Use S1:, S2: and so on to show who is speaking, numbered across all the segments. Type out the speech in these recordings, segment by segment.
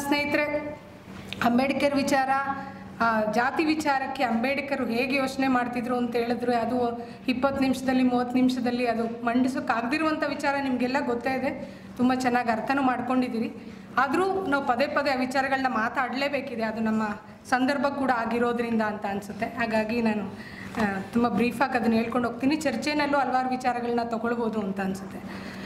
S1: ಸ್ನೇಹಿತರೆ ಅಂಬೇಡ್ಕರ್ ವಿಚಾರ ಆ, ಜಾತಿ ವಿಚಾರಕ್ಕೆ ಅಂಬೇಡ್ಕರ್ ಹೇಗೆ ಯೋಚನೆ ಮಾಡ್ತಿದ್ರು ಅಂತ ಹೇಳಿದ್ರು ಅದು ಇಪ್ಪತ್ತು ನಿಮಿಷದಲ್ಲಿ ಮೂವತ್ತು ನಿಮಿಷದಲ್ಲಿ ಅದು ಮಂಡಿಸೋಕ್ಕಾಗದಿರುವಂಥ ವಿಚಾರ ನಿಮಗೆಲ್ಲ ಗೊತ್ತೇ ಇದೆ ತುಂಬ ಚೆನ್ನಾಗಿ ಅರ್ಥನೂ ಮಾಡ್ಕೊಂಡಿದ್ದೀರಿ ಆದರೂ ನಾವು ಪದೇ ಪದೇ ಆ ವಿಚಾರಗಳನ್ನ ಮಾತಾಡಲೇಬೇಕಿದೆ ಅದು ನಮ್ಮ ಸಂದರ್ಭ ಕೂಡ ಆಗಿರೋದ್ರಿಂದ ಅಂತ ಅನಿಸುತ್ತೆ ಹಾಗಾಗಿ ನಾನು ಆ, ತುಂಬ ಬ್ರೀಫಾಗಿ ಅದನ್ನು ಹೇಳ್ಕೊಂಡು ಹೋಗ್ತೀನಿ ಚರ್ಚೆನಲ್ಲೂ ಹಲವಾರು ವಿಚಾರಗಳನ್ನ ತಗೊಳ್ಬೋದು ಅಂತ ಅನಿಸುತ್ತೆ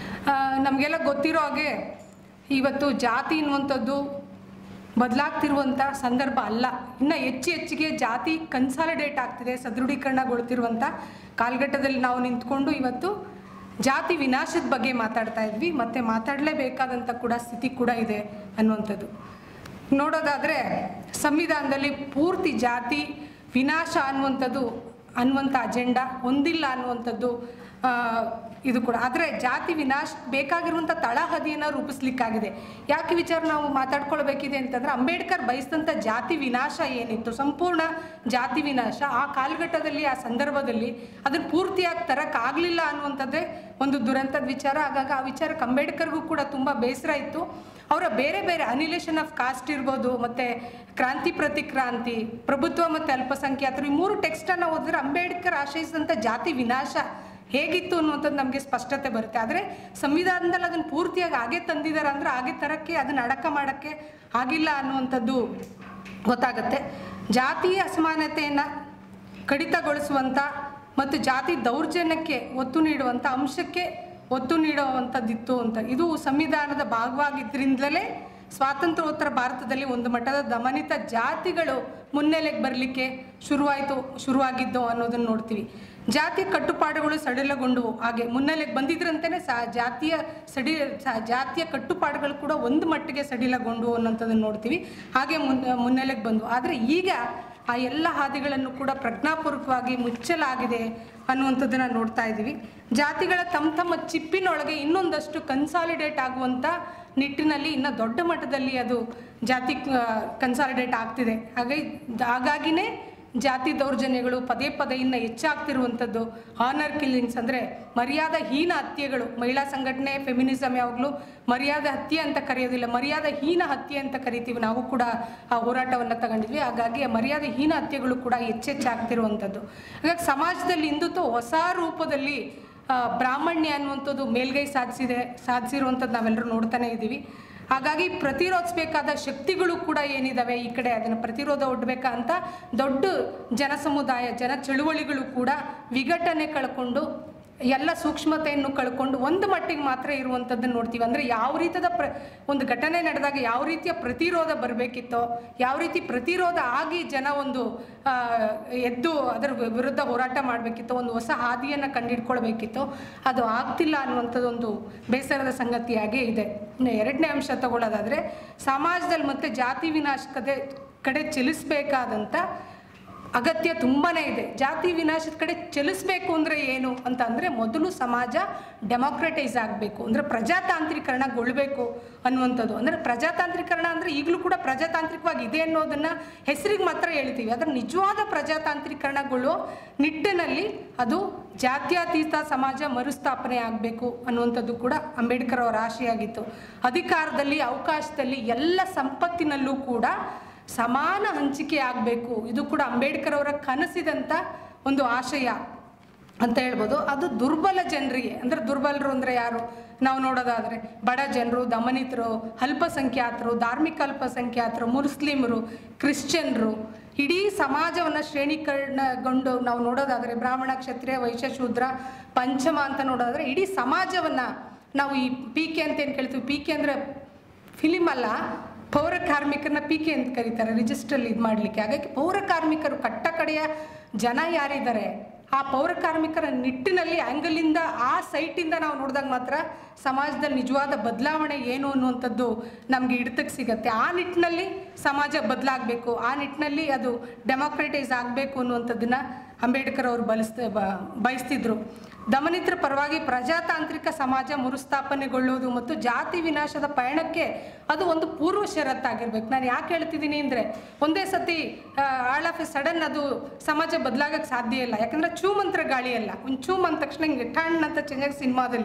S1: ನಮಗೆಲ್ಲ ಗೊತ್ತಿರೋ ಹಾಗೆ ಇವತ್ತು ಜಾತಿ ಅನ್ನುವಂಥದ್ದು ಬದಲಾಗ್ತಿರುವಂಥ ಸಂದರ್ಭ ಅಲ್ಲ ಇನ್ನು ಹೆಚ್ಚು ಹೆಚ್ಚಿಗೆ ಜಾತಿ ಕನ್ಸಾಲಿಡೇಟ್ ಆಗ್ತಿದೆ ಸದೃಢೀಕರಣಗೊಳ್ತಿರುವಂಥ ಕಾಲಘಟ್ಟದಲ್ಲಿ ನಾವು ನಿಂತ್ಕೊಂಡು ಇವತ್ತು ಜಾತಿ ವಿನಾಶದ ಬಗ್ಗೆ ಮಾತಾಡ್ತಾ ಇದ್ವಿ ಮತ್ತು ಮಾತಾಡಲೇಬೇಕಾದಂಥ ಕೂಡ ಸ್ಥಿತಿ ಕೂಡ ಇದೆ ಅನ್ನುವಂಥದ್ದು ನೋಡೋದಾದರೆ ಸಂವಿಧಾನದಲ್ಲಿ ಪೂರ್ತಿ ಜಾತಿ ವಿನಾಶ ಅನ್ನುವಂಥದ್ದು ಅನ್ನುವಂಥ ಅಜೆಂಡಾ ಹೊಂದಿಲ್ಲ ಅನ್ನುವಂಥದ್ದು ಆ, ಇದು ಕೂಡ ಆದರೆ ಜಾತಿ ವಿನಾಶ ಬೇಕಾಗಿರುವಂಥ ತಳಹದಿಯನ್ನು ರೂಪಿಸ್ಲಿಕ್ಕಾಗಿದೆ ಯಾಕೆ ವಿಚಾರ ನಾವು ಮಾತಾಡ್ಕೊಳ್ಬೇಕಿದೆ ಅಂತಂದ್ರೆ ಅಂಬೇಡ್ಕರ್ ಬಯಸಿದಂಥ ಜಾತಿ ವಿನಾಶ ಏನಿತ್ತು ಸಂಪೂರ್ಣ ಜಾತಿ ವಿನಾಶ ಆ ಕಾಲಘಟ್ಟದಲ್ಲಿ ಆ ಸಂದರ್ಭದಲ್ಲಿ ಅದನ್ನು ಪೂರ್ತಿಯಾಗಿ ತರಕ್ಕಾಗಲಿಲ್ಲ ಅನ್ನುವಂಥದ್ದೇ ಒಂದು ದುರಂತದ ವಿಚಾರ ಹಾಗಾಗಿ ಆ ವಿಚಾರಕ್ಕೆ ಅಂಬೇಡ್ಕರ್ಗೂ ಕೂಡ ತುಂಬ ಬೇಸರ ಇತ್ತು ಅವರ ಬೇರೆ ಬೇರೆ ಅನಿಲೇಷನ್ ಆಫ್ ಕಾಸ್ಟ್ ಇರ್ಬೋದು ಮತ್ತು ಕ್ರಾಂತಿ ಪ್ರತಿಕ್ರಾಂತಿ ಪ್ರಭುತ್ವ ಮತ್ತು ಅಲ್ಪಸಂಖ್ಯಾತರು ಈ ಮೂರು ಟೆಕ್ಸ್ಟನ್ನು ಓದಿದ್ರೆ ಅಂಬೇಡ್ಕರ್ ಆಶಯಿಸಿದಂಥ ಜಾತಿ ವಿನಾಶ ಹೇಗಿತ್ತು ಅನ್ನುವಂಥದ್ದು ನಮಗೆ ಸ್ಪಷ್ಟತೆ ಬರುತ್ತೆ ಆದರೆ ಸಂವಿಧಾನದಲ್ಲಿ ಅದನ್ನು ಪೂರ್ತಿಯಾಗಿ ಹಾಗೆ ತಂದಿದ್ದಾರೆ ಅಂದರೆ ಹಾಗೆ ತರಕ್ಕೆ ಅದನ್ನು ಅಡಕ ಮಾಡೋಕ್ಕೆ ಆಗಿಲ್ಲ ಅನ್ನುವಂಥದ್ದು ಗೊತ್ತಾಗುತ್ತೆ ಜಾತಿಯ ಅಸಮಾನತೆಯನ್ನು ಕಡಿತಗೊಳಿಸುವಂಥ ಮತ್ತು ಜಾತಿ ದೌರ್ಜನ್ಯಕ್ಕೆ ಒತ್ತು ನೀಡುವಂಥ ಅಂಶಕ್ಕೆ ಒತ್ತು ನೀಡುವಂಥದ್ದಿತ್ತು ಅಂತ ಇದು ಸಂವಿಧಾನದ ಭಾಗವಾಗಿದ್ದರಿಂದಲೇ ಸ್ವಾತಂತ್ರ್ಯೋತ್ತರ ಭಾರತದಲ್ಲಿ ಒಂದು ಮಟ್ಟದ ದಮನಿತ ಜಾತಿಗಳು ಮುನ್ನೆಲೆಗೆ ಬರಲಿಕ್ಕೆ ಶುರುವಾಯಿತು ಶುರುವಾಗಿದ್ದು ಅನ್ನೋದನ್ನು ನೋಡ್ತೀವಿ ಜಾತಿಯ ಕಟ್ಟುಪಾಡುಗಳು ಸಡಿಲಗೊಂಡವು ಹಾಗೆ ಮುನ್ನೆಲೆಗೆ ಬಂದಿದ್ರಂತೆಯೇ ಸಾ ಜಾತಿಯ ಸಡಿ ಸಾ- ಜಾತಿಯ ಕಟ್ಟುಪಾಡುಗಳು ಕೂಡ ಒಂದು ಮಟ್ಟಿಗೆ ಸಡಿಲಗೊಂಡು ಅನ್ನೋಂಥದ್ದನ್ನು ನೋಡ್ತೀವಿ ಹಾಗೆ ಮುನ್ ಮುನ್ನೆಲೆಗೆ ಬಂದು ಆದರೆ ಈಗ ಆ ಎಲ್ಲ ಹಾದಿಗಳನ್ನು ಕೂಡ ಪ್ರಜ್ಞಾಪೂರ್ವಕವಾಗಿ ಮುಚ್ಚಲಾಗಿದೆ ಅನ್ನುವಂಥದ್ದನ್ನು ನೋಡ್ತಾ ಇದ್ದೀವಿ ಜಾತಿಗಳ ತಮ್ಮ ತಮ್ಮ ಚಿಪ್ಪಿನೊಳಗೆ ಇನ್ನೊಂದಷ್ಟು ಕನ್ಸಾಲಿಡೇಟ್ ಆಗುವಂಥ ನಿಟ್ಟಿನಲ್ಲಿ ಇನ್ನು ದೊಡ್ಡ ಮಟ್ಟದಲ್ಲಿ ಅದು ಜಾತಿ ಕನ್ಸಾಲಿಡೇಟ್ ಆಗ್ತಿದೆ ಹಾಗಾಗಿ ಹಾಗಾಗಿನೇ ಜಾತಿ ದೌರ್ಜನ್ಯಗಳು ಪದೇ ಪದೇ ಇನ್ನು ಹೆಚ್ಚಾಗ್ತಿರುವಂಥದ್ದು ಆನರ್ ಕಿಲ್ಲಿಂಗ್ಸ್ ಅಂದರೆ ಮರ್ಯಾದ ಹೀನ ಹತ್ಯೆಗಳು ಮಹಿಳಾ ಸಂಘಟನೆ ಫೆಮಿನಿಸಮ್ ಯಾವಾಗಲೂ ಮರ್ಯಾದೆ ಹತ್ಯೆ ಅಂತ ಕರೆಯೋದಿಲ್ಲ ಮರ್ಯಾದ ಹೀನ ಹತ್ಯೆ ಅಂತ ಕರಿತೀವಿ ನಾವು ಕೂಡ ಆ ಹೋರಾಟವನ್ನು ತಗೊಂಡಿದ್ವಿ ಹಾಗಾಗಿ ಆ ಮರ್ಯಾದೆ ಹೀನ ಹತ್ಯೆಗಳು ಕೂಡ ಹೆಚ್ಚೆಚ್ಚಾಗ್ತಿರುವಂಥದ್ದು ಹಾಗಾಗಿ ಸಮಾಜದಲ್ಲಿ ಹಿಂದುತ್ವ ಹೊಸ ರೂಪದಲ್ಲಿ ಆ, ಬ್ರಾಹ್ಮಣ್ಯ ಅನ್ನುವಂಥದ್ದು ಮೇಲ್ಗೈ ಸಾಧಿಸಿದೆ ಸಾಧಿಸಿರುವಂಥದ್ದು ನಾವೆಲ್ಲರೂ ನೋಡ್ತಾನೆ ಇದ್ದೀವಿ ಹಾಗಾಗಿ ಪ್ರತಿರೋಧಿಸಬೇಕಾದ ಶಕ್ತಿಗಳು ಕೂಡ ಏನಿದಾವೆ ಈ ಕಡೆ ಅದನ್ನು ಪ್ರತಿರೋಧ ಒಡ್ಬೇಕಂತ ದೊಡ್ಡ ಜನ ಸಮುದಾಯ ಜನ ಚಳುವಳಿಗಳು ಕೂಡ ವಿಘಟನೆ ಕಳ್ಕೊಂಡು ಎಲ್ಲ ಸೂಕ್ಷ್ಮತೆಯನ್ನು ಕಳ್ಕೊಂಡು ಒಂದು ಮಟ್ಟಿಗೆ ಮಾತ್ರ ಇರುವಂಥದ್ದನ್ನು ನೋಡ್ತೀವಿ ಅಂದರೆ ಯಾವ ರೀತಿಯ ಪ್ರ ಒಂದು ಘಟನೆ ನಡೆದಾಗ ಯಾವ ರೀತಿಯ ಪ್ರತಿರೋಧ ಬರಬೇಕಿತ್ತೋ ಯಾವ ರೀತಿ ಪ್ರತಿರೋಧ ಆಗಿ ಜನ ಒಂದು ಆ, ಎದ್ದು ಅದರ ವಿರುದ್ಧ ಹೋರಾಟ ಮಾಡಬೇಕಿತ್ತೋ ಒಂದು ಹೊಸ ಹಾದಿಯನ್ನು ಕಂಡುಹಿಡ್ಕೊಳ್ಬೇಕಿತ್ತೋ ಅದು ಆಗ್ತಿಲ್ಲ ಅನ್ನುವಂಥದ್ದೊಂದು ಬೇಸರದ ಸಂಗತಿಯಾಗೇ ಇದೆ ಇನ್ನು ಎರಡನೇ ಅಂಶ ತಗೊಳ್ಳೋದಾದರೆ ಸಮಾಜದಲ್ಲಿ ಮತ್ತೆ ಜಾತಿ ವಿನಾಶಕತೆ ಕಡೆ ಚಲಿಸಬೇಕಾದಂಥ ಅಗತ್ಯ ತುಂಬಾ ಇದೆ ಜಾತಿ ವಿನಾಶದ ಕಡೆ ಚಲಿಸ್ಬೇಕು ಅಂದರೆ ಏನು ಅಂತ ಅಂದರೆ ಮೊದಲು ಸಮಾಜ ಡೆಮೋಕ್ರಟೈಸ್ ಆಗಬೇಕು ಅಂದರೆ ಪ್ರಜಾತಾಂತ್ರೀಕರಣಗೊಳ್ಬೇಕು ಅನ್ನುವಂಥದ್ದು ಅಂದರೆ ಪ್ರಜಾತಾಂತ್ರೀಕರಣ ಅಂದರೆ ಈಗಲೂ ಕೂಡ ಪ್ರಜಾತಾಂತ್ರಿಕವಾಗಿ ಇದೆ ಅನ್ನೋದನ್ನು ಹೆಸರಿಗೆ ಮಾತ್ರ ಹೇಳ್ತೀವಿ ಅದರ ನಿಜವಾದ ಪ್ರಜಾತಾಂತ್ರೀಕರಣಗೊಳ್ಳೋ ನಿಟ್ಟಿನಲ್ಲಿ ಅದು ಜಾತ್ಯತೀತ ಸಮಾಜ ಮರುಸ್ಥಾಪನೆ ಆಗಬೇಕು ಅನ್ನುವಂಥದ್ದು ಕೂಡ ಅಂಬೇಡ್ಕರ್ ಅವರ ಆಶೆಯಾಗಿತ್ತು ಅಧಿಕಾರದಲ್ಲಿ ಅವಕಾಶದಲ್ಲಿ ಎಲ್ಲ ಸಂಪತ್ತಿನಲ್ಲೂ ಕೂಡ ಸಮಾನ ಹಂಚಿಕೆ ಆಗಬೇಕು ಇದು ಕೂಡ ಅಂಬೇಡ್ಕರ್ ಅವರ ಕನಸಿದಂಥ ಒಂದು ಆಶಯ ಅಂತ ಹೇಳ್ಬೋದು ಅದು ದುರ್ಬಲ ಜನರಿಗೆ ಅಂದರೆ ದುರ್ಬಲರು ಅಂದರೆ ಯಾರು ನಾವು ನೋಡೋದಾದರೆ ಬಡ ಜನರು ದಮನಿತರು ಅಲ್ಪಸಂಖ್ಯಾತರು ಧಾರ್ಮಿಕ ಅಲ್ಪಸಂಖ್ಯಾತರು ಮುಸ್ಲಿಮರು ಕ್ರಿಶ್ಚಿಯನ್ರು ಇಡೀ ಸಮಾಜವನ್ನು ಶ್ರೇಣೀಕರಣಗೊಂಡು ನಾವು ನೋಡೋದಾದರೆ ಬ್ರಾಹ್ಮಣ ಕ್ಷತ್ರಿಯ ವೈಶ್ಯ ಶೂದ್ರ ಪಂಚಮ ಅಂತ ನೋಡೋದಾದರೆ ಇಡೀ ಸಮಾಜವನ್ನು ನಾವು ಈ ಪಿ ಕೆ ಅಂತ ಏನು ಕೇಳ್ತೀವಿ ಪಿ ಕೆ ಅಂದರೆ ಫಿಲಿಮ್ ಅಲ್ಲ ಪೌರ ಕಾರ್ಮಿಕರನ್ನ ಪಿ ಕೆ ಅಂತ ಕರೀತಾರೆ ರಿಜಿಸ್ಟ್ರಲ್ಲಿ ಇದು ಮಾಡಲಿಕ್ಕೆ ಹಾಗಾಗಿ ಪೌರ ಕಾರ್ಮಿಕರು ಕಟ್ಟ ಕಡೆಯ ಜನ ಯಾರಿದ್ದಾರೆ ಆ ಪೌರ ಕಾರ್ಮಿಕರ ನಿಟ್ಟಿನಲ್ಲಿ ಆ್ಯಂಗಲಿಂದ ಆ ಸೈಟಿಂದ ನಾವು ನೋಡಿದಾಗ ಮಾತ್ರ ಸಮಾಜದಲ್ಲಿ ನಿಜವಾದ ಬದಲಾವಣೆ ಏನು ಅನ್ನುವಂಥದ್ದು ನಮಗೆ ಹಿಡಿತಕ್ಕೆ ಸಿಗತ್ತೆ ಆ ನಿಟ್ಟಿನಲ್ಲಿ ಸಮಾಜ ಬದಲಾಗಬೇಕು ಆ ನಿಟ್ಟಿನಲ್ಲಿ ಅದು ಡೆಮೋಕ್ರಟೈಸ್ ಆಗಬೇಕು ಅನ್ನುವಂಥದ್ದನ್ನ ಅಂಬೇಡ್ಕರ್ ಅವರು ಬಲಿಸ್ತ ಬ- ಬಯಸ್ತಿದ್ರು ದಮನಿತರ ಪರವಾಗಿ ಪ್ರಜಾತಾಂತ್ರಿಕ ಸಮಾಜ ಮರುಸ್ಥಾಪನೆಗೊಳ್ಳುವುದು ಮತ್ತು ಜಾತಿ ವಿನಾಶದ ಪಯಣಕ್ಕೆ ಅದು ಒಂದು ಪೂರ್ವ ಷರತ್ತಾಗಿರ್ಬೇಕು ನಾನು ಯಾಕೆ ಹೇಳ್ತಿದ್ದೀನಿ ಅಂದರೆ ಒಂದೇ ಸತಿ ಆಲ್ ಆಫ್ ಎ ಸಡನ್ ಅದು ಸಮಾಜ ಬದಲಾಗಕ್ಕೆ ಸಾಧ್ಯ ಇಲ್ಲ ಯಾಕಂದರೆ ಚೂ ಮಂತ್ರ ಗಾಳಿ ಅಲ್ಲ ಒಂದು ಚೂಮ್ ಅಂದ ತಕ್ಷಣ ಹಿಂಗೆ ಟಣ್ ಅಂತ ಚೆನ್ನಾಗಿ ಸಿನಿಮಾದಲ್ಲಿ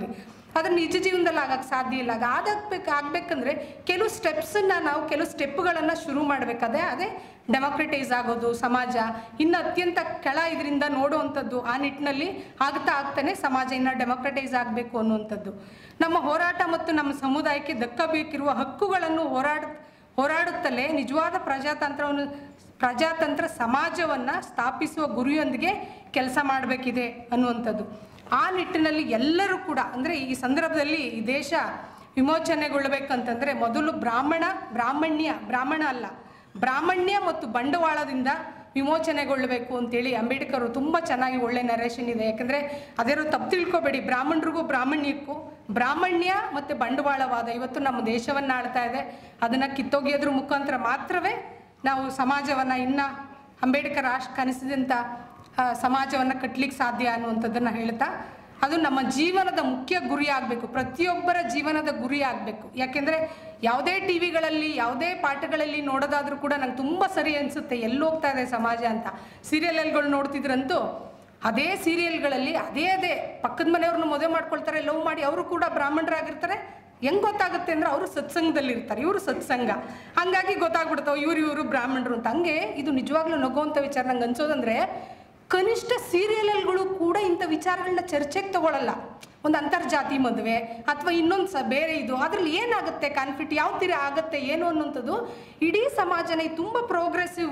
S1: ಅದು ನಿಜ ಜೀವನದಲ್ಲಿ ಆಗಕ್ಕೆ ಸಾಧ್ಯ ಇಲ್ಲ ಅದಾಗಬೇಕು ಆಗಬೇಕಂದ್ರೆ ಕೆಲವು ಸ್ಟೆಪ್ಸನ್ನು ನಾವು ಕೆಲವು ಸ್ಟೆಪ್ಗಳನ್ನು ಶುರು ಮಾಡಬೇಕಾದ್ರೆ ಅದೇ ಡೆಮೋಕ್ರಟೈಸ್ ಆಗೋದು ಸಮಾಜ ಇನ್ನು ಅತ್ಯಂತ ಕೆಳ ಇದರಿಂದ ನೋಡುವಂಥದ್ದು ಆ ನಿಟ್ಟಿನಲ್ಲಿ ಆಗ್ತಾ ಆಗ್ತಾನೆ ಸಮಾಜ ಇನ್ನು ಡೆಮೋಕ್ರಟೈಸ್ ಆಗಬೇಕು ಅನ್ನುವಂಥದ್ದು ನಮ್ಮ ಹೋರಾಟ ಮತ್ತು ನಮ್ಮ ಸಮುದಾಯಕ್ಕೆ ದಕ್ಕಬೇಕಿರುವ ಹಕ್ಕುಗಳನ್ನು ಹೋರಾಡ ಹೋರಾಡುತ್ತಲೇ ನಿಜವಾದ ಪ್ರಜಾತಂತ್ರವನ್ನು ಪ್ರಜಾತಂತ್ರ ಸಮಾಜವನ್ನು ಸ್ಥಾಪಿಸುವ ಗುರಿಯೊಂದಿಗೆ ಕೆಲಸ ಮಾಡಬೇಕಿದೆ ಅನ್ನುವಂಥದ್ದು ಆ ನಿಟ್ಟಿನಲ್ಲಿ ಎಲ್ಲರೂ ಕೂಡ ಅಂದರೆ ಈ ಸಂದರ್ಭದಲ್ಲಿ ಈ ದೇಶ ವಿಮೋಚನೆಗೊಳ್ಳಬೇಕಂತಂದರೆ ಮೊದಲು ಬ್ರಾಹ್ಮಣ ಬ್ರಾಹ್ಮಣ್ಯ ಬ್ರಾಹ್ಮಣ ಅಲ್ಲ ಬ್ರಾಹ್ಮಣ್ಯ ಮತ್ತು ಬಂಡವಾಳದಿಂದ ವಿಮೋಚನೆಗೊಳ್ಳಬೇಕು ಅಂತೇಳಿ ಅಂಬೇಡ್ಕರ್ ತುಂಬ ಚೆನ್ನಾಗಿ ಒಳ್ಳೆ ನರೇಷನ್ ಇದೆ ಯಾಕಂದರೆ ಅದೇನೋ ತಪ್ಪು ತಿಳ್ಕೊಬೇಡಿ ಬ್ರಾಹ್ಮಣರಿಗೂ ಬ್ರಾಹ್ಮಣ್ಯಕ್ಕೂ ಬ್ರಾಹ್ಮಣ್ಯ ಮತ್ತು ಬಂಡವಾಳವಾದ ಇವತ್ತು ನಮ್ಮ ದೇಶವನ್ನು ಆಳ್ತಾ ಇದೆ ಅದನ್ನು ಕಿತ್ತೊಗೆಯೋದ್ರ ಮುಖಾಂತರ ಮಾತ್ರವೇ ನಾವು ಸಮಾಜವನ್ನು ಇನ್ನು ಅಂಬೇಡ್ಕರ್ ಅಷ್ಟು ಕನಸಿದಂಥ ಸಮಾಜವನ್ನು ಕಟ್ಟಲಿಕ್ಕೆ ಸಾಧ್ಯ ಅನ್ನುವಂಥದ್ದನ್ನು ಹೇಳ್ತಾ ಅದು ನಮ್ಮ ಜೀವನದ ಮುಖ್ಯ ಗುರಿ ಆಗಬೇಕು ಪ್ರತಿಯೊಬ್ಬರ ಜೀವನದ ಗುರಿ ಆಗಬೇಕು ಯಾಕೆಂದರೆ ಯಾವುದೇ ಟಿ ವಿಗಳಲ್ಲಿ ಯಾವುದೇ ಪಾಠಗಳಲ್ಲಿ ನೋಡೋದಾದ್ರೂ ಕೂಡ ನಂಗೆ ತುಂಬ ಸರಿ ಅನಿಸುತ್ತೆ ಎಲ್ಲಿ ಹೋಗ್ತಾ ಇದೆ ಸಮಾಜ ಅಂತ ಸೀರಿಯಲ್ಗಳು ನೋಡ್ತಿದ್ರಂತೂ ಅದೇ ಸೀರಿಯಲ್ಗಳಲ್ಲಿ ಅದೇ ಅದೇ ಪಕ್ಕದ ಮನೆಯವ್ರನ್ನ ಮದುವೆ ಮಾಡ್ಕೊಳ್ತಾರೆ ಲವ್ ಮಾಡಿ ಅವರು ಕೂಡ ಬ್ರಾಹ್ಮಣರಾಗಿರ್ತಾರೆ ಹೆಂಗ್ ಗೊತ್ತಾಗುತ್ತೆ ಅಂದ್ರೆ ಅವರು ಸತ್ಸಂಗದಲ್ಲಿ ಇರ್ತಾರೆ ಇವರು ಸತ್ಸಂಗ ಹಂಗಾಗಿ ಗೊತ್ತಾಗ್ಬಿಡ್ತಾವೆ ಇವ್ರು ಇವರು ಬ್ರಾಹ್ಮಣರು ಅಂತ ಹಂಗೆ ಇದು ನಿಜವಾಗ್ಲೂ ನಗುವಂಥ ವಿಚಾರ ನಂಗೆ ಅನ್ಸೋದಂದ್ರೆ ಕನಿಷ್ಠ ಸೀರಿಯಲ್ಗಳು ಕೂಡ ಇಂಥ ವಿಚಾರಗಳನ್ನ ಚರ್ಚೆಗೆ ತಗೊಳ್ಳಲ್ಲ ಒಂದು ಅಂತರ್ಜಾತಿ ಮದುವೆ ಅಥವಾ ಇನ್ನೊಂದು ಸ ಬೇರೆ ಇದು ಅದ್ರಲ್ಲಿ ಏನಾಗುತ್ತೆ ಕಾನ್ಫ್ಲಿಕ್ಟ್ ಯಾವ ತೀರ ಆಗುತ್ತೆ ಏನು ಅನ್ನುವಂಥದ್ದು ಇಡೀ ಸಮಾಜನ ಈ ತುಂಬ ಪ್ರೋಗ್ರೆಸಿವ್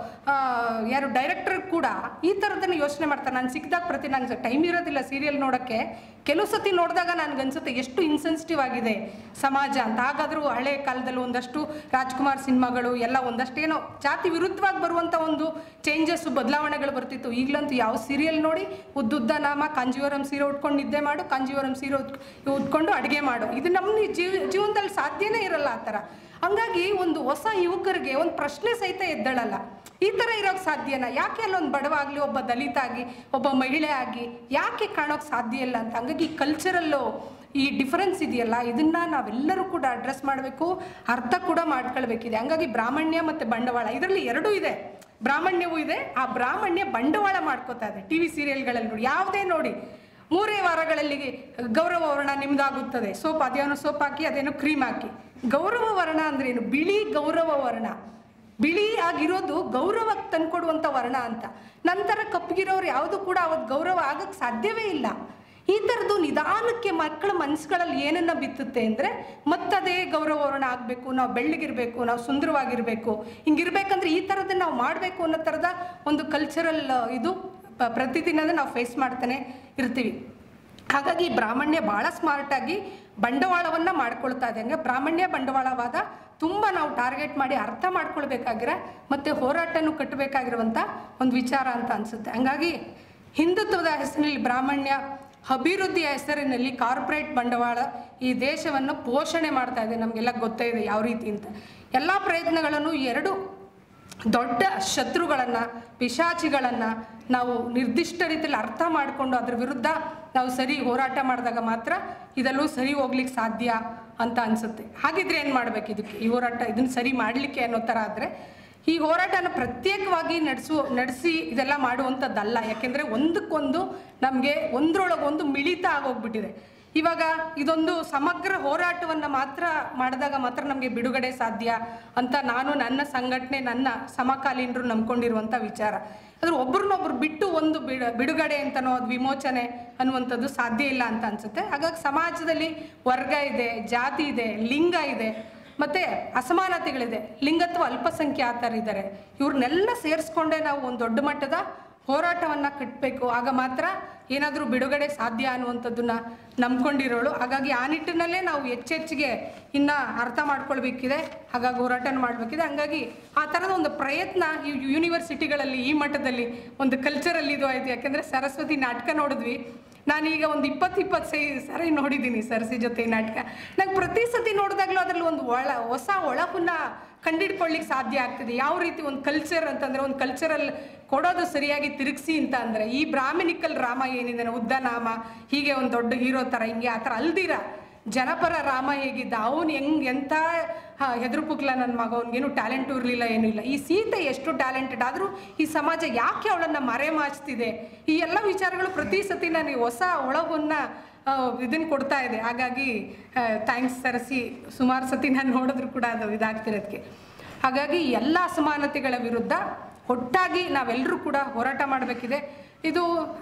S1: ಯಾರು ಡೈರೆಕ್ಟರ್ ಕೂಡ ಈ ಥರದನ್ನ ಯೋಚನೆ ಮಾಡ್ತಾರೆ ನಾನು ಸಿಕ್ಕಿದಾಗ ಪ್ರತಿ ನಂಗೆ ಟೈಮ್ ಇರೋದಿಲ್ಲ ಸೀರಿಯಲ್ ನೋಡೋಕ್ಕೆ ಕೆಲವು ಸತಿ ನೋಡಿದಾಗ ನನಗನ್ಸುತ್ತೆ ಎಷ್ಟು ಇನ್ಸೆನ್ಸಿಟಿವ್ ಆಗಿದೆ ಸಮಾಜ ಅಂತ ಹಾಗಾದರೂ ಹಳೆ ಕಾಲದಲ್ಲಿ ಒಂದಷ್ಟು ರಾಜ್ಕುಮಾರ್ ಸಿನಿಮಾಗಳು ಎಲ್ಲ ಒಂದಷ್ಟೇನೋ ಜಾತಿ ವಿರುದ್ಧವಾಗಿ ಬರುವಂಥ ಒಂದು ಚೇಂಜಸ್ ಬದಲಾವಣೆಗಳು ಬರ್ತಿತ್ತು ಈಗಲಂತೂ ಯಾವ ಸೀರಿಯಲ್ ನೋಡಿ ಉದ್ದುದ್ದ ನಾಮ ಕಾಂಜೀವರಂ ಸೀರೆ ಉಟ್ಕೊಂಡು ನಿದ್ದೆ ಮಾಡು ಕಾಂಜೀವರಂ ಸೀರೆ ಉತ್ ಉಟ್ಕೊಂಡು ಅಡುಗೆ ಮಾಡು ಇದು ನಮ್ಮ ಜೀವ ಜೀವನದಲ್ಲಿ ಸಾಧ್ಯನೇ ಇರಲ್ಲ ಆ ಥರ ಹಂಗಾಗಿ ಒಂದು ಹೊಸ ಯುವಕರಿಗೆ ಒಂದು ಪ್ರಶ್ನೆ ಸಹಿತ ಎದ್ದಳಲ್ಲ ಈ ಥರ ಇರೋಕ್ಕೆ ಸಾಧ್ಯನಾ ಯಾಕೆ ಅಲ್ಲೊಂದು ಬಡವ ಆಗಲಿ ಒಬ್ಬ ದಲಿತ ಆಗಿ ಒಬ್ಬ ಮಹಿಳೆ ಆಗಿ ಯಾಕೆ ಕಾಣೋಕ್ಕೆ ಸಾಧ್ಯ ಇಲ್ಲ ಅಂತ ಹಂಗಾಗಿ ಕಲ್ಚರಲ್ಲು ಈ ಡಿಫರೆನ್ಸ್ ಇದೆಯಲ್ಲ ಇದನ್ನ ನಾವೆಲ್ಲರೂ ಕೂಡ ಅಡ್ರೆಸ್ ಮಾಡಬೇಕು ಅರ್ಥ ಕೂಡ ಮಾಡ್ಕೊಳ್ಬೇಕಿದೆ ಹಂಗಾಗಿ ಬ್ರಾಹ್ಮಣ್ಯ ಮತ್ತು ಬಂಡವಾಳ ಇದರಲ್ಲಿ ಎರಡೂ ಇದೆ ಬ್ರಾಹ್ಮಣ್ಯವೂ ಇದೆ ಆ ಬ್ರಾಹ್ಮಣ್ಯ ಬಂಡವಾಳ ಮಾಡ್ಕೋತಾ ಇದೆ ಟಿ ವಿ ಸೀರಿಯಲ್ಗಳಲ್ಲಿ ನೋಡಿ ಯಾವುದೇ ನೋಡಿ ಮೂರೇ ವಾರಗಳಲ್ಲಿ ಗೌರವ ವರ್ಣ ನಿಮ್ದಾಗುತ್ತದೆ ಸೋಪ್ ಅದೇನೋ ಸೋಪ್ ಹಾಕಿ ಅದೇನೋ ಕ್ರೀಮ್ ಹಾಕಿ ಗೌರವ ವರ್ಣ ಅಂದ್ರೆ ಏನು ಬಿಳಿ ಗೌರವ ವರ್ಣ ಬಿಳಿ ಆಗಿರೋದು ಗೌರವಕ್ಕೆ ತಂದ್ಕೊಡುವಂಥ ವರ್ಣ ಅಂತ ನಂತರ ಕಪ್ಪಗಿರೋರು ಯಾವುದು ಕೂಡ ಅವತ್ತು ಗೌರವ ಆಗಕ್ಕೆ ಸಾಧ್ಯವೇ ಇಲ್ಲ ಈ ಥರದ್ದು ನಿಧಾನಕ್ಕೆ ಮಕ್ಕಳ ಮನಸ್ಸುಗಳಲ್ಲಿ ಏನನ್ನ ಬಿತ್ತುತ್ತೆ ಅಂದರೆ ಮತ್ತದೇ ಗೌರವ ವರ್ಣ ಆಗಬೇಕು ನಾವು ಬೆಳ್ಳಗಿರಬೇಕು ನಾವು ಸುಂದರವಾಗಿರಬೇಕು ಹಿಂಗಿರ್ಬೇಕಂದ್ರೆ ಈ ಥರದನ್ನ ನಾವು ಮಾಡಬೇಕು ಅನ್ನೋ ಥರದ ಒಂದು ಕಲ್ಚರಲ್ ಇದು ಪ- ಪ್ರತಿದಿನದ ನಾವು ಫೇಸ್ ಮಾಡ್ತಾನೆ ಇರ್ತೀವಿ ಹಾಗಾಗಿ ಬ್ರಾಹ್ಮಣ್ಯ ಭಾಳ ಸ್ಮಾರ್ಟಾಗಿ ಬಂಡವಾಳವನ್ನು ಮಾಡ್ಕೊಳ್ತಾ ಇದೆ ಹಂಗೆ ಬ್ರಾಹ್ಮಣ್ಯ ಬಂಡವಾಳವಾದ ತುಂಬ ನಾವು ಟಾರ್ಗೆಟ್ ಮಾಡಿ ಅರ್ಥ ಮಾಡ್ಕೊಳ್ಬೇಕಾಗಿರೋ ಮತ್ತು ಹೋರಾಟನೂ ಕಟ್ಟಬೇಕಾಗಿರುವಂಥ ಒಂದು ವಿಚಾರ ಅಂತ ಅನಿಸುತ್ತೆ ಹಂಗಾಗಿ ಹಿಂದುತ್ವದ ಹೆಸರಿನಲ್ಲಿ ಬ್ರಾಹ್ಮಣ್ಯ ಅಭಿವೃದ್ಧಿಯ ಹೆಸರಿನಲ್ಲಿ ಕಾರ್ಪೊರೇಟ್ ಬಂಡವಾಳ ಈ ದೇಶವನ್ನು ಪೋಷಣೆ ಮಾಡ್ತಾ ಇದೆ ನಮಗೆಲ್ಲ ಗೊತ್ತೇ ಇದೆ ಯಾವ ರೀತಿ ಅಂತ ಎಲ್ಲ ಪ್ರಯತ್ನಗಳನ್ನು ಈ ಎರಡು ದೊಡ್ಡ ಶತ್ರುಗಳನ್ನು ಪಿಶಾಚಿಗಳನ್ನು ನಾವು ನಿರ್ದಿಷ್ಟ ರೀತಿಯಲ್ಲಿ ಅರ್ಥ ಮಾಡಿಕೊಂಡು ಅದ್ರ ವಿರುದ್ಧ ನಾವು ಸರಿ ಹೋರಾಟ ಮಾಡಿದಾಗ ಮಾತ್ರ ಇದೆಲ್ಲೂ ಸರಿ ಹೋಗ್ಲಿಕ್ಕೆ ಸಾಧ್ಯ ಅಂತ ಅನಿಸುತ್ತೆ ಹಾಗಿದ್ರೆ ಏನು ಮಾಡ್ಬೇಕು ಇದಕ್ಕೆ ಈ ಹೋರಾಟ ಇದನ್ನು ಸರಿ ಮಾಡಲಿಕ್ಕೆ ಅನ್ನೋ ಥರ ಆದರೆ ಈ ಹೋರಾಟನ ಪ್ರತ್ಯೇಕವಾಗಿ ನಡೆಸು ನಡೆಸಿ ಇದೆಲ್ಲ ಮಾಡುವಂಥದ್ದಲ್ಲ ಯಾಕೆಂದರೆ ಒಂದಕ್ಕೊಂದು ನಮಗೆ ಒಂದರೊಳಗೆ ಒಂದು ಮಿಳಿತ ಆಗೋಗ್ಬಿಟ್ಟಿದೆ ಇವಾಗ ಇದೊಂದು ಸಮಗ್ರ ಹೋರಾಟವನ್ನು ಮಾತ್ರ ಮಾಡಿದಾಗ ಮಾತ್ರ ನಮಗೆ ಬಿಡುಗಡೆ ಸಾಧ್ಯ ಅಂತ ನಾನು ನನ್ನ ಸಂಘಟನೆ ನನ್ನ ಸಮಕಾಲೀನರು ನಂಬ್ಕೊಂಡಿರುವಂಥ ವಿಚಾರ ಆದ್ರೆ ಒಬ್ರನ್ನೊಬ್ರು ಬಿಟ್ಟು ಒಂದು ಬಿಡ ಬಿಡುಗಡೆ ಅಂತನೋ ಅದು ವಿಮೋಚನೆ ಅನ್ನುವಂಥದ್ದು ಸಾಧ್ಯ ಇಲ್ಲ ಅಂತ ಅನ್ಸುತ್ತೆ ಹಾಗಾಗಿ ಸಮಾಜದಲ್ಲಿ ವರ್ಗ ಇದೆ ಜಾತಿ ಇದೆ ಲಿಂಗ ಇದೆ ಮತ್ತೆ ಅಸಮಾನತೆಗಳಿದೆ ಲಿಂಗತ್ವ ಅಲ್ಪಸಂಖ್ಯಾತರಿದ್ದಾರೆ ಇವ್ರನ್ನೆಲ್ಲ ಸೇರಿಸ್ಕೊಂಡೇ ನಾವು ಒಂದು ದೊಡ್ಡ ಮಟ್ಟದ ಹೋರಾಟವನ್ನು ಕಟ್ಟಬೇಕು ಆಗ ಮಾತ್ರ ಏನಾದರೂ ಬಿಡುಗಡೆ ಸಾಧ್ಯ ಅನ್ನುವಂಥದ್ದನ್ನ ನಂಬ್ಕೊಂಡಿರೋಳು ಹಾಗಾಗಿ ಆ ನಿಟ್ಟಿನಲ್ಲೇ ನಾವು ಹೆಚ್ಚೆಚ್ಚಿಗೆ ಇನ್ನು ಅರ್ಥ ಮಾಡ್ಕೊಳ್ಬೇಕಿದೆ ಹಾಗಾಗಿ ಹೋರಾಟನ ಮಾಡಬೇಕಿದೆ ಹಂಗಾಗಿ ಆ ಥರದ ಒಂದು ಪ್ರಯತ್ನ ಈ ಯೂನಿವರ್ಸಿಟಿಗಳಲ್ಲಿ ಈ ಮಟ್ಟದಲ್ಲಿ ಒಂದು ಕಲ್ಚರಲ್ಲಿ ಇದು ಆಯಿತು ಯಾಕೆಂದರೆ ಸರಸ್ವತಿ ನಾಟಕ ನೋಡಿದ್ವಿ ನಾನೀಗ ಒಂದು ಇಪ್ಪತ್ತು ಇಪ್ಪತ್ತು ಸೈ ಸರಿ ನೋಡಿದ್ದೀನಿ ಸರಸಿ ಜೊತೆ ಈ ನಾಟಕ ನಂಗೆ ಪ್ರತಿ ಸತಿ ನೋಡಿದಾಗಲೂ ಅದರಲ್ಲಿ ಒಂದು ಒಳ ಹೊಸ ಒಳಪನ್ನ ಕಂಡಿಡ್ಕೊಳ್ಳಿಕ್ಕೆ ಸಾಧ್ಯ ಆಗ್ತದೆ ಯಾವ ರೀತಿ ಒಂದು ಕಲ್ಚರ್ ಅಂತಂದರೆ ಒಂದು ಕಲ್ಚರಲ್ ಕೊಡೋದು ಸರಿಯಾಗಿ ತಿರುಗಿಸಿ ಅಂತ ಅಂದರೆ ಈ ಬ್ರಾಹ್ಮಣಿಕಲ್ ರಾಮ ಏನಿದೆ ಉದ್ದ ನಾಮ ಹೀಗೆ ಒಂದು ದೊಡ್ಡ ಹೀರೋ ಥರ ಹಿಂಗೆ ಆ ಥರ ಅಲ್ದಿರ ಜನಪರ ರಾಮ ಹೇಗಿದ್ದ ಅವನು ಹೆಂಗ್ ಎಂಥ ಹೆದರುಪುಕ್ಲ ನನ್ನ ಮಗ ಅವ್ನಿಗೇನು ಟ್ಯಾಲೆಂಟು ಇರಲಿಲ್ಲ ಏನೂ ಇಲ್ಲ ಈ ಸೀತೆ ಎಷ್ಟು ಟ್ಯಾಲೆಂಟೆಡ್ ಆದರೂ ಈ ಸಮಾಜ ಯಾಕೆ ಅವಳನ್ನು ಮರೆಮಾಚ್ತಿದೆ ಈ ಎಲ್ಲ ವಿಚಾರಗಳು ಪ್ರತಿ ಸತಿ ನನಗೆ ಹೊಸ ಒಳಗನ್ನ ಇದನ್ನು ಕೊಡ್ತಾ ಇದೆ ಹಾಗಾಗಿ ಥ್ಯಾಂಕ್ಸ್ ಸರಸಿ ಸುಮಾರು ಸತಿ ನಾನು ನೋಡಿದ್ರು ಕೂಡ ಅದು ಇದಾಗ್ತಿರೋದಕ್ಕೆ ಹಾಗಾಗಿ ಎಲ್ಲ ಅಸಮಾನತೆಗಳ ವಿರುದ್ಧ ಒಟ್ಟಾಗಿ ನಾವೆಲ್ಲರೂ ಕೂಡ ಹೋರಾಟ ಮಾಡಬೇಕಿದೆ ಇದು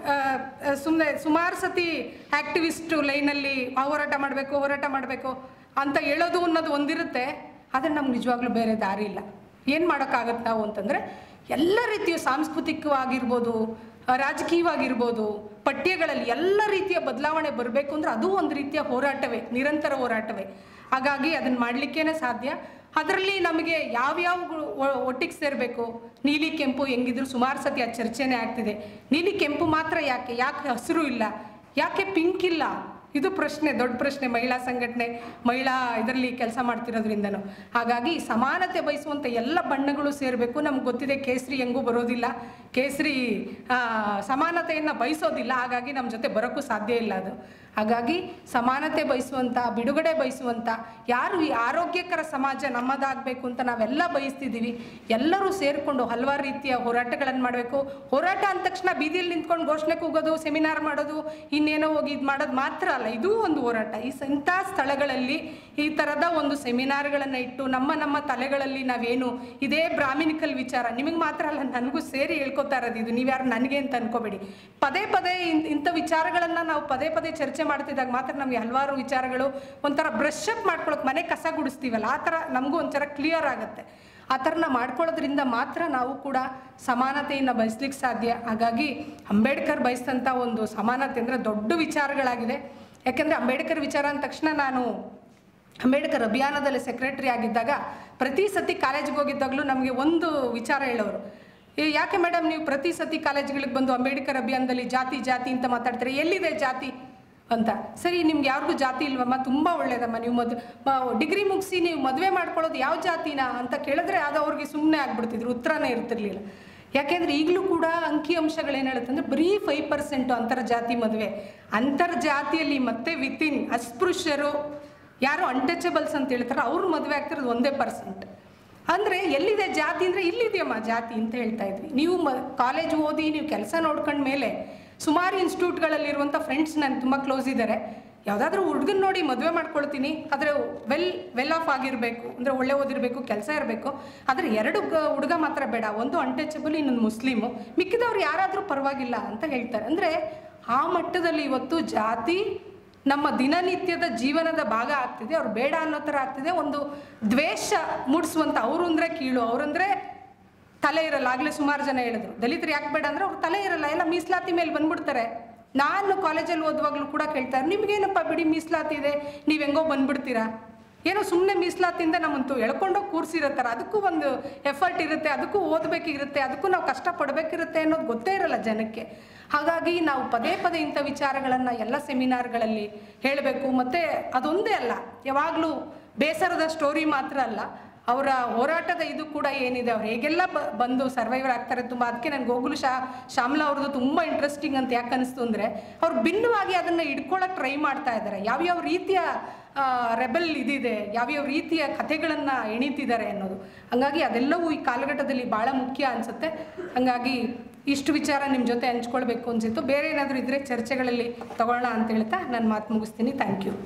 S1: ಸುಮ್ಮನೆ ಸುಮಾರು ಸತಿ ಆ್ಯಕ್ಟಿವಿಸ್ಟ್ ಲೈನಲ್ಲಿ ಆ ಹೋರಾಟ ಮಾಡಬೇಕು ಹೋರಾಟ ಮಾಡಬೇಕು ಅಂತ ಹೇಳೋದು ಅನ್ನೋದು ಒಂದಿರುತ್ತೆ ಆದರೆ ನಮ್ಗೆ ನಿಜವಾಗ್ಲೂ ಬೇರೆ ದಾರಿ ಇಲ್ಲ ಏನು ಮಾಡೋಕ್ಕಾಗತ್ತೆ ನಾವು ಅಂತಂದರೆ ಎಲ್ಲ ರೀತಿಯ ಸಾಂಸ್ಕೃತಿಕವಾಗಿರ್ಬೋದು ಆ, ರಾಜಕೀಯವಾಗಿರ್ಬೋದು ಪಠ್ಯಗಳಲ್ಲಿ ಎಲ್ಲ ರೀತಿಯ ಬದಲಾವಣೆ ಬರಬೇಕು ಅಂದ್ರೆ ಅದು ಒಂದು ರೀತಿಯ ಹೋರಾಟವೇ ನಿರಂತರ ಹೋರಾಟವೇ ಹಾಗಾಗಿ ಅದನ್ನು ಮಾಡಲಿಕ್ಕೇನೆ ಸಾಧ್ಯ ಅದರಲ್ಲಿ ನಮಗೆ ಯಾವ್ಯಾವ ಒಟ್ಟಿಗೆ ಸೇರಬೇಕು ನೀಲಿ ಕೆಂಪು ಹೆಂಗಿದ್ರು ಸುಮಾರು ಸತಿ ಆ ಚರ್ಚೆನೇ ಆಗ್ತಿದೆ ನೀಲಿ ಕೆಂಪು ಮಾತ್ರ ಯಾಕೆ ಯಾಕೆ ಹಸಿರು ಇಲ್ಲ ಯಾಕೆ ಪಿಂಕ್ ಇಲ್ಲ ಇದು ಪ್ರಶ್ನೆ ದೊಡ್ಡ ಪ್ರಶ್ನೆ ಮಹಿಳಾ ಸಂಘಟನೆ ಮಹಿಳಾ ಇದರಲ್ಲಿ ಕೆಲಸ ಮಾಡ್ತಿರೋದ್ರಿಂದನೂ ಹಾಗಾಗಿ ಸಮಾನತೆ ಬಯಸುವಂಥ ಎಲ್ಲ ಬಣ್ಣಗಳು ಸೇರಬೇಕು ನಮ್ಗೆ ಗೊತ್ತಿದೆ ಕೇಸರಿ ಹೆಂಗೂ ಬರೋದಿಲ್ಲ ಕೇಸರಿ ಆ, ಸಮಾನತೆಯನ್ನು ಬಯಸೋದಿಲ್ಲ ಹಾಗಾಗಿ ನಮ್ಮ ಜೊತೆ ಬರೋಕ್ಕೂ ಸಾಧ್ಯ ಇಲ್ಲ ಅದು ಹಾಗಾಗಿ ಸಮಾನತೆ ಬಯಸುವಂಥ ಬಿಡುಗಡೆ ಬಯಸುವಂಥ ಯಾರು ಈ ಆರೋಗ್ಯಕರ ಸಮಾಜ ನಮ್ಮದಾಗಬೇಕು ಅಂತ ನಾವೆಲ್ಲ ಬಯಸ್ತಿದ್ದೀವಿ ಎಲ್ಲರೂ ಸೇರಿಕೊಂಡು ಹಲವಾರು ರೀತಿಯ ಹೋರಾಟಗಳನ್ನು ಮಾಡಬೇಕು ಹೋರಾಟ ಅಂದ ತಕ್ಷಣ ಬೀದಿಯಲ್ಲಿ ನಿಂತ್ಕೊಂಡು ಘೋಷಣೆ ಕೂಗೋದು ಸೆಮಿನಾರ್ ಮಾಡೋದು ಇನ್ನೇನೋ ಹೋಗಿ ಇದು ಮಾಡೋದು ಮಾತ್ರ ಅಲ್ಲ ಇದೂ ಒಂದು ಹೋರಾಟ ಈ ಸ- ಇಂಥ ಸ್ಥಳಗಳಲ್ಲಿ ಈ ಥರದ ಒಂದು ಸೆಮಿನಾರ್ಗಳನ್ನು ಇಟ್ಟು ನಮ್ಮ ನಮ್ಮ ತಲೆಗಳಲ್ಲಿ ನಾವೇನು ಇದೇ ಬ್ರಾಹ್ಮಿನಿಕಲ್ ವಿಚಾರ ನಿಮಗೆ ಮಾತ್ರ ಅಲ್ಲ ನನಗೂ ಸೇರಿ ಹೇಳ್ಕೊತಾ ಇರೋದು ಇದು ನೀವ್ಯಾರು ನನಗೆ ಅಂತ ಅನ್ಕೋಬೇಡಿ ಪದೇ ಪದೇ ಇನ್- ಇಂಥ ವಿಚಾರಗಳನ್ನು ನಾವು ಪದೇ ಪದೇ ಚರ್ಚೆ ಮಾಡ್ತಿದ್ದಾಗ ಮಾತ್ರ ನಮಗೆ ಹಲವಾರು ವಿಚಾರಗಳು ಒಂಥರ ಬ್ರಷ್ ಅಪ್ ಮಾಡ್ಕೊಳಕ್ಕೆ ಮನೆ ಕಸ ಗುಡಿಸ್ತೀವಲ್ಲ ಆ ಥರ ನಮಗೂ ಒಂಥರ ಕ್ಲಿಯರ್ ಆಗುತ್ತೆ ಆ ಥರನ ಮಾಡ್ಕೊಳ್ಳೋದ್ರಿಂದ ಮಾತ್ರ ನಾವು ಕೂಡ ಸಮಾನತೆಯನ್ನು ಬಯಸ್ಲಿಕ್ಕೆ ಸಾಧ್ಯ ಹಾಗಾಗಿ ಅಂಬೇಡ್ಕರ್ ಬಯಸಿದಂಥ ಒಂದು ಸಮಾನತೆ ಅಂದರೆ ದೊಡ್ಡ ವಿಚಾರಗಳಾಗಿದೆ ಯಾಕೆಂದರೆ ಅಂಬೇಡ್ಕರ್ ವಿಚಾರ ಅಂದ ತಕ್ಷಣ ನಾನು ಅಂಬೇಡ್ಕರ್ ಅಭಿಯಾನದಲ್ಲಿ ಸೆಕ್ರೆಟರಿ ಆಗಿದ್ದಾಗ ಪ್ರತಿ ಸತಿ ಕಾಲೇಜಿಗೆ ಹೋಗಿದ್ದಾಗಲೂ ನಮಗೆ ಒಂದು ವಿಚಾರ ಹೇಳೋರು ಏ ಯಾಕೆ ಮೇಡಮ್ ನೀವು ಪ್ರತಿ ಸತಿ ಕಾಲೇಜ್ಗಳಿಗೆ ಬಂದು ಅಂಬೇಡ್ಕರ್ ಅಭಿಯಾನದಲ್ಲಿ ಜಾತಿ ಜಾತಿ ಅಂತ ಮಾತಾಡ್ತೀರಿ ಎಲ್ಲಿದೆ ಜಾತಿ ಅಂತ ಸರಿ ನಿಮ್ಗೆ ಯಾರಿಗೂ ಜಾತಿ ಇಲ್ವಮ್ಮ ತುಂಬ ಒಳ್ಳೇದಮ್ಮ ನೀವು ಮದ್ ಡಿಗ್ರಿ ಮುಗಿಸಿ ನೀವು ಮದುವೆ ಮಾಡ್ಕೊಳ್ಳೋದು ಯಾವ ಜಾತಿನ ಅಂತ ಕೇಳಿದ್ರೆ ಅದು ಅವ್ರಿಗೆ ಸುಮ್ಮನೆ ಆಗ್ಬಿಡ್ತಿದ್ರು ಉತ್ತರನೇ ಇರ್ತಿರ್ಲಿಲ್ಲ ಯಾಕೆಂದ್ರೆ ಈಗಲೂ ಕೂಡ ಅಂಕಿಅಂಶಗಳೇನು ಹೇಳುತ್ತೆ ಅಂದರೆ ಬರೀ ಫೈವ್ ಪರ್ಸೆಂಟು ಅಂತರ್ಜಾತಿ ಮದುವೆ ಅಂತರ್ಜಾತಿಯಲ್ಲಿ ಮತ್ತೆ ವಿತಿನ್ ಅಸ್ಪೃಶ್ಯರು ಯಾರು ಅನ್ಟಚಬಲ್ಸ್ ಅಂತ ಹೇಳ್ತಾರೆ ಅವ್ರು ಮದುವೆ ಆಗ್ತಿರೋದು ಒಂದೇ ಪರ್ಸೆಂಟ್ ಅಂದರೆ ಎಲ್ಲಿದೆ ಜಾತಿ ಅಂದರೆ ಇಲ್ಲಿದೆಯಮ್ಮ ಜಾತಿ ಅಂತ ಹೇಳ್ತಾ ಇದ್ವಿ ನೀವು ಮ ಕಾಲೇಜ್ ಓದಿ ನೀವು ಕೆಲಸ ನೋಡ್ಕೊಂಡ ಮೇಲೆ ಸುಮಾರು ಇನ್ಸ್ಟಿಟ್ಯೂಟ್ಗಳಲ್ಲಿರುವಂಥ ಫ್ರೆಂಡ್ಸ್ ನಾನು ತುಂಬ ಕ್ಲೋಸ್ ಇದ್ದಾರೆ ಯಾವುದಾದ್ರೂ ಹುಡುಗನ ನೋಡಿ ಮದುವೆ ಮಾಡ್ಕೊಳ್ತೀನಿ ಆದರೆ ವೆಲ್ ವೆಲ್ ಆಫ್ ಆಗಿರಬೇಕು ಅಂದರೆ ಒಳ್ಳೆ ಓದಿರಬೇಕು ಕೆಲಸ ಇರಬೇಕು ಆದರೆ ಎರಡು ಗ- ಹುಡುಗ ಮಾತ್ರ ಬೇಡ ಒಂದು ಅನ್ಟಚಬಲ್ ಇನ್ನೊಂದು ಮುಸ್ಲಿಮು ಮಿಕ್ಕಿದವ್ರು ಯಾರಾದರೂ ಪರವಾಗಿಲ್ಲ ಅಂತ ಹೇಳ್ತಾರೆ ಅಂದರೆ ಆ ಮಟ್ಟದಲ್ಲಿ ಇವತ್ತು ಜಾತಿ ನಮ್ಮ ದಿನನಿತ್ಯದ ಜೀವನದ ಭಾಗ ಆಗ್ತಿದೆ ಅವ್ರು ಬೇಡ ಅನ್ನೋ ಥರ ಆಗ್ತಿದೆ ಒಂದು ದ್ವೇಷ ಮೂಡಿಸುವಂಥ ಅವರು ಅಂದರೆ ಕೀಳು ಅವರಂದ್ರೆ ತಲೆ ಇರಲ್ಲ ಆಗಲೇ ಸುಮಾರು ಜನ ಹೇಳಿದ್ರು ದಲಿತರು ಯಾಕೆ ಬೇಡ ಅಂದ್ರೆ ಅವ್ರು ತಲೆ ಇರಲ್ಲ ಎಲ್ಲ ಮೀಸಲಾತಿ ಮೇಲೆ ಬಂದ್ಬಿಡ್ತಾರೆ ನಾನು ಕಾಲೇಜಲ್ಲಿ ಓದುವಾಗಲೂ ಕೂಡ ಕೇಳ್ತಾರೆ ನಿಮ್ಗೇನಪ್ಪ ಬಿಡಿ ಮೀಸಲಾತಿ ಇದೆ ನೀವು ಹೆಂಗೋ ಬಂದ್ಬಿಡ್ತೀರಾ ಏನೋ ಸುಮ್ಮನೆ ಮೀಸಲಾತಿಯಿಂದ ನಮ್ಮಂತೂ ಎಳ್ಕೊಂಡೋಗಿ ಕೂರಿಸಿರತ್ತಾರೆ ಅದಕ್ಕೂ ಒಂದು ಎಫರ್ಟ್ ಇರುತ್ತೆ ಅದಕ್ಕೂ ಓದಬೇಕಿರುತ್ತೆ ಅದಕ್ಕೂ ನಾವು ಕಷ್ಟಪಡಬೇಕಿರುತ್ತೆ ಅನ್ನೋದು ಗೊತ್ತೇ ಇರಲ್ಲ ಜನಕ್ಕೆ ಹಾಗಾಗಿ ನಾವು ಪದೇ ಪದೇ ಇಂಥ ವಿಚಾರಗಳನ್ನು ಎಲ್ಲ ಸೆಮಿನಾರ್ಗಳಲ್ಲಿ ಹೇಳಬೇಕು ಮತ್ತು ಅದೊಂದೇ ಅಲ್ಲ ಯಾವಾಗಲೂ ಬೇಸರದ ಸ್ಟೋರಿ ಮಾತ್ರ ಅಲ್ಲ ಅವರ ಹೋರಾಟದ ಇದು ಕೂಡ ಏನಿದೆ ಅವ್ರು ಹೇಗೆಲ್ಲ ಬ ಬಂದು ಸರ್ವೈವರ್ ಆಗ್ತಾರೆ ತುಂಬ ಅದಕ್ಕೆ ನನಗೆ ಗೋಗುಲು ಶಾ ಶ್ಯಾಮ್ಲಾ ಅವ್ರದ್ದು ತುಂಬ ಇಂಟ್ರೆಸ್ಟಿಂಗ್ ಅಂತ ಯಾಕೆ ಅನಿಸ್ತು ಅಂದರೆ ಅವ್ರು ಭಿನ್ನವಾಗಿ ಅದನ್ನು ಇಟ್ಕೊಳ್ಳೋಕೆ ಟ್ರೈ ಮಾಡ್ತಾ ಇದ್ದಾರೆ ಯಾವ್ಯಾವ ರೀತಿಯ ರೆಬಲ್ ಇದಿದೆ ಯಾವ್ಯಾವ ರೀತಿಯ ಕಥೆಗಳನ್ನು ಎಣಿತಿದ್ದಾರೆ ಅನ್ನೋದು ಹಂಗಾಗಿ ಅದೆಲ್ಲವೂ ಈ ಕಾಲಘಟ್ಟದಲ್ಲಿ ಭಾಳ ಮುಖ್ಯ ಅನಿಸುತ್ತೆ ಹಂಗಾಗಿ ಇಷ್ಟು ವಿಚಾರ ನಿಮ್ಮ ಜೊತೆ ಹಂಚ್ಕೊಳ್ಬೇಕು ಅನ್ಸಿತ್ತು ಬೇರೆ ಏನಾದರೂ ಇದ್ದರೆ ಚರ್ಚೆಗಳಲ್ಲಿ ತಗೊಳ್ಳೋಣ ಅಂತ ಹೇಳ್ತಾ ನಾನು ಮಾತು ಮುಗಿಸ್ತೀನಿ ಥ್ಯಾಂಕ್ ಯು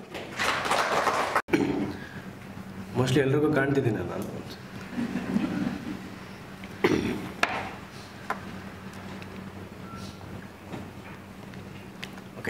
S2: ಮೋಸ್ಟ್ಲಿ ಎಲ್ರಿಗೂ ಕಾಣ್ತಿದ್ದೀನಿ ನಾನು ಓಕೆ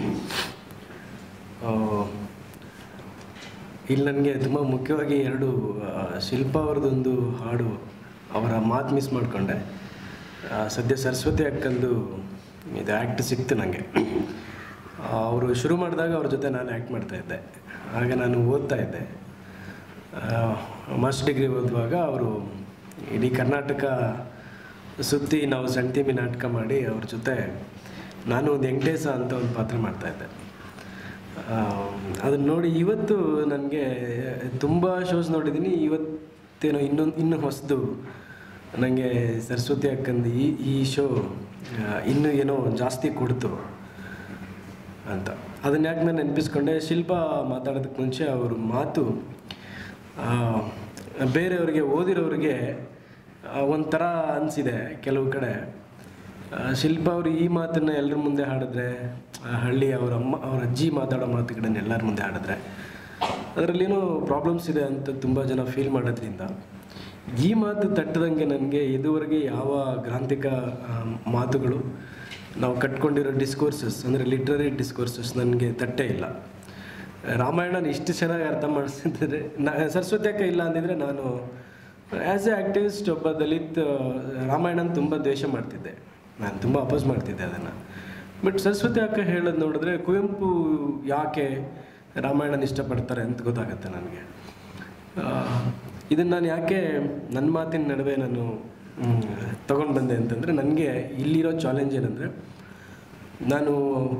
S2: ಇಲ್ಲಿ ನನಗೆ ತುಂಬ ಮುಖ್ಯವಾಗಿ ಎರಡು ಆ, ಶಿಲ್ಪ ಅವ್ರದ್ದೊಂದು ಹಾಡು ಅವರ ಮಾತು ಮಿಸ್ ಮಾಡಿಕೊಂಡೆ ಸದ್ಯ ಸರಸ್ವತಿ ಅಕ್ಕಂದು ಇದು ಆ್ಯಕ್ಟ್ ಸಿಕ್ತು ನನಗೆ ಅವರು ಶುರು ಮಾಡಿದಾಗ ಅವ್ರ ಜೊತೆ ನಾನು ಆ್ಯಕ್ಟ್ ಮಾಡ್ತಾಯಿದ್ದೆ ಆಗ ನಾನು ಓದ್ತಾ ಇದ್ದೆ ಮಾಸ್ಟರ್ ಡಿಗ್ರಿ ಓದುವಾಗ ಅವರು ಇಡೀ ಕರ್ನಾಟಕ ಸುತ್ತಿ ನಾವು ಸಣ್ತಿಮಿ ನಾಟಕ ಮಾಡಿ ಅವ್ರ ಜೊತೆ ನಾನು ಒಂದು ವೆಂಕಟೇಶ ಅಂತ ಒಂದು ಪಾತ್ರ ಮಾಡ್ತಾಯಿದ್ದೆ ಅದನ್ನು ನೋಡಿ ಇವತ್ತು ನನಗೆ ತುಂಬ ಶೋಸ್ ನೋಡಿದ್ದೀನಿ ಇವತ್ತೇನೋ ಇನ್ನೊಂದು ಇನ್ನೂ ಹೊಸದು ನನಗೆ ಸರಸ್ವತಿ ಅಕ್ಕಂದು ಈ ಈ ಶೋ ಇನ್ನೂ ಏನೋ ಜಾಸ್ತಿ ಕೊಡ್ತು ಅಂತ ಅದನ್ನ ಯಾಕೆ ನಾನು ನೆನಪಿಸ್ಕೊಂಡೆ ಶಿಲ್ಪ ಮಾತಾಡೋದಕ್ಕೆ ಮುಂಚೆ ಅವ್ರ ಮಾತು ಆ, ಬೇರೆಯವರಿಗೆ ಓದಿರೋರಿಗೆ ಆ, ಒಂಥರ ಅನಿಸಿದೆ ಕೆಲವು ಕಡೆ ಆ, ಶಿಲ್ಪ ಅವರು ಈ ಮಾತನ್ನು ಎಲ್ಲರ ಮುಂದೆ ಹಾಡಿದ್ರೆ ಆ ಹಳ್ಳಿ ಅವ್ರ ಅಮ್ಮ ಅವ್ರ ಅಜ್ಜಿ ಮಾತಾಡೋ ಮಾತುಗಳನ್ನ ಎಲ್ಲರ ಮುಂದೆ ಹಾಡಿದ್ರೆ ಅದರಲ್ಲೇನೋ ಪ್ರಾಬ್ಲಮ್ಸ್ ಇದೆ ಅಂತ ತುಂಬ ಜನ ಫೀಲ್ ಮಾಡೋದ್ರಿಂದ ಈ ಮಾತು ತಟ್ಟದಂಗೆ ನನಗೆ ಇದುವರೆಗೆ ಯಾವ ಗ್ರಾಂಥಿಕ ಆ, ಮಾತುಗಳು ನಾವು ಕಟ್ಕೊಂಡಿರೋ ಡಿಸ್ಕೋರ್ಸಸ್ ಅಂದರೆ ಲಿಟ್ರರಿ ಡಿಸ್ಕೋರ್ಸಸ್ ನನಗೆ ತಟ್ಟೇ ಇಲ್ಲ ರಾಮಾಯಣನ ಇಷ್ಟು ಚೆನ್ನಾಗಿ ಅರ್ಥ ಮಾಡಿಸಿದ್ರೆ ನಾ ಸರಸ್ವತಿ ಅಕ್ಕ ಇಲ್ಲ ಅಂದಿದ್ರೆ ನಾನು ಆ್ಯಸ್ ಎ ಆ್ಯಕ್ಟಿವಿಸ್ಟ್ ಒಬ್ಬ ದಲಿತ್ ರಾಮಾಯಣನ ತುಂಬ ದ್ವೇಷ ಮಾಡ್ತಿದ್ದೆ ನಾನು ತುಂಬ ಅಪೋಸ್ ಮಾಡ್ತಿದ್ದೆ ಅದನ್ನು ಬಟ್ ಸರಸ್ವತಿ ಅಕ್ಕ ಹೇಳೋದು ನೋಡಿದ್ರೆ ಕುವೆಂಪು ಯಾಕೆ ರಾಮಾಯಣನ ಇಷ್ಟಪಡ್ತಾರೆ ಅಂತ ಗೊತ್ತಾಗುತ್ತೆ ನನಗೆ ಇದನ್ನು ನಾನು ಯಾಕೆ ನನ್ನ ಮಾತಿನ ನಡುವೆ ನಾನು ತೊಗೊಂಡು ಬಂದೆ ಅಂತಂದರೆ ನನಗೆ ಇಲ್ಲಿರೋ ಚಾಲೆಂಜ್ ಏನಂದರೆ ನಾನು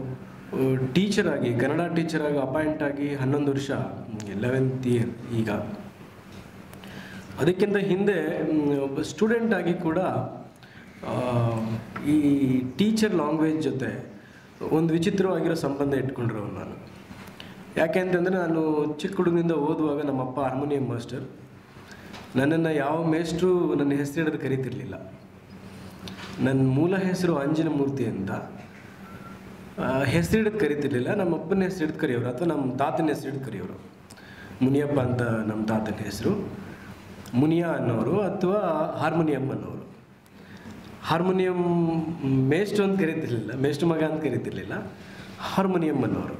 S2: ಟೀಚರ್ ಆಗಿ ಕನ್ನಡ ಟೀಚರ್ ಆಗಿ ಅಪಾಯಿಂಟ್ ಆಗಿ ಹನ್ನೊಂದು ವರ್ಷ ಲೆವೆಂತ್ ಇಯರ್ ಈಗ ಅದಕ್ಕಿಂತ ಹಿಂದೆ ಮ್, ಒಬ್ಬ ಸ್ಟೂಡೆಂಟ್ ಆಗಿ ಕೂಡ ಆ, ಈ ಟೀಚರ್ ಲ್ಯಾಂಗ್ವೇಜ್ ಜೊತೆ ಒಂದು ವಿಚಿತ್ರವಾಗಿರೋ ಸಂಬಂಧ ಇಟ್ಕೊಂಡಿರೋ ನಾನು ಯಾಕೆ ಅಂತಂದರೆ ನಾನು ಚಿಕ್ಕ ಹುಡುಗನಿಂದ ಓದುವಾಗ ನಮ್ಮಪ್ಪ ಹಾರ್ಮೋನಿಯಂ ಮಾಸ್ಟರ್ ನನ್ನನ್ನು ಯಾವ ಮೇಷ್ಟ್ರು ನನ್ನ ಹೆಸರು ಹಿಡಿದು ಕರೀತಿರ್ಲಿಲ್ಲ ನನ್ನ ಮೂಲ ಹೆಸರು ಆಂಜನ ಮೂರ್ತಿ ಅಂತ ಹೆಸರು ಹಿಡಿದು ಕರಿತಿರ್ಲಿಲ್ಲ ನಮ್ಮ ಅಪ್ಪನ ಹೆಸರು ಹಿಡಿದು ಕರೆಯೋರು ಅಥವಾ ನಮ್ಮ ತಾತನ ಹೆಸರು ಹಿಡಿದು ಕರೆಯೋರು ಮುನಿಯಪ್ಪ ಅಂತ ನಮ್ಮ ತಾತನ ಹೆಸರು ಮುನಿಯ ಅನ್ನೋರು ಅಥವಾ ಹಾರ್ಮೋನಿಯಂ ಅನ್ನೋರು ಹಾರ್ಮೋನಿಯಂ ಮೇಷ್ಟ್ರು ಅಂತ ಕರಿತಿರ್ಲಿಲ್ಲ ಮೇಷ್ಟ್ರು ಮಗ ಅಂತ ಕರಿತಿರ್ಲಿಲ್ಲ ಹಾರ್ಮೋನಿಯಂ ಅನ್ನೋರು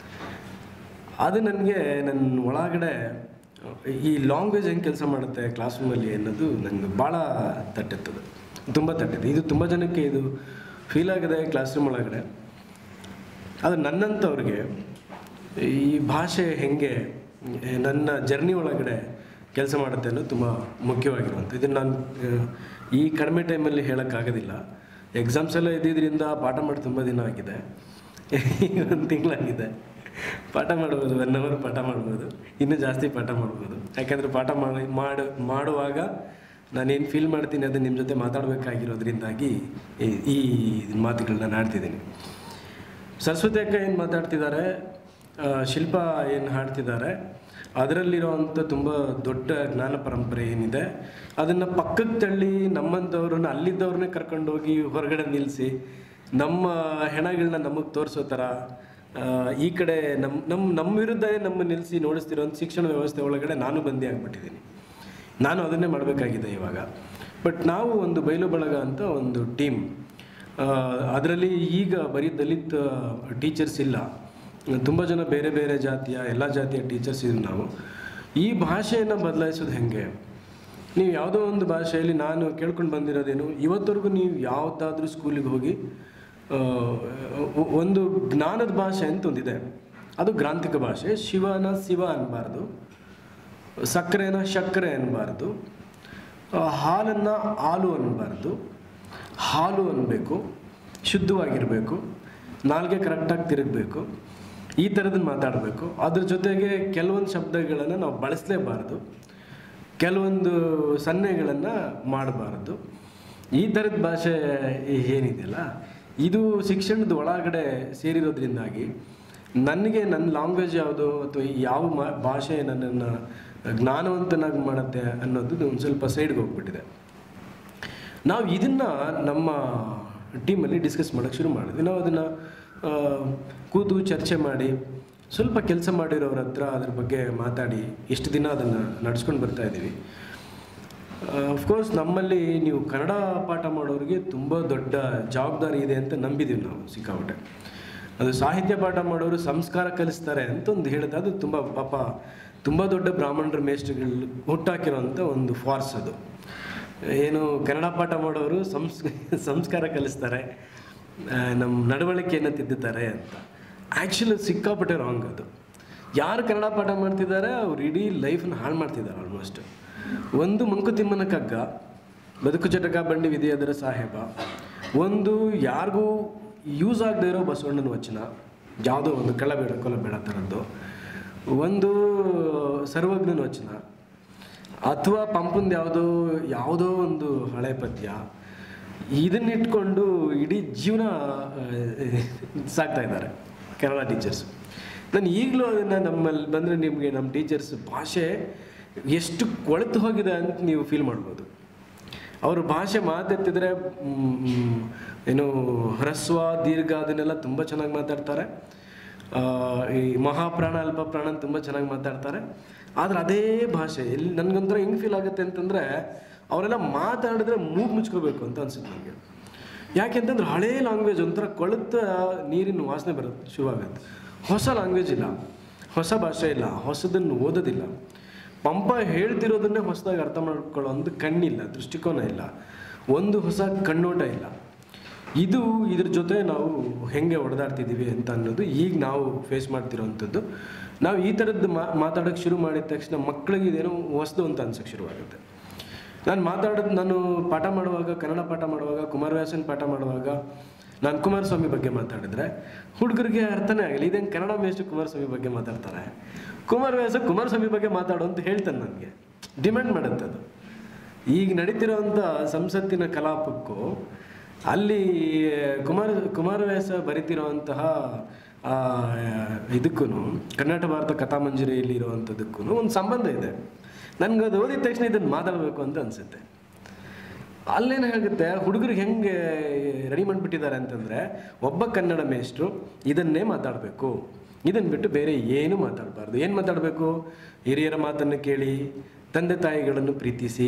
S2: ಅದು ನನಗೆ ನನ್ನ ಒಳಗಡೆ ಈ ಲ್ಯಾಂಗ್ವೇಜ್ ಹೆಂಗೆ ಕೆಲಸ ಮಾಡುತ್ತೆ ಕ್ಲಾಸ್ ರೂಮಲ್ಲಿ ಅನ್ನೋದು ನನಗೆ ಭಾಳ ತಟ್ಟಿರ್ತದೆ ತುಂಬ ತಟ್ಟಿದೆ ಇದು ತುಂಬ ಜನಕ್ಕೆ ಇದು ಫೀಲ್ ಆಗಿದೆ ಕ್ಲಾಸ್ ರೂಮ್ ಒಳಗಡೆ ಆದರೆ ನನ್ನಂಥವ್ರಿಗೆ ಈ ಭಾಷೆ ಹೆಂಗೆ ನನ್ನ ಜರ್ನಿ ಒಳಗಡೆ ಕೆಲಸ ಮಾಡುತ್ತೆ ಅನ್ನೋದು ತುಂಬ ಮುಖ್ಯವಾಗಿರುವಂಥ ಇದನ್ನು ನಾನು ಆ, ಈ ಕಡಿಮೆ ಟೈಮಲ್ಲಿ ಹೇಳೋಕ್ಕಾಗೋದಿಲ್ಲ ಎಕ್ಸಾಮ್ಸ್ ಎಲ್ಲ ಇದ್ದಿದ್ದರಿಂದ ಪಾಠ ಮಾಡಿ ತುಂಬ ದಿನ ಆಗಿದೆ ಈಗ ಒಂದು ತಿಂಗಳಾಗಿದೆ ಪಾಠ ಮಾಡ್ಬೋದು ಒನ್ ಅವರ್ ಪಾಠ ಮಾಡ್ಬೋದು ಇನ್ನೂ ಜಾಸ್ತಿ ಪಾಠ ಮಾಡ್ಬೋದು ಯಾಕಂದರೆ ಪಾಠ ಮಾಡಿ ಮಾಡು ಮಾಡುವಾಗ ನಾನೇನು ಫೀಲ್ ಮಾಡ್ತೀನಿ ಅದು ನಿಮ್ಮ ಜೊತೆ ಮಾತಾಡಬೇಕಾಗಿರೋದ್ರಿಂದಾಗಿ ಈ- ಈ ಮಾತುಗಳನ್ನ ನಾನು ಆಡ್ತಿದ್ದೀನಿ ಸರಸ್ವತಿ ಅಕ್ಕ ಏನು ಮಾತಾಡ್ತಿದ್ದಾರೆ ಆ, ಶಿಲ್ಪ ಏನು ಹಾಡ್ತಿದ್ದಾರೆ ಅದರಲ್ಲಿರೋವಂಥ ತುಂಬ ದೊಡ್ಡ ಜ್ಞಾನ ಪರಂಪರೆ ಏನಿದೆ ಅದನ್ನು ಪಕ್ಕಕ್ಕೆ ತಳ್ಳಿ ನಮ್ಮಂಥವ್ರನ್ನ ಅಲ್ಲಿದ್ದವ್ರನ್ನೇ ಕರ್ಕೊಂಡೋಗಿ ಹೊರಗಡೆ ನಿಲ್ಲಿಸಿ ನಮ್ಮ ಹೆಣಗಳನ್ನ ನಮಗೆ ತೋರಿಸೋ ಥರ ಆ, ಈ ಕಡೆ ನಮ್ಮ ನಮ್ಮ ನಮ್ಮ ವಿರುದ್ಧನೇ ನಮ್ಮ ನಿಲ್ಲಿಸಿ ನೋಡಿಸ್ತಿರೋಂಥ ಶಿಕ್ಷಣ ವ್ಯವಸ್ಥೆ ಒಳಗಡೆ ನಾನು ಬಂದಿ ಆಗ್ಬಿಟ್ಟಿದ್ದೀನಿ ನಾನು ಅದನ್ನೇ ಮಾಡಬೇಕಾಗಿದೆ ಇವಾಗ ಬಟ್ ನಾವು ಒಂದು ಬಯಲು ಬಳಗ ಅಂತ ಒಂದು ಟೀಮ್ ಅದರಲ್ಲಿ ಈಗ ಬರೀ ದಲಿತ್ ಟೀಚರ್ಸ್ ಇಲ್ಲ ತುಂಬ ಜನ ಬೇರೆ ಬೇರೆ ಜಾತಿಯ ಎಲ್ಲ ಜಾತಿಯ ಟೀಚರ್ಸ್ ಇದ್ದೀವಿ ನಾವು ಈ ಭಾಷೆಯನ್ನು ಬದಲಾಯಿಸೋದು ಹೆಂಗೆ ನೀವು ಯಾವುದೋ ಒಂದು ಭಾಷೆಯಲ್ಲಿ ನಾನು ಕೇಳ್ಕೊಂಡು ಬಂದಿರೋದೇನು ಇವತ್ತವರೆಗೂ ನೀವು ಯಾವುದಾದ್ರೂ ಸ್ಕೂಲಿಗೆ ಹೋಗಿ ಆ, ಒ- ಒಂದು ಜ್ಞಾನದ ಭಾಷೆ ಅಂತ ಒಂದಿದೆ ಅದು ಗ್ರಾಂಥಿಕ ಭಾಷೆ ಶಿವನ ಶಿವ ಅನ್ನಬಾರ್ದು ಸಕ್ಕರೆನ ಸಕ್ಕರೆ ಅನ್ನಬಾರ್ದು ಹಾಲನ್ನು ಹಾಲು ಅನ್ನಬಾರ್ದು ಹಾಲು ಅನ್ನಬೇಕು ಶುದ್ಧವಾಗಿರಬೇಕು ನಾಲ್ಗೆ ಕರೆಕ್ಟಾಗಿ ತಿರುಗಬೇಕು ಈ ಥರದನ್ನ ಮಾತಾಡಬೇಕು ಅದ್ರ ಜೊತೆಗೆ ಕೆಲವೊಂದು ಶಬ್ದಗಳನ್ನು ನಾವು ಬಳಸಲೇಬಾರ್ದು ಕೆಲವೊಂದು ಸನ್ನೆಗಳನ್ನು ಮಾಡಬಾರ್ದು ಈ ಥರದ ಭಾಷೆ ಏನಿದೆಯಲ್ಲ ಇದು ಶಿಕ್ಷಣದ ಒಳಗಡೆ ಸೇರಿರೋದ್ರಿಂದಾಗಿ ನನಗೆ ನನ್ನ ಲ್ಯಾಂಗ್ವೇಜ್ ಯಾವುದು ಅಥವಾ ಯಾವ ಮಾ ಭಾಷೆ ನನ್ನನ್ನು ಜ್ಞಾನವಂತನಾಗಿ ಮಾಡುತ್ತೆ ಅನ್ನೋದು ಒಂದು ಸ್ವಲ್ಪ ಸೈಡ್ಗೆ ಹೋಗ್ಬಿಟ್ಟಿದೆ ನಾವು ಇದನ್ನು ನಮ್ಮ ಟೀಮಲ್ಲಿ ಡಿಸ್ಕಸ್ ಮಾಡೋಕ್ಕೆ ಶುರು ಮಾಡಿದ್ವಿ ನಾವು ಅದನ್ನು ಕೂತು ಚರ್ಚೆ ಮಾಡಿ ಸ್ವಲ್ಪ ಕೆಲಸ ಮಾಡಿರೋರ ಹತ್ರ ಅದ್ರ ಬಗ್ಗೆ ಮಾತಾಡಿ ಇಷ್ಟು ದಿನ ಅದನ್ನು ನಡ್ಸ್ಕೊಂಡು ಬರ್ತಾ ಇದ್ದೀವಿ ಅಫ್ಕೋರ್ಸ್ ನಮ್ಮಲ್ಲಿ ನೀವು ಕನ್ನಡ ಪಾಠ ಮಾಡೋರಿಗೆ ತುಂಬ ದೊಡ್ಡ ಜವಾಬ್ದಾರಿ ಇದೆ ಅಂತ ನಂಬಿದ್ದೀವಿ ನಾವು ಸಿಕ್ಕಾಪಟ್ಟೆ ಅದು ಸಾಹಿತ್ಯ ಪಾಠ ಮಾಡೋರು ಸಂಸ್ಕಾರ ಕಲಿಸ್ತಾರೆ ಅಂತ ಒಂದು ಹೇಳಿದೆ ಅದು ತುಂಬ ಪಾಪ ತುಂಬ ದೊಡ್ಡ ಬ್ರಾಹ್ಮಣರ ಮೇಷ್ಟ್ರುಗಳು ಹುಟ್ಟಾಕಿರೋಂಥ ಒಂದು ಫಾರ್ಸ್ ಅದು ಏನು ಕನ್ನಡ ಪಾಠ ಮಾಡೋರು ಸಂಸ್ ಸಂಸ್ಕಾರ ಕಲಿಸ್ತಾರೆ ಆ, ನಮ್ಮ ನಡವಳಿಕೆಯನ್ನು ತಿದ್ದುತ್ತಾರೆ ಅಂತ ಆ್ಯಕ್ಚುಲಿ ಸಿಕ್ಕಾಪಟ್ಟೆ ರಾಂಗ್ ಅದು ಯಾರು ಕನ್ನಡ ಪಾಠ ಮಾಡ್ತಿದ್ದಾರೆ ಅವ್ರು ಇಡೀ ಲೈಫನ್ನ ಹಾಳು ಮಾಡ್ತಿದ್ದಾರೆ ಆಲ್ಮೋಸ್ಟ್ ಒಂದು ಮಂಕುತಿಮ್ಮನ ಕಗ್ಗ ಬದುಕು ಚಟಕ ಬಂಡಿ ವಿಧಿಯದರ ಸಾಹೇಬ ಒಂದು ಯಾರಿಗೂ ಯೂಸ್ ಆಗದೆ ಇರೋ ಬಸವಣ್ಣನ ವಚನ ಯಾವುದೋ ಒಂದು ಕಳಬೇಡ ಕೊಲಬೇಡ ಥರದ್ದು ಒಂದು ಸರ್ವಜ್ಞನ ವಚನ ಅಥವಾ ಪಂಪಂದು ಯಾವುದೋ ಯಾವುದೋ ಒಂದು ಹಳೆ ಪದ್ಯ ಇದನ್ನಿಟ್ಕೊಂಡು ಇಡೀ ಜೀವನ ಆ, ಸಾಕ್ತಾ ಇದ್ದಾರೆ ಕನ್ನಡ ಟೀಚರ್ಸ್ ನಾನು ಈಗಲೂ ಅದನ್ನು ನಮ್ಮಲ್ಲಿ ಬಂದರೆ ನಿಮಗೆ ನಮ್ಮ ಟೀಚರ್ಸ್ ಭಾಷೆ ಎಷ್ಟು ಕೊಳೆತು ಹೋಗಿದೆ ಅಂತ ನೀವು ಫೀಲ್ ಮಾಡ್ಬೋದು ಅವರು ಭಾಷೆ ಮಾತೆತ್ತಿದ್ರೆ ಮ್, ಏನು ಹ್ರಸ್ವ ದೀರ್ಘ ಅದನ್ನೆಲ್ಲ ತುಂಬ ಚೆನ್ನಾಗಿ ಮಾತಾಡ್ತಾರೆ ಆ, ಈ ಮಹಾಪ್ರಾಣ ಅಲ್ಪ ಪ್ರಾಣ ತುಂಬ ಚೆನ್ನಾಗಿ ಮಾತಾಡ್ತಾರೆ ಆದರೆ ಅದೇ ಭಾಷೆ ಎಲ್ಲಿ ನನಗೊಂಥರ ಹೆಂಗೆ ಫೀಲ್ ಆಗುತ್ತೆ ಅಂತಂದರೆ ಅವರೆಲ್ಲ ಮಾತಾಡಿದ್ರೆ ಮೂಗು ಮುಚ್ಕೋಬೇಕು ಅಂತ ಅನ್ಸುತ್ತೆ ನನಗೆ ಯಾಕೆಂತಂದ್ರೆ ಹಳೇ ಲ್ಯಾಂಗ್ವೇಜ್ ಒಂಥರ ಕೊಳೆತ ನೀರಿನ ವಾಸನೆ ಬರುತ್ತೆ ಶುರುವಾಗುತ್ತೆ ಹೊಸ ಲ್ಯಾಂಗ್ವೇಜ್ ಇಲ್ಲ ಹೊಸ ಭಾಷೆ ಇಲ್ಲ ಹೊಸದನ್ನು ಓದೋದಿಲ್ಲ ಪಂಪ ಹೇಳ್ತಿರೋದನ್ನೇ ಹೊಸದಾಗಿ ಅರ್ಥ ಮಾಡ್ಕೊಳ್ಳೋ ಒಂದು ಕಣ್ಣಿಲ್ಲ ದೃಷ್ಟಿಕೋನ ಇಲ್ಲ ಒಂದು ಹೊಸ ಕಣ್ಣೋಟ ಇಲ್ಲ ಇದು ಇದ್ರ ಜೊತೆ ನಾವು ಹೆಂಗೆ ಹೊಡೆದಾಡ್ತಿದ್ದೀವಿ ಅಂತ ಅನ್ನೋದು ಈಗ ನಾವು ಫೇಸ್ ಮಾಡ್ತಿರೋವಂಥದ್ದು ನಾವು ಈ ಥರದ್ದು ಮಾ ಮಾತಾಡೋಕ್ಕೆ ಶುರು ಮಾಡಿದ ತಕ್ಷಣ ಮಕ್ಕಳಿಗೆ ಇದೇನೋ ಹೊಸದು ಅಂತ ಅನ್ಸೋಕ್ಕೆ ಶುರುವಾಗುತ್ತೆ ನಾನು ಮಾತಾಡೋದು ನಾನು ಪಾಠ ಮಾಡುವಾಗ ಕನ್ನಡ ಪಾಠ ಮಾಡುವಾಗ ಕುಮಾರವ್ಯಾಸನ್ ಪಾಠ ಮಾಡುವಾಗ ನಾನು ಕುಮಾರಸ್ವಾಮಿ ಬಗ್ಗೆ ಮಾತಾಡಿದ್ರೆ ಹುಡುಗರಿಗೆ ಅರ್ಥನೇ ಆಗಲಿ ಇದೇನು ಕನ್ನಡ ಮೇಷ್ಟು ಕುಮಾರಸ್ವಾಮಿ ಬಗ್ಗೆ ಮಾತಾಡ್ತಾರೆ ಕುಮಾರವ್ಯಾಸ ಕುಮಾರಸ್ವಾಮಿ ಬಗ್ಗೆ ಮಾತಾಡು ಅಂತ ಹೇಳ್ತಾನೆ ನನಗೆ ಡಿಮ್ಯಾಂಡ್ ಮಾಡುತ್ತೆ ಅದು ಈಗ ನಡೀತಿರೋವಂಥ ಸಂಸತ್ತಿನ ಕಲಾಪಕ್ಕೂ ಅಲ್ಲಿ ಕುಮಾರ ಕುಮಾರವ್ಯಾಸ ಬರಿತಿರೋವಂತಹ ಇದಕ್ಕೂ ಕರ್ನಾಟಕ ಭಾರತ ಕಥಾಮಂಜರಿಯಲ್ಲಿ ಇರುವಂಥದ್ದಕ್ಕೂ ಒಂದು ಸಂಬಂಧ ಇದೆ ನನಗೆ ಅದು ಓದಿದ ತಕ್ಷಣ ಇದನ್ನು ಮಾತಾಡಬೇಕು ಅಂತ ಅನಿಸುತ್ತೆ ಅಲ್ಲೇನಾಗುತ್ತೆ ಹುಡುಗರಿಗೆ ಹೆಂಗೆ ರೆಡಿ ಮಾಡಿಬಿಟ್ಟಿದ್ದಾರೆ ಅಂತಂದರೆ ಒಬ್ಬ ಕನ್ನಡ ಮೇಷ್ಟ್ರು ಇದನ್ನೇ ಮಾತಾಡಬೇಕು ಇದನ್ನು ಬಿಟ್ಟು ಬೇರೆ ಏನು ಮಾತಾಡಬಾರ್ದು ಏನು ಮಾತಾಡಬೇಕು ಹಿರಿಯರ ಮಾತನ್ನು ಕೇಳಿ ತಂದೆ ತಾಯಿಗಳನ್ನು ಪ್ರೀತಿಸಿ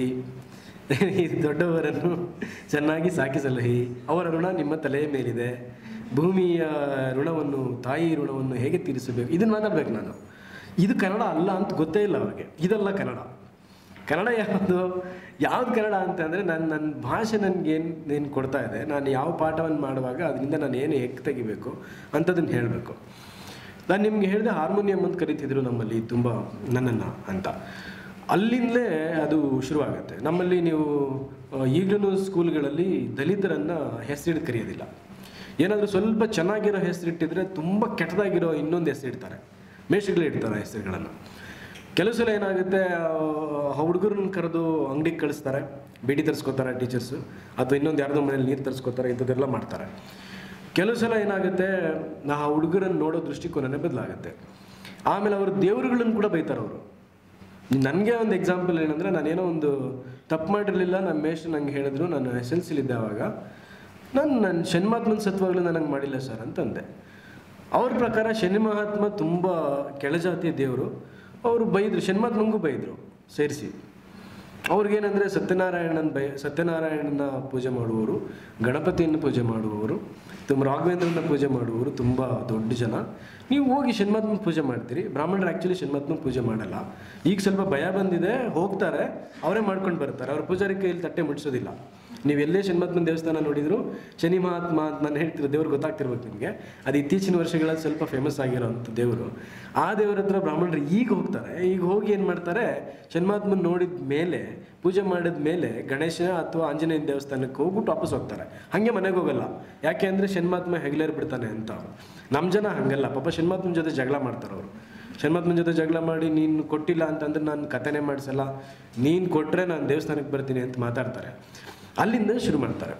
S2: ಈ ದೊಡ್ಡವರನ್ನು ಚೆನ್ನಾಗಿ ಸಾಕಿ ಸಲಹಿ ಅವರ ಋಣ ನಿಮ್ಮ ತಲೆಯ ಮೇಲಿದೆ ಭೂಮಿಯ ಋಣವನ್ನು ತಾಯಿ ಋಣವನ್ನು ಹೇಗೆ ತೀರಿಸಬೇಕು ಇದನ್ನು ಮಾತಾಡ್ಬೇಕು ನಾನು ಇದು ಕನ್ನಡ ಅಲ್ಲ ಅಂತ ಗೊತ್ತೇ ಇಲ್ಲ ಅವ್ರಿಗೆ ಇದಲ್ಲ ಕನ್ನಡ ಕನ್ನಡ ಯಾವುದು ಯಾವ್ದು ಕನ್ನಡ ಅಂತ ಅಂದರೆ ನಾನು ನನ್ನ ಭಾಷೆ ನನಗೆ ಏನು ಏನು ಕೊಡ್ತಾ ಇದೆ ನಾನು ಯಾವ ಪಾಠವನ್ನು ಮಾಡುವಾಗ ಅದರಿಂದ ನಾನು ಏನು ಹೆಕ್ ತೆಗಿಬೇಕು ಅಂಥದ್ದನ್ನು ಹೇಳಬೇಕು ನಾನು ನಿಮ್ಗೆ ಹೇಳಿದೆ ಹಾರ್ಮೋನಿಯಂ ಅಂತ ಕರಿತಿದ್ರು ನಮ್ಮಲ್ಲಿ ತುಂಬ ನನ್ನನ್ನು ಅಂತ ಅಲ್ಲಿಂದಲೇ ಅದು ಶುರುವಾಗುತ್ತೆ ನಮ್ಮಲ್ಲಿ ನೀವು ಈಗಲೂ ಸ್ಕೂಲ್ಗಳಲ್ಲಿ ದಲಿತರನ್ನು ಹೆಸರಿಡ್ ಕರೆಯೋದಿಲ್ಲ ಏನಾದರೂ ಸ್ವಲ್ಪ ಚೆನ್ನಾಗಿರೋ ಹೆಸರಿಟ್ಟಿದ್ರೆ ತುಂಬ ಕೆಟ್ಟದಾಗಿರೋ ಇನ್ನೊಂದು ಹೆಸರಿಡ್ತಾರೆ ಮೇಷಗಳು ಇಡ್ತಾರೆ ಹೆಸರುಗಳನ್ನು ಕೆಲವು ಸಲ ಏನಾಗುತ್ತೆ ಆ ಹುಡುಗರನ್ನ ಕರೆದು ಅಂಗಡಿಗೆ ಕಳಿಸ್ತಾರೆ ಬೇಡಿ ತರಿಸ್ಕೊತಾರೆ ಟೀಚರ್ಸು ಅಥವಾ ಇನ್ನೊಂದು ಯಾರ್ದೋ ಮನೇಲಿ ನೀರು ತರಿಸ್ಕೊತಾರೆ ಇಂಥದ್ದೆಲ್ಲ ಮಾಡ್ತಾರೆ ಕೆಲವು ಸಲ ಏನಾಗುತ್ತೆ ಆ ಹುಡುಗರನ್ನು ನೋಡೋ ದೃಷ್ಟಿಕೋನನೇ ಬದಲಾಗುತ್ತೆ ಆಮೇಲೆ ಅವರು ದೇವರುಗಳನ್ನು ಕೂಡ ಬೈತಾರೆ ಅವರು ನನಗೆ ಒಂದು ಎಕ್ಸಾಂಪಲ್ ಏನಂದರೆ ನಾನೇನೋ ಒಂದು ತಪ್ಪು ಮಾಡಿರಲಿಲ್ಲ ನಮ್ಮ ಮೇಷ್ಟ್ರು ನಂಗೆ ಹೇಳಿದ್ರು ನಾನು ಎಸ್ ಎಲ್ ಸಿಲಿದ್ದೆ ಅವಾಗ ನಾನು ನನ್ನ ಶನ್ಮಾತ್ಮನ ಸತ್ವಗಳು ನನಗೆ ಮಾಡಿಲ್ಲ ಸರ್ ಅಂತಂದೆ ಅವ್ರ ಪ್ರಕಾರ ಶನಿ ಮಹಾತ್ಮ ತುಂಬ ಕೆಳಜಾತಿಯ ದೇವರು ಅವರು ಬೈದರು ಶನ್ಮಾತ್ಮಂಗೂ ಬೈದರು ಸೇರಿಸಿ ಅವ್ರಿಗೇನಂದರೆ ಸತ್ಯನಾರಾಯಣನ ಬೈ ಸತ್ಯನಾರಾಯಣನ ಪೂಜೆ ಮಾಡುವವರು ಗಣಪತಿಯನ್ನು ಪೂಜೆ ಮಾಡುವವರು ತುಂಬ ರಾಘವೇಂದ್ರನ ಪೂಜೆ ಮಾಡುವವರು ತುಂಬ ದೊಡ್ಡ ಜನ ನೀವು ಹೋಗಿ ಶನ್ಮಾತ್ಮನ ಪೂಜೆ ಮಾಡ್ತೀರಿ ಬ್ರಾಹ್ಮಣರು ಆ್ಯಕ್ಚುಲಿ ಶನ್ಮಾತ್ಮನ ಪೂಜೆ ಮಾಡಲ್ಲ ಈಗ ಸ್ವಲ್ಪ ಭಯ ಬಂದಿದೆ ಹೋಗ್ತಾರೆ ಅವರೇ ಮಾಡ್ಕೊಂಡು ಬರ್ತಾರೆ ಅವ್ರ ಪೂಜಾರಿ ಕೈಯಲ್ಲಿ ತಟ್ಟೆ ಮುಟ್ಸೋದಿಲ್ಲ ನೀವು ಎಲ್ಲೇ ಶನ್ಮಾತ್ಮನ ದೇವಸ್ಥಾನ ನೋಡಿದ್ರು ಶನಿ ಮಹಾತ್ಮ ಅಂತ ನಾನು ಹೇಳ್ತಿರೋ ದೇವ್ರು ಗೊತ್ತಾಗ್ತಿರ್ಬೇಕು ನಿಮಗೆ ಅದು ಇತ್ತೀಚಿನ ವರ್ಷಗಳಲ್ಲಿ ಸ್ವಲ್ಪ ಫೇಮಸ್ ಆಗಿರೋಂಥ ದೇವರು ಆ ದೇವ್ರ ಹತ್ರ ಬ್ರಾಹ್ಮಣರು ಈಗ ಹೋಗ್ತಾರೆ ಈಗ ಹೋಗಿ ಏನು ಮಾಡ್ತಾರೆ ಶನ್ಮಾತ್ಮನ ನೋಡಿದ ಮೇಲೆ ಪೂಜೆ ಮಾಡಿದ ಮೇಲೆ ಗಣೇಶ ಅಥವಾ ಆಂಜನೇಯ ದೇವಸ್ಥಾನಕ್ಕೆ ಹೋಗ್ಬಿಟ್ಟು ವಾಪಸ್ ಹೋಗ್ತಾರೆ ಹಾಗೆ ಮನೆಗೆ ಹೋಗಲ್ಲ ಯಾಕೆ ಅಂದರೆ ಶನ್ಮಾತ್ಮ ಹೆಗಲೇರ್ ಬಿಡ್ತಾನೆ ಅಂತ ಅವ್ರು ನಮ್ಮ ಜನ ಹಂಗಲ್ಲ ಪಾಪ ಶನ್ಮಾತ್ಮನ ಜೊತೆ ಜಗಳ ಮಾಡ್ತಾರೆ ಅವರು ಶನ್ಮಾತ್ಮನ ಜೊತೆ ಜಗಳ ಮಾಡಿ ನೀನು ಕೊಟ್ಟಿಲ್ಲ ಅಂತಂದ್ರೆ ನಾನು ಕಥೆನೇ ಮಾಡಿಸಲ್ಲ ನೀನು ಕೊಟ್ಟರೆ ನಾನು ದೇವಸ್ಥಾನಕ್ಕೆ ಬರ್ತೀನಿ ಅಂತ ಮಾತಾಡ್ತಾರೆ ಅಲ್ಲಿಂದ ಶುರು ಮಾಡ್ತಾರೆ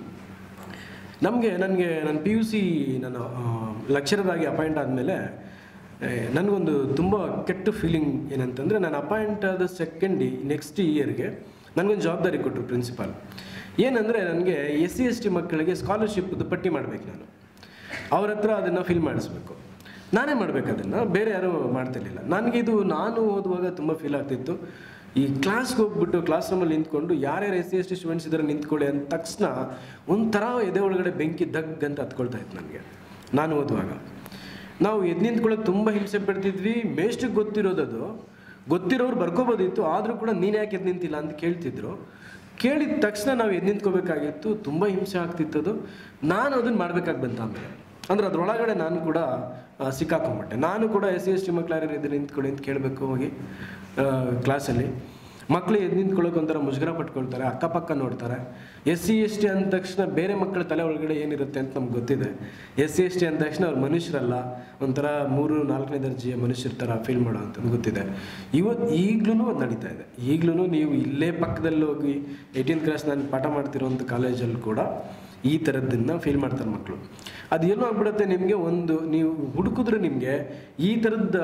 S2: ನಮಗೆ ನನಗೆ ನಾನು ಪಿ ಯು ಸಿ ನಾನು ಲೆಕ್ಚರರ್ ಆಗಿ ಅಪಾಯಿಂಟ್ ಆದಮೇಲೆ ನನಗೊಂದು ತುಂಬ ಕೆಟ್ಟ ಫೀಲಿಂಗ್ ಏನಂತಂದರೆ ನಾನು ಅಪಾಯಿಂಟ್ ಆದ ಸೆಕೆಂಡ್ ನೆಕ್ಸ್ಟ್ ಇಯರ್ಗೆ ನನಗೊಂದು ಜವಾಬ್ದಾರಿ ಕೊಟ್ಟರು ಪ್ರಿನ್ಸಿಪಾಲ್ ಏನಂದರೆ ನನಗೆ ಎಸ್ ಸಿ ಎಸ್ ಟಿ ಮಕ್ಕಳಿಗೆ ಸ್ಕಾಲರ್ಶಿಪ್ದು ಪಟ್ಟಿ ಮಾಡಬೇಕು ನಾನು ಅವ್ರ ಹತ್ರ ಅದನ್ನು ಫಿಲ್ ಮಾಡಿಸ್ಬೇಕು ನಾನೇ ಮಾಡ್ಬೇಕು ಅದನ್ನು ಬೇರೆ ಯಾರೂ ಮಾಡ್ತಿರ್ಲಿಲ್ಲ ನನಗೆ ಇದು ನಾನು ಓದುವಾಗ ತುಂಬ ಫೀಲ್ ಆಗ್ತಿತ್ತು ಈ ಕ್ಲಾಸ್ಗೆ ಹೋಗ್ಬಿಟ್ಟು ಕ್ಲಾಸ್ ರೂಮಲ್ಲಿ ನಿಂತ್ಕೊಂಡು ಯಾರ್ಯಾರು S C S T students ಇದ್ದಾರೆ ನಿಂತ್ಕೊಳ್ಳಿ ಅಂದ ತಕ್ಷಣ ಒಂಥರ ಎದೆ ಒಳಗಡೆ ಬೆಂಕಿ ದಗ್ ಅಂತ ಹತ್ಕೊಳ್ತಾ ಇತ್ತು ನನಗೆ ನಾನು ಓದುವಾಗ ನಾವು ಎದ್ದು ನಿಂತ್ಕೊಳ್ಳೋಕೆ ತುಂಬ ಹಿಂಸೆ ಪಡ್ತಿದ್ವಿ ಮೇಷ್ಟಿಗೆ ಗೊತ್ತಿರೋದದು ಗೊತ್ತಿರೋರು ಬರ್ಕೋಬೋದಿತ್ತು ಆದರೂ ಕೂಡ ನೀನು ಯಾಕೆ ಎದ್ದು ನಿಂತಿಲ್ಲ ಅಂತ ಕೇಳ್ತಿದ್ರು ಕೇಳಿದ ತಕ್ಷಣ ನಾವು ಎದ್ದು ನಿಂತ್ಕೋಬೇಕಾಗಿತ್ತು ತುಂಬ ಹಿಂಸೆ ಆಗ್ತಿತ್ತದು ನಾನು ಅದನ್ನು ಮಾಡ್ಬೇಕಾಗಿ ಬಂತ ಆಮೇಲೆ ಅಂದ್ರೆ ಅದರೊಳಗಡೆ ನಾನು ಕೂಡ ಆ, ಸಿಕ್ಕಾಕೊಂಡ್ಬಿಟ್ಟೆ ನಾನು ಕೂಡ ಎಸ್ ಸಿ ಎಸ್ ಟಿ ಮಕ್ಳು ಯಾರು ಇದ್ರೆ ನಿಂತ್ಕೊಳ್ಳಿ ಅಂತ ಕೇಳಬೇಕು ಹೋಗಿ ಕ್ಲಾಸಲ್ಲಿ ಮಕ್ಕಳು ಎದ್ದು ನಿಂತ್ಕೊಳ್ಳೋಕೆ ಒಂಥರ ಮುಜುಗರ ಪಟ್ಕೊಳ್ತಾರೆ ಅಕ್ಕಪಕ್ಕ ನೋಡ್ತಾರೆ ಎಸ್ ಸಿ ಎಸ್ ಟಿ ಅಂದ ತಕ್ಷಣ ಬೇರೆ ಮಕ್ಕಳ ತಲೆ ಒಳಗಡೆ ಏನಿರುತ್ತೆ ಅಂತ ನಮ್ಗೆ ಗೊತ್ತಿದೆ ಎಸ್ ಸಿ ಎಸ್ ಟಿ ಅಂದ ತಕ್ಷಣ ಅವ್ರು ಮನುಷ್ಯರಲ್ಲ ಒಂಥರ ಮೂರು ನಾಲ್ಕನೇ ದರ್ಜೆಯ ಮನುಷ್ಯರ ಥರ ಫೀಲ್ ಮಾಡೋ ಅಂಥದ್ದು ಗೊತ್ತಿದೆ ಇವತ್ತು ಈಗಲೂ ಅದು ನಡೀತಾ ಇದೆ ಈಗಲೂ ನೀವು ಇಲ್ಲೇ ಪಕ್ಕದಲ್ಲಿ ಹೋಗಿ ಏಯ್ಟೀನ್ ಕ್ಲಾಸ್ ನಾನು ಪಾಠ ಮಾಡ್ತಿರೋಂಥ ಕಾಲೇಜಲ್ಲಿ ಕೂಡ ಈ ಥರದ್ದನ್ನು ಫೀಲ್ ಮಾಡ್ತಾರೆ ಮಕ್ಕಳು ಅದು ಏನೋ ಆಗ್ಬಿಡುತ್ತೆ ನಿಮಗೆ ಒಂದು ನೀವು ಹುಡುಕಿದ್ರೆ ನಿಮಗೆ ಈ ಥರದ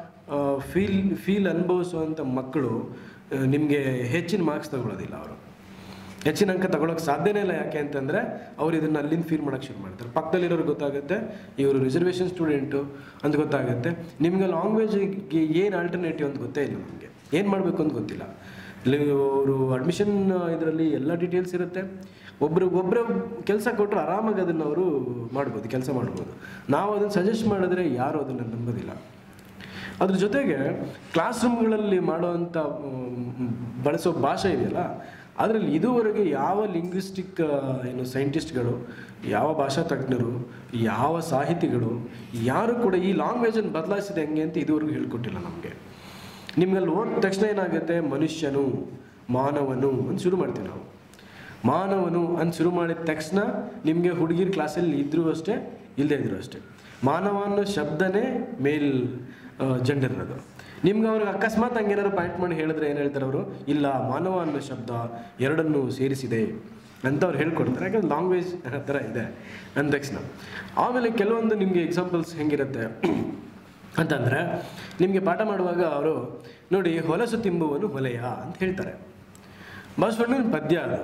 S2: ಫೀಲ್ ಫೀಲ್ ಅನುಭವಿಸುವಂಥ ಮಕ್ಕಳು ನಿಮಗೆ ಹೆಚ್ಚಿನ ಮಾರ್ಕ್ಸ್ ತಗೊಳ್ಳೋದಿಲ್ಲ ಅವರು ಹೆಚ್ಚಿನ ಅಂಕ ತಗೊಳಕ್ಕೆ ಸಾಧ್ಯನೇ ಇಲ್ಲ ಯಾಕೆ ಅಂತಂದರೆ ಅವ್ರು ಇದನ್ನು ಅಲ್ಲಿಂದ ಫೀಲ್ ಮಾಡೋಕ್ಕೆ ಶುರು ಮಾಡ್ತಾರೆ ಪಕ್ಕದಲ್ಲಿರೋರು ಗೊತ್ತಾಗುತ್ತೆ ಇವರು ರಿಸರ್ವೇಷನ್ ಸ್ಟೂಡೆಂಟು ಅಂತ ಗೊತ್ತಾಗುತ್ತೆ ನಿಮಗೆ ಲ್ಯಾಂಗ್ವೇಜಿಗೆ ಏನು ಆಲ್ಟರ್ನೇಟಿವ್ ಅಂತ ಗೊತ್ತೇ ಇಲ್ಲ ನಮಗೆ ಏನು ಮಾಡಬೇಕು ಅಂತ ಗೊತ್ತಿಲ್ಲ ಇಲ್ಲಿ ಅವರು ಅಡ್ಮಿಷನ್ ಇದರಲ್ಲಿ ಎಲ್ಲ ಡೀಟೇಲ್ಸ್ ಇರುತ್ತೆ ಒಬ್ರು ಒಬ್ಬರೇ ಕೆಲಸ ಕೊಟ್ಟರು ಆರಾಮಾಗಿ ಅದನ್ನು ಅವರು ಮಾಡ್ಬೋದು ಕೆಲಸ ಮಾಡ್ಬೋದು ನಾವು ಅದನ್ನು ಸಜೆಸ್ಟ್ ಮಾಡಿದ್ರೆ ಯಾರು ಅದನ್ನು ನಂಬೋದಿಲ್ಲ ಅದ್ರ ಜೊತೆಗೆ ಕ್ಲಾಸ್ ರೂಮ್ಗಳಲ್ಲಿ ಮಾಡುವಂಥ ಮ್, ಬಳಸೋ ಭಾಷೆ ಇದೆಯಲ್ಲ ಅದರಲ್ಲಿ ಇದುವರೆಗೆ ಯಾವ ಲಿಂಗ್ವಿಸ್ಟಿಕ್ ಏನು ಸೈಂಟಿಸ್ಟ್ಗಳು ಯಾವ ಭಾಷಾ ತಜ್ಞರು ಯಾವ ಸಾಹಿತಿಗಳು ಯಾರು ಕೂಡ ಈ ಲ್ಯಾಂಗ್ವೇಜನ್ನು ಬದಲಾಯಿಸಿದೆ ಹೆಂಗೆ ಅಂತ ಇದುವರೆಗೂ ಹೇಳ್ಕೊಟ್ಟಿಲ್ಲ ನಮಗೆ ನಿಮ್ಗೆ ಅಲ್ಲಿ ಓದಿದ ತಕ್ಷಣ ಏನಾಗುತ್ತೆ ಮನುಷ್ಯನು ಮಾನವನು ಅಂತ ಶುರು ಮಾಡ್ತೀವಿ ನಾವು ಮಾನವನು ಅಂತ ಶುರು ಮಾಡಿದ ತಕ್ಷಣ ನಿಮಗೆ ಹುಡುಗಿರ್ ಕ್ಲಾಸಲ್ಲಿ ಇದ್ರೂ ಅಷ್ಟೇ ಇಲ್ಲದೇ ಇದ್ರು ಅಷ್ಟೇ ಮಾನವ ಅನ್ನೋ ಶಬ್ದನೇ ಮೇಲ್ ಜೆಂಡರ್ ಇರೋದು ನಿಮ್ಗೆ ಅವ್ರಿಗೆ ಅಕಸ್ಮಾತ್ ಹಂಗೇನಾದ್ರು ಪಾಯಿಂಟ್ ಮಾಡಿ ಹೇಳಿದ್ರೆ ಏನು ಹೇಳ್ತಾರೆ ಅವರು ಇಲ್ಲ ಮಾನವ ಅನ್ನೋ ಶಬ್ದ ಎರಡನ್ನು ಸೇರಿಸಿದೆ ಅಂತ ಅವ್ರು ಹೇಳ್ಕೊಡ್ತಾರೆ ಯಾಕಂದ್ರೆ ಲ್ಯಾಂಗ್ವೇಜ್ ಆ ಥರ ಇದೆ ಅಂದ ತಕ್ಷಣ ಆಮೇಲೆ ಕೆಲವೊಂದು ನಿಮಗೆ ಎಕ್ಸಾಂಪಲ್ಸ್ ಹೆಂಗಿರುತ್ತೆ ಅಂತಂದರೆ ನಿಮಗೆ ಪಾಠ ಮಾಡುವಾಗ ಅವರು ನೋಡಿ ಹೊಲಸು ತಿಂಬುವನು ಹೊಲೆಯ ಅಂತ ಹೇಳ್ತಾರೆ ಬಸವಣ್ಣನ ಪದ್ಯ ಅದು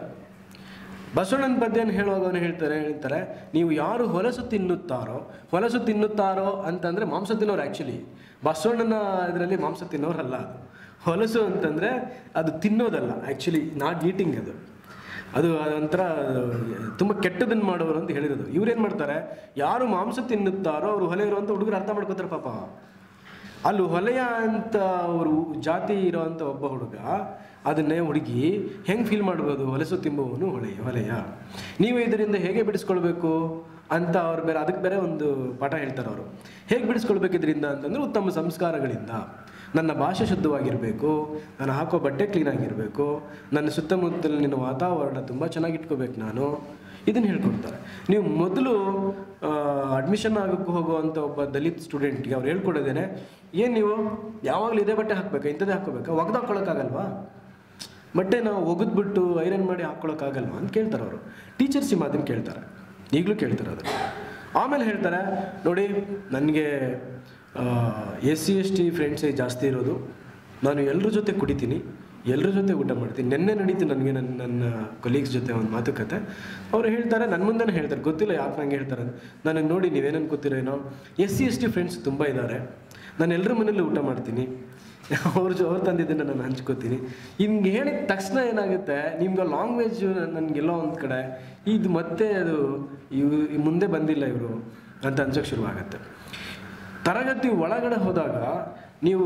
S2: ಬಸವಣ್ಣನ ಪದ್ಯನ ಹೇಳುವಾಗ ಅವನು ಹೇಳ್ತಾರೆ ಹೇಳ್ತಾರೆ ನೀವು ಯಾರು ಹೊಲಸು ತಿನ್ನುತ್ತಾರೋ ಹೊಲಸು ತಿನ್ನುತ್ತಾರೋ ಅಂತಂದರೆ ಮಾಂಸ ತಿನ್ನೋರು ಆ್ಯಕ್ಚುಲಿ ಬಸವಣ್ಣನ ಇದರಲ್ಲಿ ಮಾಂಸ ತಿನ್ನೋರಲ್ಲ ಅದು ಹೊಲಸು ಅಂತಂದರೆ ಅದು ತಿನ್ನೋದಲ್ಲ ಆ್ಯಕ್ಚುಲಿ ನಾಟ್ ಈಟಿಂಗ್ ಅದು ಅದು ಅದೊಂಥರ ತುಂಬ ಕೆಟ್ಟದನ್ನು ಮಾಡೋರು ಅಂತ ಹೇಳಿರೋದು ಇವ್ರೇನು ಮಾಡ್ತಾರೆ ಯಾರು ಮಾಂಸ ತಿನ್ನುತ್ತಾರೋ ಅವರು ಹೊಲೆಯರು ಅಂತ ಹುಡುಗರು ಅರ್ಥ ಮಾಡ್ಕೋತಾರೆ ಪಾಪ ಅಲ್ಲಿ ಹೊಲೆಯ ಅಂತ ಅವರು ಜಾತಿ ಇರೋವಂಥ ಒಬ್ಬ ಹುಡುಗ ಅದನ್ನೇ ಹುಡುಗಿ ಹೆಂಗೆ ಫೀಲ್ ಮಾಡ್ಬೋದು ಹೊಲಸು ತಿಂಬುವನು ಹೊಳೆಯ ಹೊಲೆಯ ನೀವು ಇದರಿಂದ ಹೇಗೆ ಬಿಡಿಸ್ಕೊಳ್ಬೇಕು ಅಂತ ಅವ್ರು ಬೇರೆ ಅದಕ್ಕೆ ಬೇರೆ ಒಂದು ಪಾಠ ಹೇಳ್ತಾರೆ ಅವರು ಹೇಗೆ ಬಿಡಿಸ್ಕೊಳ್ಬೇಕು ಇದರಿಂದ ಅಂತಂದ್ರೆ ಉತ್ತಮ ಸಂಸ್ಕಾರಗಳಿಂದ ನನ್ನ ಭಾಷೆ ಶುದ್ಧವಾಗಿರಬೇಕು ನಾನು ಹಾಕೋ ಬಟ್ಟೆ ಕ್ಲೀನಾಗಿರಬೇಕು ನನ್ನ ಸುತ್ತಮುತ್ತಲಿನ ವಾತಾವರಣ ತುಂಬ ಚೆನ್ನಾಗಿ ಇಟ್ಕೋಬೇಕು ನಾನು ಇದನ್ನು ಹೇಳ್ಕೊಡ್ತಾರೆ ನೀವು ಮೊದಲು ಅಡ್ಮಿಷನ್ ಆಗೋಕ್ಕೆ ಹೋಗುವಂಥ ಒಬ್ಬ ದಲಿತ್ ಸ್ಟೂಡೆಂಟ್ಗೆ ಅವ್ರು ಹೇಳ್ಕೊಡೋದೇನೆ ಏನು ನೀವು ಯಾವಾಗಲೂ ಇದೇ ಬಟ್ಟೆ ಹಾಕ್ಬೇಕಾ ಇಂಥದ್ದೇ ಹಾಕ್ಕೋಬೇಕಾ ಒಗ್ದು ಹಾಕ್ಕೊಳಕ್ಕಾಗಲ್ವಾ ಬಟ್ಟೆ ನಾವು ಒಗೆದ್ಬಿಟ್ಟು ಐರನ್ ಮಾಡಿ ಹಾಕ್ಕೊಳಕ್ಕಾಗಲ್ವಾ ಅಂತ ಕೇಳ್ತಾರೆ ಅವರು ಟೀಚರ್ಸ್ ಈ ಮಾತನ್ನು ಕೇಳ್ತಾರೆ ಈಗಲೂ ಕೇಳ್ತಾರೆ ಅದನ್ನು ಆಮೇಲೆ ಹೇಳ್ತಾರೆ ನೋಡಿ ನನಗೆ ಎಸ್ ಸಿ ಎಸ್ ಟಿ ಫ್ರೆಂಡ್ಸೇ ಜಾಸ್ತಿ ಇರೋದು ನಾನು ಎಲ್ಲರ ಜೊತೆ ಕುಡಿತೀನಿ ಎಲ್ಲರ ಜೊತೆ ಊಟ ಮಾಡ್ತೀನಿ ನೆನ್ನೆ ನಡೀತು ನನಗೆ ನನ್ನ ನನ್ನ ಕೊಲೀಗ್ಸ್ ಜೊತೆ ಒಂದು ಮಾತುಕತೆ ಅವ್ರು ಹೇಳ್ತಾರೆ ನನ್ನ ಮುಂದೆನೇ ಹೇಳ್ತಾರೆ ಗೊತ್ತಿಲ್ಲ ಯಾಕೆ ನಂಗೆ ಹೇಳ್ತಾರೆ ಅಂತ. ನನಗೆ ನೋಡಿ ನೀವೇನೇನು ಗೊತ್ತಿರೇನೋ S C S T friends ತುಂಬ ಇದ್ದಾರೆ ನಾನು ಎಲ್ಲರ ಮನೇಲಿ ಊಟ ಮಾಡ್ತೀನಿ ಅವ್ರ ಜೊ ಅವ್ರು ತಂದಿದ್ದನ್ನು ನಾನು ಹಂಚ್ಕೋತೀನಿ ಹಿಂಗೆ ಹೇಳಿದ ತಕ್ಷಣ ಏನಾಗುತ್ತೆ ನಿಮ್ಗೆ ಲ್ಯಾಂಗ್ವೇಜ್ ನನಗೆಲ್ಲೋ ಒಂದು ಕಡೆ ಇದು ಮತ್ತೆ ಅದು ಇವ್ ಮುಂದೆ ಬಂದಿಲ್ಲ ಇವರು ಅಂತ ಅನ್ಸೋಕ್ಕೆ ಶುರುವಾಗುತ್ತೆ ತರಗತಿ ಒಳಗಡೆ ಹೋದಾಗ ನೀವು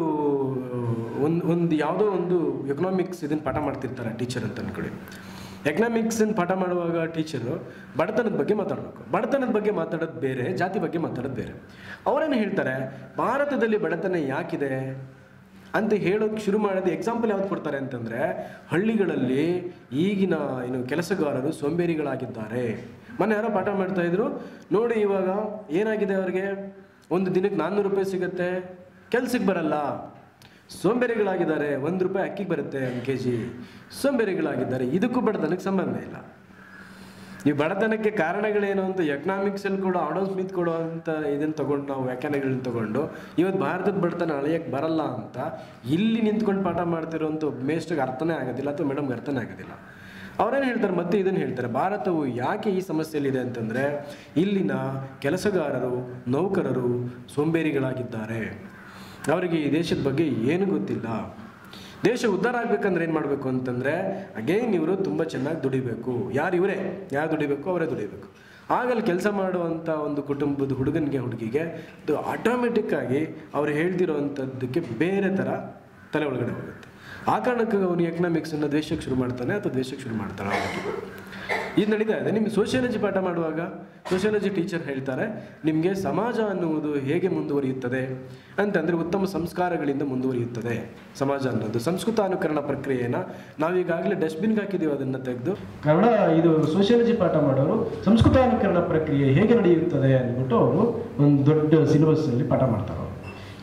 S2: ಒಂದು ಒಂದು ಯಾವುದೋ ಒಂದು ಎಕನಾಮಿಕ್ಸ್ ಇದನ್ನು ಪಾಠ ಮಾಡ್ತಿರ್ತಾರೆ ಟೀಚರ್ ಅಂತ ಅನ್ಕೊಳ್ಳಿ ಎಕನಾಮಿಕ್ಸನ್ನು ಪಾಠ ಮಾಡುವಾಗ ಟೀಚರು ಬಡತನದ ಬಗ್ಗೆ ಮಾತಾಡಬೇಕು ಬಡತನದ ಬಗ್ಗೆ ಮಾತಾಡೋದು ಬೇರೆ ಜಾತಿ ಬಗ್ಗೆ ಮಾತಾಡೋದು ಬೇರೆ ಅವರೇನು ಹೇಳ್ತಾರೆ ಭಾರತದಲ್ಲಿ ಬಡತನ ಯಾಕಿದೆ ಅಂತ ಹೇಳೋಕೆ ಶುರು ಮಾಡೋದು ಎಕ್ಸಾಂಪಲ್ ಯಾವ್ದು ಕೊಡ್ತಾರೆ ಅಂತಂದರೆ ಹಳ್ಳಿಗಳಲ್ಲಿ ಈಗಿನ ಏನು ಕೆಲಸಗಾರರು ಸೋಂಬೇರಿಗಳಾಗಿದ್ದಾರೆ ಮೊನ್ನೆ ಯಾರೋ ಪಾಠ ಮಾಡ್ತಾ ಇದ್ರು ನೋಡಿ ಇವಾಗ ಏನಾಗಿದೆ ಅವ್ರಿಗೆ ಒಂದು ದಿನಕ್ಕೆ ನಾನ್ನೂರು ರೂಪಾಯಿ ಸಿಗುತ್ತೆ ಕೆಲ್ಸಕ್ಕೆ ಬರಲ್ಲ ಸೋಂಬೇರಿಗಳಾಗಿದ್ದಾರೆ ಒಂದು ರೂಪಾಯಿ ಅಕ್ಕಿಗೆ ಬರುತ್ತೆ ಒಂದು ಕೆ ಜಿ ಸೋಂಬೇರಿಗಳಾಗಿದ್ದಾರೆ ಇದಕ್ಕೂ ಬಡತನಕ್ಕೆ ಸಂಬಂಧ ಇಲ್ಲ ಈ ಬಡತನಕ್ಕೆ ಕಾರಣಗಳೇನು ಅಂತ ಎಕನಾಮಿಕ್ಸಲ್ಲಿ ಕೂಡ ಆಡೋನ್ ಸ್ಮಿತ್ ಕೊಡೋ ಅಂತ ಇದನ್ನು ತಗೊಂಡು ನಾವು ವ್ಯಾಖ್ಯಾನಗಳನ್ನ ತಗೊಂಡು ಇವತ್ತು ಭಾರತದ ಬಡತನ ಅಳೆಯಕ್ಕೆ ಬರಲ್ಲ ಅಂತ ಇಲ್ಲಿ ನಿಂತ್ಕೊಂಡು ಪಾಠ ಮಾಡ್ತಿರೋಂಥ ಒಬ್ಬ ಮೇಷ್ಟ್ರಿಗೆ ಅರ್ಥನೇ ಆಗೋದಿಲ್ಲ ಅಥವಾ ಮೇಡಮ್ಗೆ ಅರ್ಥನೇ ಆಗೋದಿಲ್ಲ ಅವ್ರೇನು ಹೇಳ್ತಾರೆ ಮತ್ತೆ ಇದನ್ನು ಹೇಳ್ತಾರೆ ಭಾರತವು ಯಾಕೆ ಈ ಸಮಸ್ಯೆಯಲ್ಲಿದೆ ಅಂತಂದರೆ ಇಲ್ಲಿನ ಕೆಲಸಗಾರರು ನೌಕರರು ಸೋಂಬೇರಿಗಳಾಗಿದ್ದಾರೆ ಅವರಿಗೆ ಈ ದೇಶದ ಬಗ್ಗೆ ಏನು ಗೊತ್ತಿಲ್ಲ ದೇಶ ಉದ್ಧಾರ ಆಗ್ಬೇಕಂದ್ರೆ ಏನು ಮಾಡಬೇಕು ಅಂತಂದರೆ ಅಗೇನ್ ಇವರು ತುಂಬ ಚೆನ್ನಾಗಿ ದುಡಿಬೇಕು ಯಾರು ಇವರೇ ಯಾರು ದುಡಿಬೇಕು ಅವರೇ ದುಡಿಬೇಕು ಆಗಲ್ಲಿ ಕೆಲಸ ಮಾಡುವಂಥ ಒಂದು ಕುಟುಂಬದ ಹುಡುಗನಿಗೆ ಹುಡುಗಿಗೆ ಇದು ಆಟೋಮೆಟಿಕ್ ಆಗಿ ಅವ್ರು ಹೇಳ್ತಿರೋ ಅಂಥದ್ದಕ್ಕೆ ಬೇರೆ ಥರ ತಲೆ ಒಳಗಡೆ ಹೋಗುತ್ತೆ ಆ ಕಾರಣಕ್ಕೆ ಅವನು ಎಕನಾಮಿಕ್ಸನ್ನು ದ್ವೇಷಕ್ಕೆ ಶುರು ಮಾಡ್ತಾನೆ ಅಥವಾ ದ್ವೇಷಕ್ಕೆ ಶುರು ಮಾಡ್ತಾನೆ ಅವನಿಗೆ ಇದು ನಡೀತಾ ಇದೆ ನಿಮ್ಗೆ ಸೋಷಿಯಾಲಜಿ ಪಾಠ ಮಾಡುವಾಗ ಸೋಷಿಯಾಲಜಿ ಟೀಚರ್ ಹೇಳ್ತಾರೆ ನಿಮಗೆ ಸಮಾಜ ಅನ್ನುವುದು ಹೇಗೆ ಮುಂದುವರಿಯುತ್ತದೆ ಅಂತಂದರೆ ಉತ್ತಮ ಸಂಸ್ಕಾರಗಳಿಂದ ಮುಂದುವರಿಯುತ್ತದೆ ಸಮಾಜ ಅನ್ನೋದು ಸಂಸ್ಕೃತಾನುಕರಣ ಪ್ರಕ್ರಿಯೆನ ನಾವೀಗಾಗಲೇ ಡಸ್ಟ್ಬಿನ್ಗೆ ಹಾಕಿದ್ದೀವಿ ಅದನ್ನು ತೆಗೆದು ಕನ್ನಡ ಇದು ಸೋಷಿಯಾಲಜಿ ಪಾಠ ಮಾಡೋರು ಸಂಸ್ಕೃತಾನುಕರಣ ಪ್ರಕ್ರಿಯೆ ಹೇಗೆ ನಡೆಯುತ್ತದೆ ಅಂದ್ಬಿಟ್ಟು ಅವರು ಒಂದು ದೊಡ್ಡ ಸಿಲೆಬಸ್ಸಲ್ಲಿ ಪಾಠ ಮಾಡ್ತಾರೆ ಅವರು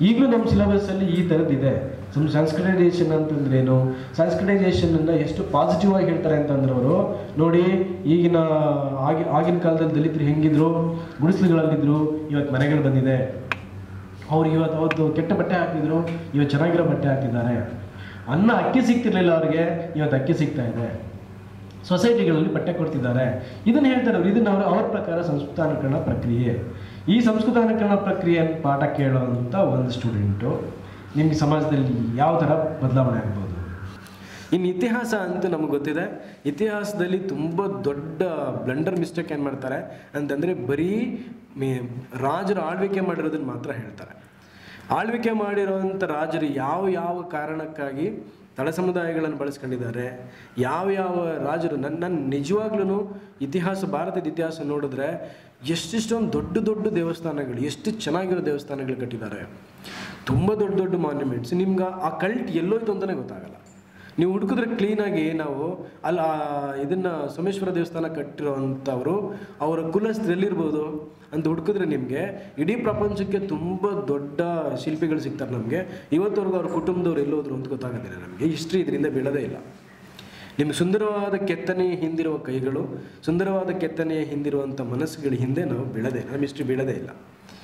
S3: ಈಗಲೂ ನಮ್ಮ ಸಿಲೆಬಸ್ಸಲ್ಲಿ ಈ ಥರದ್ದು ಇದೆ ಸಮ್ ಸಂಸ್ಕೃತೈಸೇಷನ್ ಅಂತಂದ್ರೆ ಏನು ಸಂಸ್ಕೃತೈಸೇಷನ್ ಅನ್ನ ಎಷ್ಟು ಪಾಸಿಟಿವ್ ಆಗಿ ಹೇಳ್ತಾರೆ ಅಂತಂದ್ರೆ ಅವರು ನೋಡಿ ಈಗಿನ ಆಗಿ ಆಗಿನ ಕಾಲದಲ್ಲಿ ದಲಿತರು ಹೆಂಗಿದ್ರು ಗುಡಿಸಲುಗಳಲ್ಲಿದ್ರು ಇವತ್ತು ಮನೆಗಳು ಬಂದಿದೆ ಅವ್ರು ಇವತ್ತು ಅವತ್ತು ಕೆಟ್ಟ ಬಟ್ಟೆ ಹಾಕಿದ್ರು ಇವತ್ತು ಚೆನ್ನಾಗಿರೋ ಬಟ್ಟೆ ಹಾಕಿದ್ದಾರೆ ಅನ್ನ ಅಕ್ಕಿ ಸಿಗ್ತಿರ್ಲಿಲ್ಲ ಅವ್ರಿಗೆ ಇವತ್ತು ಅಕ್ಕಿ ಸಿಗ್ತಾ ಇದೆ ಸೊಸೈಟಿಗಳಲ್ಲಿ ಬಟ್ಟೆ ಕೊಡ್ತಿದ್ದಾರೆ ಇದನ್ನ ಹೇಳ್ತಾರೆ ಅವ್ರು ಇದನ್ನ ಅವ್ರ ಅವ್ರ ಪ್ರಕಾರ ಸಂಸ್ಕೃತಾನುಕರಣ ಪ್ರಕ್ರಿಯೆ ಈ ಸಂಸ್ಕೃತಾನುಕರಣ ಪ್ರಕ್ರಿಯೆ ಪಾಠ ಕೇಳೋಂಥ ಒಂದು ಸ್ಟೂಡೆಂಟು ನಿಮ್ಗೆ ಸಮಾಜದಲ್ಲಿ ಯಾವ ಥರ ಬದಲಾವಣೆ ಆಗ್ಬೋದು
S2: ಇನ್ನು ಇತಿಹಾಸ ಅಂತೂ ನಮ್ಗೆ ಗೊತ್ತಿದೆ ಇತಿಹಾಸದಲ್ಲಿ ತುಂಬ ದೊಡ್ಡ ಬ್ಲಂಡರ್ ಮಿಸ್ಟೇಕ್ ಏನು ಮಾಡ್ತಾರೆ ಅಂತಂದರೆ ಬರೀ ಮೇ- ರಾಜರು ಆಳ್ವಿಕೆ ಮಾಡಿರೋದನ್ನ ಮಾತ್ರ ಹೇಳ್ತಾರೆ ಆಳ್ವಿಕೆ ಮಾಡಿರೋವಂಥ ರಾಜರು ಯಾವ ಯಾವ ಕಾರಣಕ್ಕಾಗಿ ತಳ ಸಮುದಾಯಗಳನ್ನು ಬಳಸ್ಕೊಂಡಿದ್ದಾರೆ ಯಾವ ಯಾವ ರಾಜರು ನನ್ನ ನನ್ನ ನಿಜವಾಗ್ಲೂ ಇತಿಹಾಸ ಭಾರತದ ಇತಿಹಾಸ ನೋಡಿದ್ರೆ ಎಷ್ಟೆಷ್ಟೊಂದು ದೊಡ್ಡ ದೊಡ್ಡ ದೇವಸ್ಥಾನಗಳು ಎಷ್ಟು ಚೆನ್ನಾಗಿರೋ ದೇವಸ್ಥಾನಗಳು ಕಟ್ಟಿದ್ದಾರೆ ತುಂಬ ದೊಡ್ಡ ದೊಡ್ಡ ಮಾನ್ಯುಮೆಂಟ್ಸ್ ನಿಮ್ಗೆ ಆ ಕಲ್ಟ್ ಎಲ್ಲೋಯ್ತು ಅಂತಲೇ ಗೊತ್ತಾಗಲ್ಲ ನೀವು ಹುಡುಕಿದ್ರೆ ಕ್ಲೀನಾಗಿ ನಾವು ಅಲ್ಲಿ ಆ ಇದನ್ನ ಸೋಮೇಶ್ವರ ದೇವಸ್ಥಾನ ಕಟ್ಟಿರೋವಂಥವ್ರು ಅವರ ಕುಲಸ್ಥರು ಎಲ್ಲಿರ್ಬೋದು ಅಂತ ಹುಡುಕಿದ್ರೆ ನಿಮಗೆ ಇಡೀ ಪ್ರಪಂಚಕ್ಕೆ ತುಂಬ ದೊಡ್ಡ ಶಿಲ್ಪಿಗಳು ಸಿಗ್ತಾರೆ ನಮಗೆ ಇವತ್ತವರೆಗೂ ಅವ್ರ ಕುಟುಂಬದವ್ರು ಎಲ್ಲೋದ್ರು ಅಂತ ಗೊತ್ತಾಗೋದಿಲ್ಲ ನಮಗೆ ಹಿಸ್ಟ್ರಿ ಇದರಿಂದ ಬೀಳೋದೇ ಇಲ್ಲ ನಿಮ್ಗೆ ಸುಂದರವಾದ ಕೆತ್ತನೆ ಹಿಂದಿರುವ ಕೈಗಳು ಸುಂದರವಾದ ಕೆತ್ತನೆಯ ಹಿಂದಿರುವಂಥ ಮನಸ್ಸುಗಳ ಹಿಂದೆ ನಾವು ಬೀಳದೇ ನಮ್ಮ ಹಿಸ್ಟ್ರಿ ಬೀಳದೇ ಇಲ್ಲ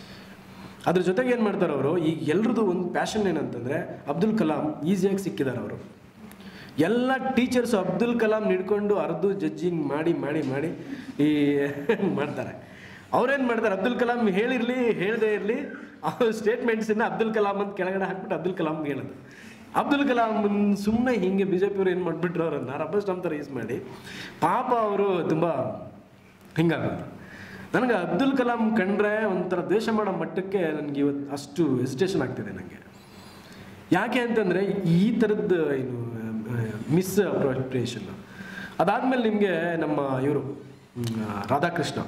S2: ಅದ್ರ ಜೊತೆಗೆ ಏನು ಮಾಡ್ತಾರೆ ಅವರು ಈಗ ಎಲ್ರದ್ದು ಒಂದು ಪ್ಯಾಷನ್ ಏನಂತಂದರೆ ಅಬ್ದುಲ್ ಕಲಾಂ ಈಸಿಯಾಗಿ ಸಿಕ್ಕಿದ್ದಾರೆ ಅವರು ಎಲ್ಲ ಟೀಚರ್ಸ್ ಅಬ್ದುಲ್ ಕಲಾಂ ಹಿಡ್ಕೊಂಡು ಅರ್ದು ಜಡ್ಜಿಂಗ್ ಮಾಡಿ ಮಾಡಿ ಮಾಡಿ ಈ ಮಾಡ್ತಾರೆ ಅವ್ರೇನು ಮಾಡ್ತಾರೆ ಅಬ್ದುಲ್ ಕಲಾಂ ಹೇಳಿರಲಿ ಹೇಳದೇ ಇರಲಿ ಅವ್ರ ಸ್ಟೇಟ್ಮೆಂಟ್ಸನ್ನ ಅಬ್ದುಲ್ ಕಲಾಂ ಅಂತ ಕೆಳಗಡೆ ಹಾಕ್ಬಿಟ್ಟು ಅಬ್ದುಲ್ ಕಲಾಂಗೆ ಹೇಳೋದು ಅಬ್ದುಲ್ ಕಲಾಂ ಸುಮ್ಮನೆ ಹಿಂಗೆ ಬಿ ಜೆ ಪಿಯವ್ರು ಏನು ಮಾಡಿಬಿಟ್ರು ಅವರನ್ನು ರಬ್ಬರ್ ಸ್ಟಾಂಪ್ ಥರ ಯೂಸ್ ಮಾಡಿ ಪಾಪ ಅವರು ತುಂಬ ಹಿಂಗಾಗೋದು ನನಗೆ ಅಬ್ದುಲ್ ಕಲಾಂ ಕಂಡ್ರೆ ಒಂಥರ ದ್ವೇಷ ಮಾಡೋ ಮಟ್ಟಕ್ಕೆ ನನಗೆ ಇವತ್ತು ಅಷ್ಟು ಹೆಸಿಟೇಷನ್ ಆಗ್ತಿದೆ ನನಗೆ ಯಾಕೆ ಅಂತಂದರೆ ಈ ಥರದ್ದು ಏನು ಮಿಸ್ ಅಪ್ರೋಪ್ರಿಯೇಷನ್ ಅದಾದಮೇಲೆ ನಿಮಗೆ ನಮ್ಮ ಇವರು ರಾಧಾಕೃಷ್ಣ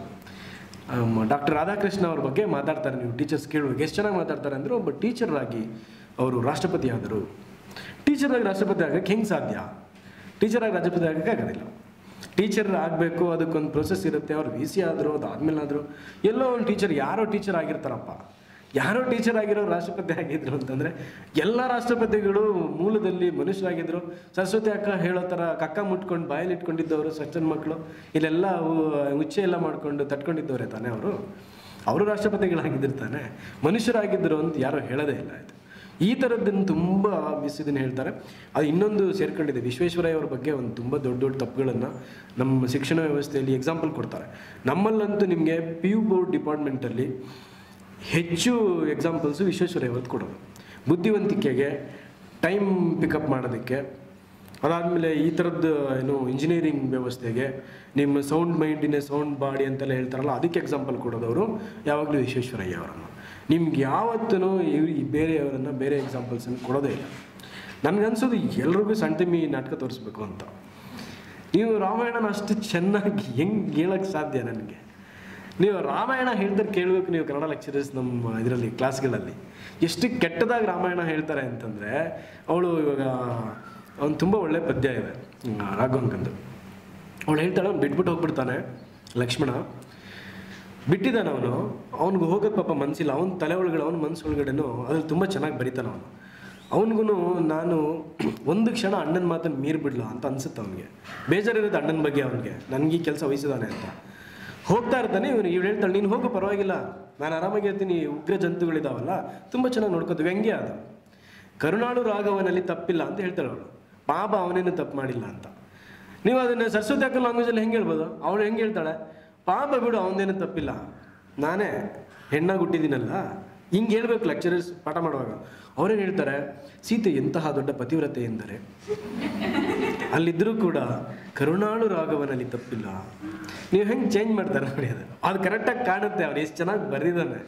S2: ಡಾಕ್ಟರ್ ರಾಧಾಕೃಷ್ಣ ಅವ್ರ ಬಗ್ಗೆ ಮಾತಾಡ್ತಾರೆ ನೀವು ಟೀಚರ್ಸ್ ಕೇಳುವಾಗ ಎಷ್ಟು ಚೆನ್ನಾಗಿ ಮಾತಾಡ್ತಾರೆ ಅಂದರೆ ಒಬ್ಬ ಟೀಚರ್ ಆಗಿ ಅವರು ರಾಷ್ಟ್ರಪತಿ ಆದರು ಟೀಚರ್ ಆಗಿ ರಾಷ್ಟ್ರಪತಿ ಆಗಕ್ಕೆ ಹೆಂಗೆ ಸಾಧ್ಯ ಟೀಚರ್ ಆಗಿ ರಾಷ್ಟ್ರಪತಿ ಆಗಕ್ಕೆ ಆಗೋದಿಲ್ಲ ಟೀಚರ್ ಆಗಬೇಕು ಅದಕ್ಕೊಂದು ಪ್ರೊಸೆಸ್ ಇರುತ್ತೆ ಅವ್ರು ವಿ ಸಿ ಆದರು ಅದಾದ್ಮೇಲೆ ಆದರು ಎಲ್ಲೋ ಒಂದು ಟೀಚರ್ ಯಾರೋ ಟೀಚರ್ ಆಗಿರ್ತಾರಪ್ಪ ಯಾರೋ ಟೀಚರ್ ಆಗಿರೋ ರಾಷ್ಟ್ರಪತಿ ಆಗಿದ್ರು ಅಂತಂದರೆ ಎಲ್ಲ ರಾಷ್ಟ್ರಪತಿಗಳು ಮೂಲದಲ್ಲಿ ಮನುಷ್ಯರಾಗಿದ್ದರು ಸರಸ್ವತಿ ಅಕ್ಕ ಹೇಳೋ ಥರ ಕಕ್ಕ ಮುಟ್ಕೊಂಡು ಬಾಯಲ್ಲಿ ಇಟ್ಕೊಂಡಿದ್ದವರು ಸಚ್ಚನ ಮಕ್ಕಳು ಇಲ್ಲೆಲ್ಲ ಉ- ಉಚ್ಚೆ ಎಲ್ಲ ಮಾಡ್ಕೊಂಡು ತಟ್ಕೊಂಡಿದ್ದವರೇ ತಾನೇ ಅವರು ಅವರು ರಾಷ್ಟ್ರಪತಿಗಳಾಗಿದ್ದರು ತಾನೆ ಮನುಷ್ಯರಾಗಿದ್ದರು ಅಂತ ಯಾರೂ ಹೇಳೋದೇ ಇಲ್ಲ ಆಯಿತು ಈ ಥರದ್ದನ್ನು ತುಂಬ ಮಿಸ್ ಇದನ್ನು ಹೇಳ್ತಾರೆ ಅದು ಇನ್ನೊಂದು ಸೇರ್ಕೊಂಡಿದೆ ವಿಶ್ವೇಶ್ವರಯ್ಯ ಅವ್ರ ಬಗ್ಗೆ ಒಂದು ತುಂಬ ದೊಡ್ಡ ದೊಡ್ಡ ತಪ್ಪುಗಳನ್ನು ನಮ್ಮ ಶಿಕ್ಷಣ ವ್ಯವಸ್ಥೆಯಲ್ಲಿ ಎಕ್ಸಾಂಪಲ್ ಕೊಡ್ತಾರೆ ನಮ್ಮಲ್ಲಂತೂ ನಿಮಗೆ ಪಿ ಯು ಬೋರ್ಡ್ ಡಿಪಾರ್ಟ್ಮೆಂಟಲ್ಲಿ ಹೆಚ್ಚು ಎಕ್ಸಾಂಪಲ್ಸು ವಿಶ್ವೇಶ್ವರಯ್ಯ ಅವ್ರದ್ದು ಕೊಡೋದು ಬುದ್ಧಿವಂತಿಕೆಗೆ ಟೈಮ್ ಪಿಕಪ್ ಮಾಡೋದಕ್ಕೆ ಅದಾದಮೇಲೆ ಈ ಥರದ್ದು ಏನು ಇಂಜಿನಿಯರಿಂಗ್ ವ್ಯವಸ್ಥೆಗೆ ನಿಮ್ಮ ಸೌಂಡ್ ಮೈಂಡಿನ ಸೌಂಡ್ ಬಾಡಿ ಅಂತೆಲ್ಲ ಹೇಳ್ತಾರಲ್ಲ ಅದಕ್ಕೆ ಎಕ್ಸಾಂಪಲ್ ಕೊಡೋದವರು ಯಾವಾಗಲೂ ವಿಶ್ವೇಶ್ವರಯ್ಯ ಅವರನ್ನು ನಿಮ್ಗೆ ಯಾವತ್ತೂ ಈ ಬೇರೆಯವರನ್ನು ಬೇರೆ ಎಕ್ಸಾಂಪಲ್ಸನ್ನು ಕೊಡೋದೇ ಇಲ್ಲ ನನಗನ್ಸೋದು ಎಲ್ರಿಗೂ ಸಣ್ಣ ತಿಮ್ಮಿ ನಾಟಕ ತೋರಿಸ್ಬೇಕು ಅಂತ ನೀವು ರಾಮಾಯಣನ ಅಷ್ಟು ಚೆನ್ನಾಗಿ ಹೆಂಗೆ ಹೇಳಕ್ಕೆ ಸಾಧ್ಯ ನನಗೆ ನೀವು ರಾಮಾಯಣ ಹೇಳ್ತಾರೆ ಕೇಳಬೇಕು ನೀವು ಕನ್ನಡ ಲೆಕ್ಚರರ್ಸ್ ನಮ್ಮ ಇದರಲ್ಲಿ ಕ್ಲಾಸ್ಗಳಲ್ಲಿ ಎಷ್ಟು ಕೆಟ್ಟದಾಗಿ ರಾಮಾಯಣ ಹೇಳ್ತಾರೆ ಅಂತಂದರೆ ಅವಳು ಇವಾಗ ಅವ್ನು ತುಂಬ ಒಳ್ಳೆ ಪದ್ಯ ಇದೆ ಹ್ಮ್, ರಾಘವಂಕಂದು ಅವಳು ಹೇಳ್ತಾಳೆ ಅವ್ನು ಬಿಟ್ಬಿಟ್ಟು ಹೋಗ್ಬಿಡ್ತಾನೆ ಲಕ್ಷ್ಮಣ ಬಿಟ್ಟಿದ್ದಾನೆ ಅವನು ಅವ್ನಿಗೆ ಹೋಗೋಕೆ ಪಾಪ ಮನಸ್ಸಿಲ್ಲ ಅವ್ನ ತಲೆ ಒಳಗಡೆ ಅವ್ನ ಮನಸ್ಸು ಒಳಗಡೆನೂ ಅದ್ರಲ್ಲಿ ತುಂಬ ಚೆನ್ನಾಗಿ ಬರೀತಾನೆ ಅವನು ಅವನಿಗೂ ನಾನು ಒಂದು ಕ್ಷಣ ಅಣ್ಣನ ಮಾತನ್ನು ಮೀರ್ಬಿಡ್ಲ ಅಂತ ಅನ್ಸುತ್ತೆ ಅವನಿಗೆ ಬೇಜಾರಿರೋದು ಅಣ್ಣನ ಬಗ್ಗೆ ಅವನಿಗೆ ನನಗೆ ಈ ಕೆಲಸ ವಹಿಸಿದಾನೆ ಅಂತ ಹೋಗ್ತಾ ಇರ್ತಾನೆ ಇವನು ಇವ್ರು ಹೇಳ್ತಾಳೆ ನೀನು ಹೋಗು ಪರವಾಗಿಲ್ಲ ನಾನು ಆರಾಮಾಗಿ ಇರ್ತೀನಿ ಉಗ್ರ ಜಂತುಗಳಿದಾವಲ್ಲ ತುಂಬ ಚೆನ್ನಾಗಿ ನೋಡ್ಕೋತೀವಿ ವ್ಯಂಗ್ಯ ಅದು ಕರುಣಾಳು ರಾಘವನಲ್ಲಿ ತಪ್ಪಿಲ್ಲ ಅಂತ ಹೇಳ್ತಾಳೆ ಅವಳು ಪಾಪ ಅವನೇನು ತಪ್ಪು ಮಾಡಿಲ್ಲ ಅಂತ ನೀವು ಅದನ್ನು ಸರಸ್ವತಿ ಅಕ್ಕ ಲ್ಯಾಂಗ್ವೇಜಲ್ಲಿ ಹೆಂಗೆ ಹೇಳ್ಬೋದು ಅವಳು ಹೆಂಗೆ ಹೇಳ್ತಾಳೆ ಪಾಪ ಬಿಡು ಅವನದೇನು ತಪ್ಪಿಲ್ಲ ನಾನೇ ಹೆಣ್ಣಾಗಿ ಹುಟ್ಟಿದ್ದೀನಲ್ಲ ಹಿಂಗೆ ಹೇಳ್ಬೇಕು ಲೆಕ್ಚರರ್ಸ್ ಪಾಠ ಮಾಡುವಾಗ ಅವ್ರೇನು ಹೇಳ್ತಾರೆ ಸೀತೆ ಎಂತಹ ದೊಡ್ಡ ಪತಿವ್ರತೆ ಎಂದರೆ ಅಲ್ಲಿದ್ದರೂ ಕೂಡ ಕರುಣಾಳು ರಾಘವನಲ್ಲಿ ತಪ್ಪಿಲ್ಲ ನೀವು ಹೆಂಗೆ ಚೇಂಜ್ ಮಾಡ್ತಾರೆ ನೋಡಿ ಅದು ಅದು ಕರೆಕ್ಟಾಗಿ ಕಾಣುತ್ತೆ ಅವ್ನು ಎಷ್ಟು ಚೆನ್ನಾಗಿ ಬರೆದಿದ್ದಾನೆ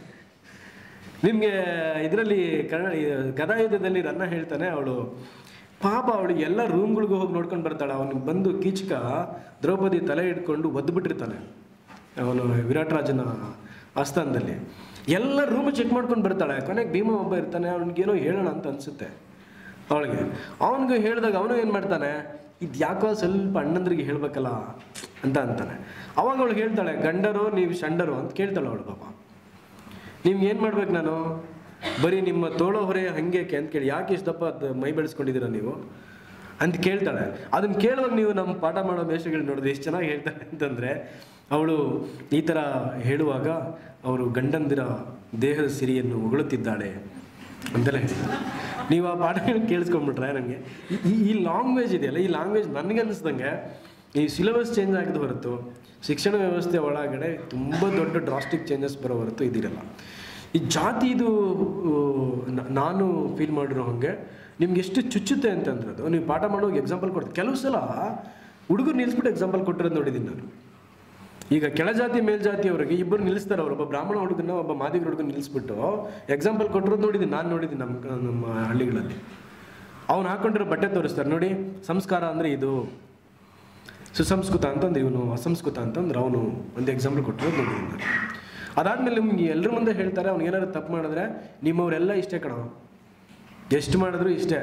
S2: ನಿಮಗೆ ಇದರಲ್ಲಿ ಕನ್ನಡ ಗದಾಯುಧದಲ್ಲಿ ರನ್ನ ಹೇಳ್ತಾನೆ ಅವಳು ಪಾಪ ಅವಳಿಗೆ ಎಲ್ಲ ರೂಮ್ಗಳಿಗೂ ಹೋಗಿ ನೋಡ್ಕೊಂಡು ಬರ್ತಾಳೆ ಅವನಿಗೆ ಬಂದು ಕೀಚಕ ದ್ರೌಪದಿ ತಲೆ ಇಟ್ಕೊಂಡು ಒದ್ಬಿಟ್ಟಿರ್ತಾನೆ ಅವನು ವಿರಾಟ್ ರಾಜನ ಆಸ್ಥಾನದಲ್ಲಿ ಎಲ್ಲ ರೂಮ್ ಚೆಕ್ ಮಾಡ್ಕೊಂಡು ಬರ್ತಾಳೆ ಕೊನೆಗೆ ಭೀಮ ಒಬ್ಬ ಇರ್ತಾನೆ ಅವ್ನಿಗೇನೋ ಹೇಳೋಣ ಅಂತ ಅನಿಸುತ್ತೆ ಅವಳಿಗೆ ಅವನಿಗೆ ಹೇಳಿದಾಗ ಅವನು ಏನು ಮಾಡ್ತಾನೆ ಇದು ಯಾಕೋ ಸ್ವಲ್ಪ ಅಣ್ಣಂದ್ರಿಗೆ ಹೇಳ್ಬೇಕಲ್ಲ ಅಂತ ಅಂತಾನೆ ಅವಾಗ ಅವಳು ಹೇಳ್ತಾಳೆ ಗಂಡರು ನೀವು ಶಂಡರು ಅಂತ ಕೇಳ್ತಾಳೆ ಅವಳು ಪಾಪ ನೀವು ಏನು ಮಾಡ್ಬೇಕು ನಾನು ಬರೀ ನಿಮ್ಮ ತೋಳೋ ಹೊರೆ ಹಂಗೆ ಅಂತ ಕೇಳಿ ಯಾಕೆ ಇಷ್ಟು ದಪ್ಪ ಅದ್ ಮೈ ಬೆಳೆಸ್ಕೊಂಡಿದ್ದೀರಾ ನೀವು ಅಂತ ಕೇಳ್ತಾಳೆ ಅದನ್ನ ಕೇಳುವಾಗ ನೀವು ನಮ್ಮ ಪಾಠ ಮಾಡೋ ಮೇಷ್ಟ್ರುಗಳು ನೋಡಿದ್ರೆ ಎಷ್ಟು ಚೆನ್ನಾಗಿ ಹೇಳ್ತಾರೆ ಅಂತಂದರೆ ಅವಳು ಈ ಥರ ಹೇಳುವಾಗ ಅವರು ಗಂಡಂದಿರ ದೇಹದ ಸಿರಿಯನ್ನು ಹೊಗಳುತ್ತಿದ್ದಾಳೆ ಅಂತೆಲ್ಲ ಹೇಳ್ತಾರೆ ನೀವು ಆ ಪಾಠಗಳನ್ನ ಕೇಳಿಸ್ಕೊಂಡ್ಬಿಟ್ರೆ ನನಗೆ ಈ ಈ ಲ್ಯಾಂಗ್ವೇಜ್ ಇದೆಯಲ್ಲ ಈ ಲ್ಯಾಂಗ್ವೇಜ್ ನನಗೆ ಅನಿಸ್ದಂಗೆ ಈ ಸಿಲೆಬಸ್ ಚೇಂಜ್ ಆಗಿದ ಹೊರತು ಶಿಕ್ಷಣ ವ್ಯವಸ್ಥೆ ಒಳಗಡೆ ತುಂಬ ದೊಡ್ಡ ಡ್ರಾಸ್ಟಿಕ್ ಚೇಂಜಸ್ ಬರೋ ಹೊರತು ಇದಿರಲ್ಲ ಈ ಜಾತಿದು ಆ, ನ- ನಾನು ಫೀಲ್ ಮಾಡಿರೋ ಹಾಗೆ ನಿಮ್ಗೆ ಎಷ್ಟು ಚುಚ್ಚುತ್ತೆ ಅಂತಂದ್ರೆ ಅದು ನೀವು ಪಾಠ ಮಾಡುವಾಗ ಎಕ್ಸಾಂಪಲ್ ಕೊಡ್ತೀವಿ ಕೆಲವು ಸಲ ಹುಡುಗರು ನಿಲ್ಲಿಸ್ಬಿಟ್ಟು ಎಕ್ಸಾಂಪಲ್ ಕೊಟ್ಟಿರೋದು ನೋಡಿದ್ದೀನಿ ನಾನು ಈಗ ಕೆಳಜಾತಿ ಮೇಲ್ಜಾತಿಯವರಿಗೆ ಇಬ್ಬರು ನಿಲ್ಲಿಸ್ತಾರೆ ಅವರು ಒಬ್ಬ ಬ್ರಾಹ್ಮಣ ಹುಡುಗನ ಒಬ್ಬ ಮಾದಿಗರ ಹುಡುಗನ ನಿಲ್ಲಿಸ್ಬಿಟ್ಟು ಎಕ್ಸಾಂಪಲ್ ಕೊಟ್ಟಿರೋದು ನೋಡಿದ್ದೀನಿ ನಾನು ನೋಡಿದ್ದೀನಿ ನಮ್ಮ ನಮ್ಮ ಹಳ್ಳಿಗಳಲ್ಲಿ ಅವ್ನು ಹಾಕೊಂಡಿರೋ ಬಟ್ಟೆ ತೋರಿಸ್ತಾರೆ ನೋಡಿ ಸಂಸ್ಕಾರ ಅಂದರೆ ಇದು ಸುಸಂಸ್ಕೃತ ಅಂತಂದ್ರೆ ಇವನು ಅಸಂಸ್ಕೃತ ಅಂತಂದ್ರೆ ಅವನು ಒಂದು ಎಕ್ಸಾಂಪಲ್ ಕೊಟ್ಟಿರೋದು ನೋಡಿದ್ದೀನಿ ನಾನು ಅದಾದ್ಮೇಲೆ ನಿಮ್ಗೆ ಎಲ್ಲರ ಮುಂದೆ ಹೇಳ್ತಾರೆ ಅವ್ನು ಏನಾದ್ರು ತಪ್ಪು ಮಾಡಿದ್ರೆ ನಿಮ್ಮವರೆಲ್ಲ ಇಷ್ಟೇ ಕಣ ಎಷ್ಟು ಮಾಡಿದ್ರು ಇಷ್ಟೇ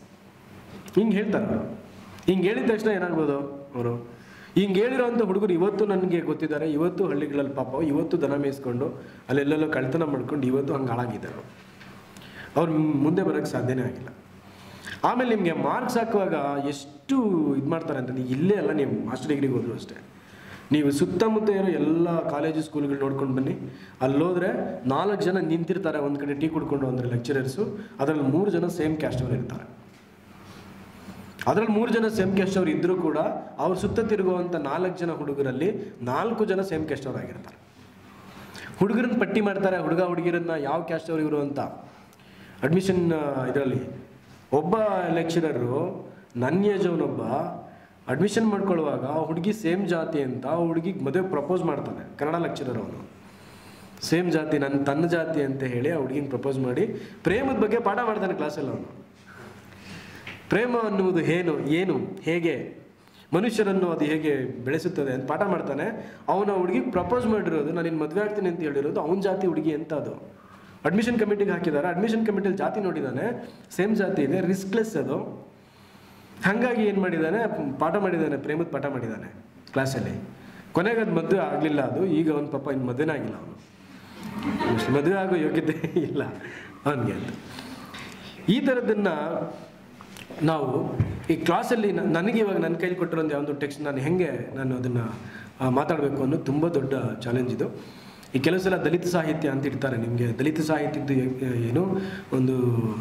S2: ಹಿಂಗೆ ಹೇಳ್ತಾರೆ ಅವರು ಹಿಂಗೆ ಹೇಳಿದ ತಕ್ಷಣ ಏನಾಗ್ಬೋದು ಅವರು ಹಿಂಗೆ ಹೇಳಿರೋಂಥ ಹುಡುಗರು ಇವತ್ತು ನನಗೆ ಗೊತ್ತಿದ್ದಾರೆ ಇವತ್ತು ಹಳ್ಳಿಗಳಲ್ಲಿ ಪಾಪ ಇವತ್ತು ದನ ಮೇಯಿಸ್ಕೊಂಡು ಅಲ್ಲೆಲ್ಲೆಲ್ಲೋ ಕಳ್ತನ ಮಾಡ್ಕೊಂಡು ಇವತ್ತು ಹಂಗೆ ಹಾಳಾಗಿದ್ದಾರೆ ಅವ್ರು. ಅವ್ರು ಮುಂದೆ ಬರೋಕ್ಕೆ ಸಾಧ್ಯನೇ ಆಗಿಲ್ಲ ಆಮೇಲೆ ನಿಮಗೆ ಮಾರ್ಕ್ಸ್ ಹಾಕುವಾಗ ಎಷ್ಟು ಇದು ಮಾಡ್ತಾರೆ ಅಂತಂದ್ರೆ ಇಲ್ಲೇ ಅಲ್ಲ ನೀವು ಮಾಸ್ಟರ್ ಡಿಗ್ರಿಗೆ ಹೋದ್ರು ಅಷ್ಟೇ ನೀವು ಸುತ್ತಮುತ್ತ ಇರೋ ಎಲ್ಲ ಕಾಲೇಜು ಸ್ಕೂಲ್ಗಳು ನೋಡ್ಕೊಂಡು ಬನ್ನಿ ಅಲ್ಲೋದ್ರೆ ನಾಲ್ಕು ಜನ ನಿಂತಿರ್ತಾರೆ ಒಂದು ಕಡೆ ಟೀ ಕುಡ್ಕೊಂಡು ಅಂದರೆ ಲೆಕ್ಚರರ್ಸು ಅದರಲ್ಲಿ ಮೂರು ಜನ ಸೇಮ್ ಕ್ಯಾಸ್ಟ್ ಅವರು ಇರ್ತಾರೆ ಅದರಲ್ಲಿ ಮೂರು ಜನ ಸೇಮ್ ಕ್ಯಾಸ್ಟ್ ಅವ್ರು ಇದ್ದರೂ ಕೂಡ ಅವ್ರ ಸುತ್ತ ತಿರುಗುವಂಥ ನಾಲ್ಕು ಜನ ಹುಡುಗರಲ್ಲಿ ನಾಲ್ಕು ಜನ ಸೇಮ್ ಕ್ಯಾಸ್ಟ್ ಅವ್ರು ಆಗಿರ್ತಾರೆ ಹುಡುಗರನ್ನ ಪಟ್ಟಿ ಮಾಡ್ತಾರೆ ಹುಡುಗ ಹುಡುಗಿರನ್ನ ಯಾವ ಕ್ಯಾಸ್ಟ್ ಅವ್ರು ಇವರು ಅಂತ ಅಡ್ಮಿಷನ್ ಇದರಲ್ಲಿ ಒಬ್ಬ ಲೆಕ್ಚರರು ನನ್ನ ಏಜ್ ಅವನೊಬ್ಬ ಅಡ್ಮಿಷನ್ ಮಾಡ್ಕೊಳ್ಳುವಾಗ ಆ ಹುಡುಗಿ ಸೇಮ್ ಜಾತಿ ಅಂತ ಆ ಹುಡುಗಿಗೆ ಮದುವೆ ಪ್ರಪೋಸ್ ಮಾಡ್ತಾನೆ ಕನ್ನಡ ಲೆಕ್ಚರರ್ ಅವನು ಸೇಮ್ ಜಾತಿ ನನ್ನ ತನ್ನ ಜಾತಿ ಅಂತ ಹೇಳಿ ಆ ಹುಡುಗಿನ ಪ್ರಪೋಸ್ ಮಾಡಿ ಪ್ರೇಮದ ಬಗ್ಗೆ ಪಾಠ ಮಾಡ್ತಾನೆ ಕ್ಲಾಸಲ್ಲಿ ಅವನು ಪ್ರೇಮ ಅನ್ನುವುದು ಏನು ಏನು ಹೇಗೆ ಮನುಷ್ಯರನ್ನು ಅದು ಹೇಗೆ ಬೆಳೆಸುತ್ತದೆ ಅಂತ ಪಾಠ ಮಾಡ್ತಾನೆ ಅವನ ಹುಡುಗಿಗೆ ಪ್ರಪೋಸ್ ಮಾಡಿರೋದು ನಾನು ನಿನ್ನ ಮದುವೆ ಆಗ್ತೀನಿ ಅಂತ ಹೇಳಿರೋದು ಅವನ ಜಾತಿ ಹುಡುಗಿ ಅಂತ ಅದು ಅಡ್ಮಿಷನ್ ಕಮಿಟಿಗೆ ಹಾಕಿದ್ದಾರೆ ಅಡ್ಮಿಷನ್ ಕಮಿಟಿಲಿ ಜಾತಿ ನೋಡಿದ್ದಾನೆ ಸೇಮ್ ಜಾತಿ ಇದೆ ರಿಸ್ಕ್ಲೆಸ್ ಅದು ಹಾಗಾಗಿ ಏನು ಮಾಡಿದ್ದಾನೆ ಪಾಠ ಮಾಡಿದ್ದಾನೆ ಪ್ರೇಮದ ಪಾಠ ಮಾಡಿದ್ದಾನೆ ಕ್ಲಾಸಲ್ಲಿ ಕೊನೆಗೆ ಅದು ಮದುವೆ ಆಗಲಿಲ್ಲ ಅದು ಈಗ ಅವನ ಪಾಪ ಇನ್ನು ಮದುವೆನೇ ಆಗಿಲ್ಲ ಅವನು ಮದುವೆ ಆಗೋ ಯೋಗ್ಯತೆ ಇಲ್ಲ ಅವನಿಗೆ ಅಂತ ಈ ಥರದನ್ನು ನಾವು ಈ ಕ್ಲಾಸಲ್ಲಿ ನ- ನನಗೆ ಇವಾಗ ನನ್ನ ಕೈಲಿ ಕೊಟ್ಟಿರೋ ಒಂದು ಯಾವೊಂದು ಟೆಕ್ಸ್ಟ್ ನಾನು ಹೆಂಗೆ ನಾನು ಅದನ್ನು ಮಾತಾಡಬೇಕು ಅನ್ನೋದು ತುಂಬ ದೊಡ್ಡ ಚಾಲೆಂಜ್ ಇದು ಈ ಕೆಲವು ಸಲ ದಲಿತ ಸಾಹಿತ್ಯ ಅಂತ ಇಡ್ತಾರೆ ನಿಮಗೆ ದಲಿತ ಸಾಹಿತ್ಯದ್ದು ಏ- ಏನು ಒಂದು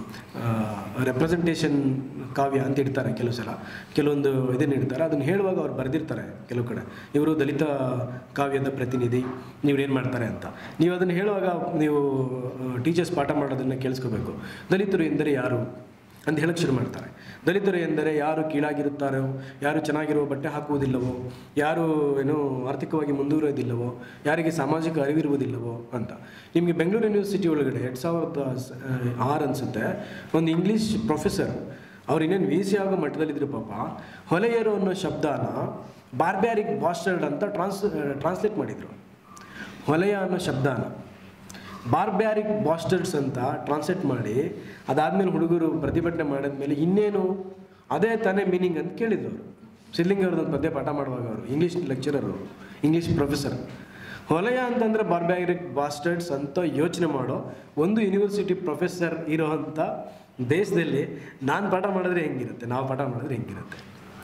S2: ರೆಪ್ರೆಸೆಂಟೇಷನ್ ಕಾವ್ಯ ಅಂತ ಇಡ್ತಾರೆ ಕೆಲವು ಸಲ ಕೆಲವೊಂದು ಇದನ್ನು ಇಡ್ತಾರೆ ಅದನ್ನು ಹೇಳುವಾಗ ಅವ್ರು ಬರೆದಿರ್ತಾರೆ ಕೆಲವು ಕಡೆ ಇವರು ದಲಿತ ಕಾವ್ಯದ ಪ್ರತಿನಿಧಿ ಏನು ಮಾಡ್ತಾರೆ ಅಂತ ನೀವು ಅದನ್ನು ಹೇಳುವಾಗ ನೀವು ಟೀಚರ್ಸ್ ಪಾಠ ಮಾಡೋದನ್ನು ಕೇಳಿಸ್ಕೋಬೇಕು ದಲಿತರು ಎಂದರೆ ಯಾರು ಅಂತ ಹೇಳಕ್ಕೆ ಶುರು ಮಾಡ್ತಾರೆ ದಲಿತರು ಎಂದರೆ ಯಾರು ಕೀಳಾಗಿರುತ್ತಾರೋ ಯಾರು ಚೆನ್ನಾಗಿರುವ ಬಟ್ಟೆ ಹಾಕುವುದಿಲ್ಲವೋ ಯಾರು ಏನು ಆರ್ಥಿಕವಾಗಿ ಮುಂದುವರಿಯೋದಿಲ್ಲವೋ ಯಾರಿಗೆ ಸಾಮಾಜಿಕ ಅರಿವಿರುವುದಿಲ್ಲವೋ ಅಂತ ನಿಮಗೆ ಬೆಂಗಳೂರು ಯೂನಿವರ್ಸಿಟಿ ಒಳಗಡೆ ಎರಡು ಸಾವಿರದ ಸ- ಆರು ಅನಿಸುತ್ತೆ ಒಂದು ಇಂಗ್ಲೀಷ್ ಪ್ರೊಫೆಸರ್ ಅವ್ರು ಇನ್ನೇನು ವಿ ಸಿ ಆಗೋ ಮಟ್ಟದಲ್ಲಿದ್ರು ಪಾಪ ಹೊಲೆಯರು ಅನ್ನೋ ಶಬ್ದನ ಬಾರ್ಬ್ಯಾರಿಕ್ ಬಾಸ್ಟರ್ಡ್ ಅಂತ ಟ್ರಾನ್ಸ್ ಟ್ರಾನ್ಸ್ಲೇಟ್ ಮಾಡಿದರು ಹೊಲೆಯ ಅನ್ನೋ ಶಬ್ದನ ಬಾರ್ಬ್ಯಾರಿಕ್ ಬಾಸ್ಟರ್ಡ್ಸ್ ಅಂತ ಟ್ರಾನ್ಸ್ಲೇಟ್ ಮಾಡಿ ಅದಾದಮೇಲೆ ಹುಡುಗರು ಪ್ರತಿಭಟನೆ ಮಾಡಿದ್ಮೇಲೆ ಇನ್ನೇನು ಅದೇ ತಾನೇ ಮೀನಿಂಗ್ ಅಂತ ಕೇಳಿದ್ರು ಅವರು ಸಿದ್ಲಿಂಗ್ ಅವ್ರದ್ದು ಪದ್ಯ ಪಾಠ ಮಾಡುವಾಗ ಅವರು ಇಂಗ್ಲೀಷ್ ಲೆಕ್ಚರರು ಇಂಗ್ಲೀಷ್ ಪ್ರೊಫೆಸರ್ ಹೊಲೆಯ ಅಂತಂದರೆ ಬಾರ್ಬ್ಯಾರಿಕ್ ಬಾಸ್ಟರ್ಡ್ಸ್ ಅಂತ ಯೋಚನೆ ಮಾಡೋ ಒಂದು ಯೂನಿವರ್ಸಿಟಿ ಪ್ರೊಫೆಸರ್ ಇರೋವಂಥ ದೇಶದಲ್ಲಿ ನಾನು ಪಾಠ ಮಾಡಿದ್ರೆ ಹೆಂಗಿರುತ್ತೆ ನಾವು ಪಾಠ ಮಾಡಿದ್ರೆ ಹೆಂಗಿರುತ್ತೆ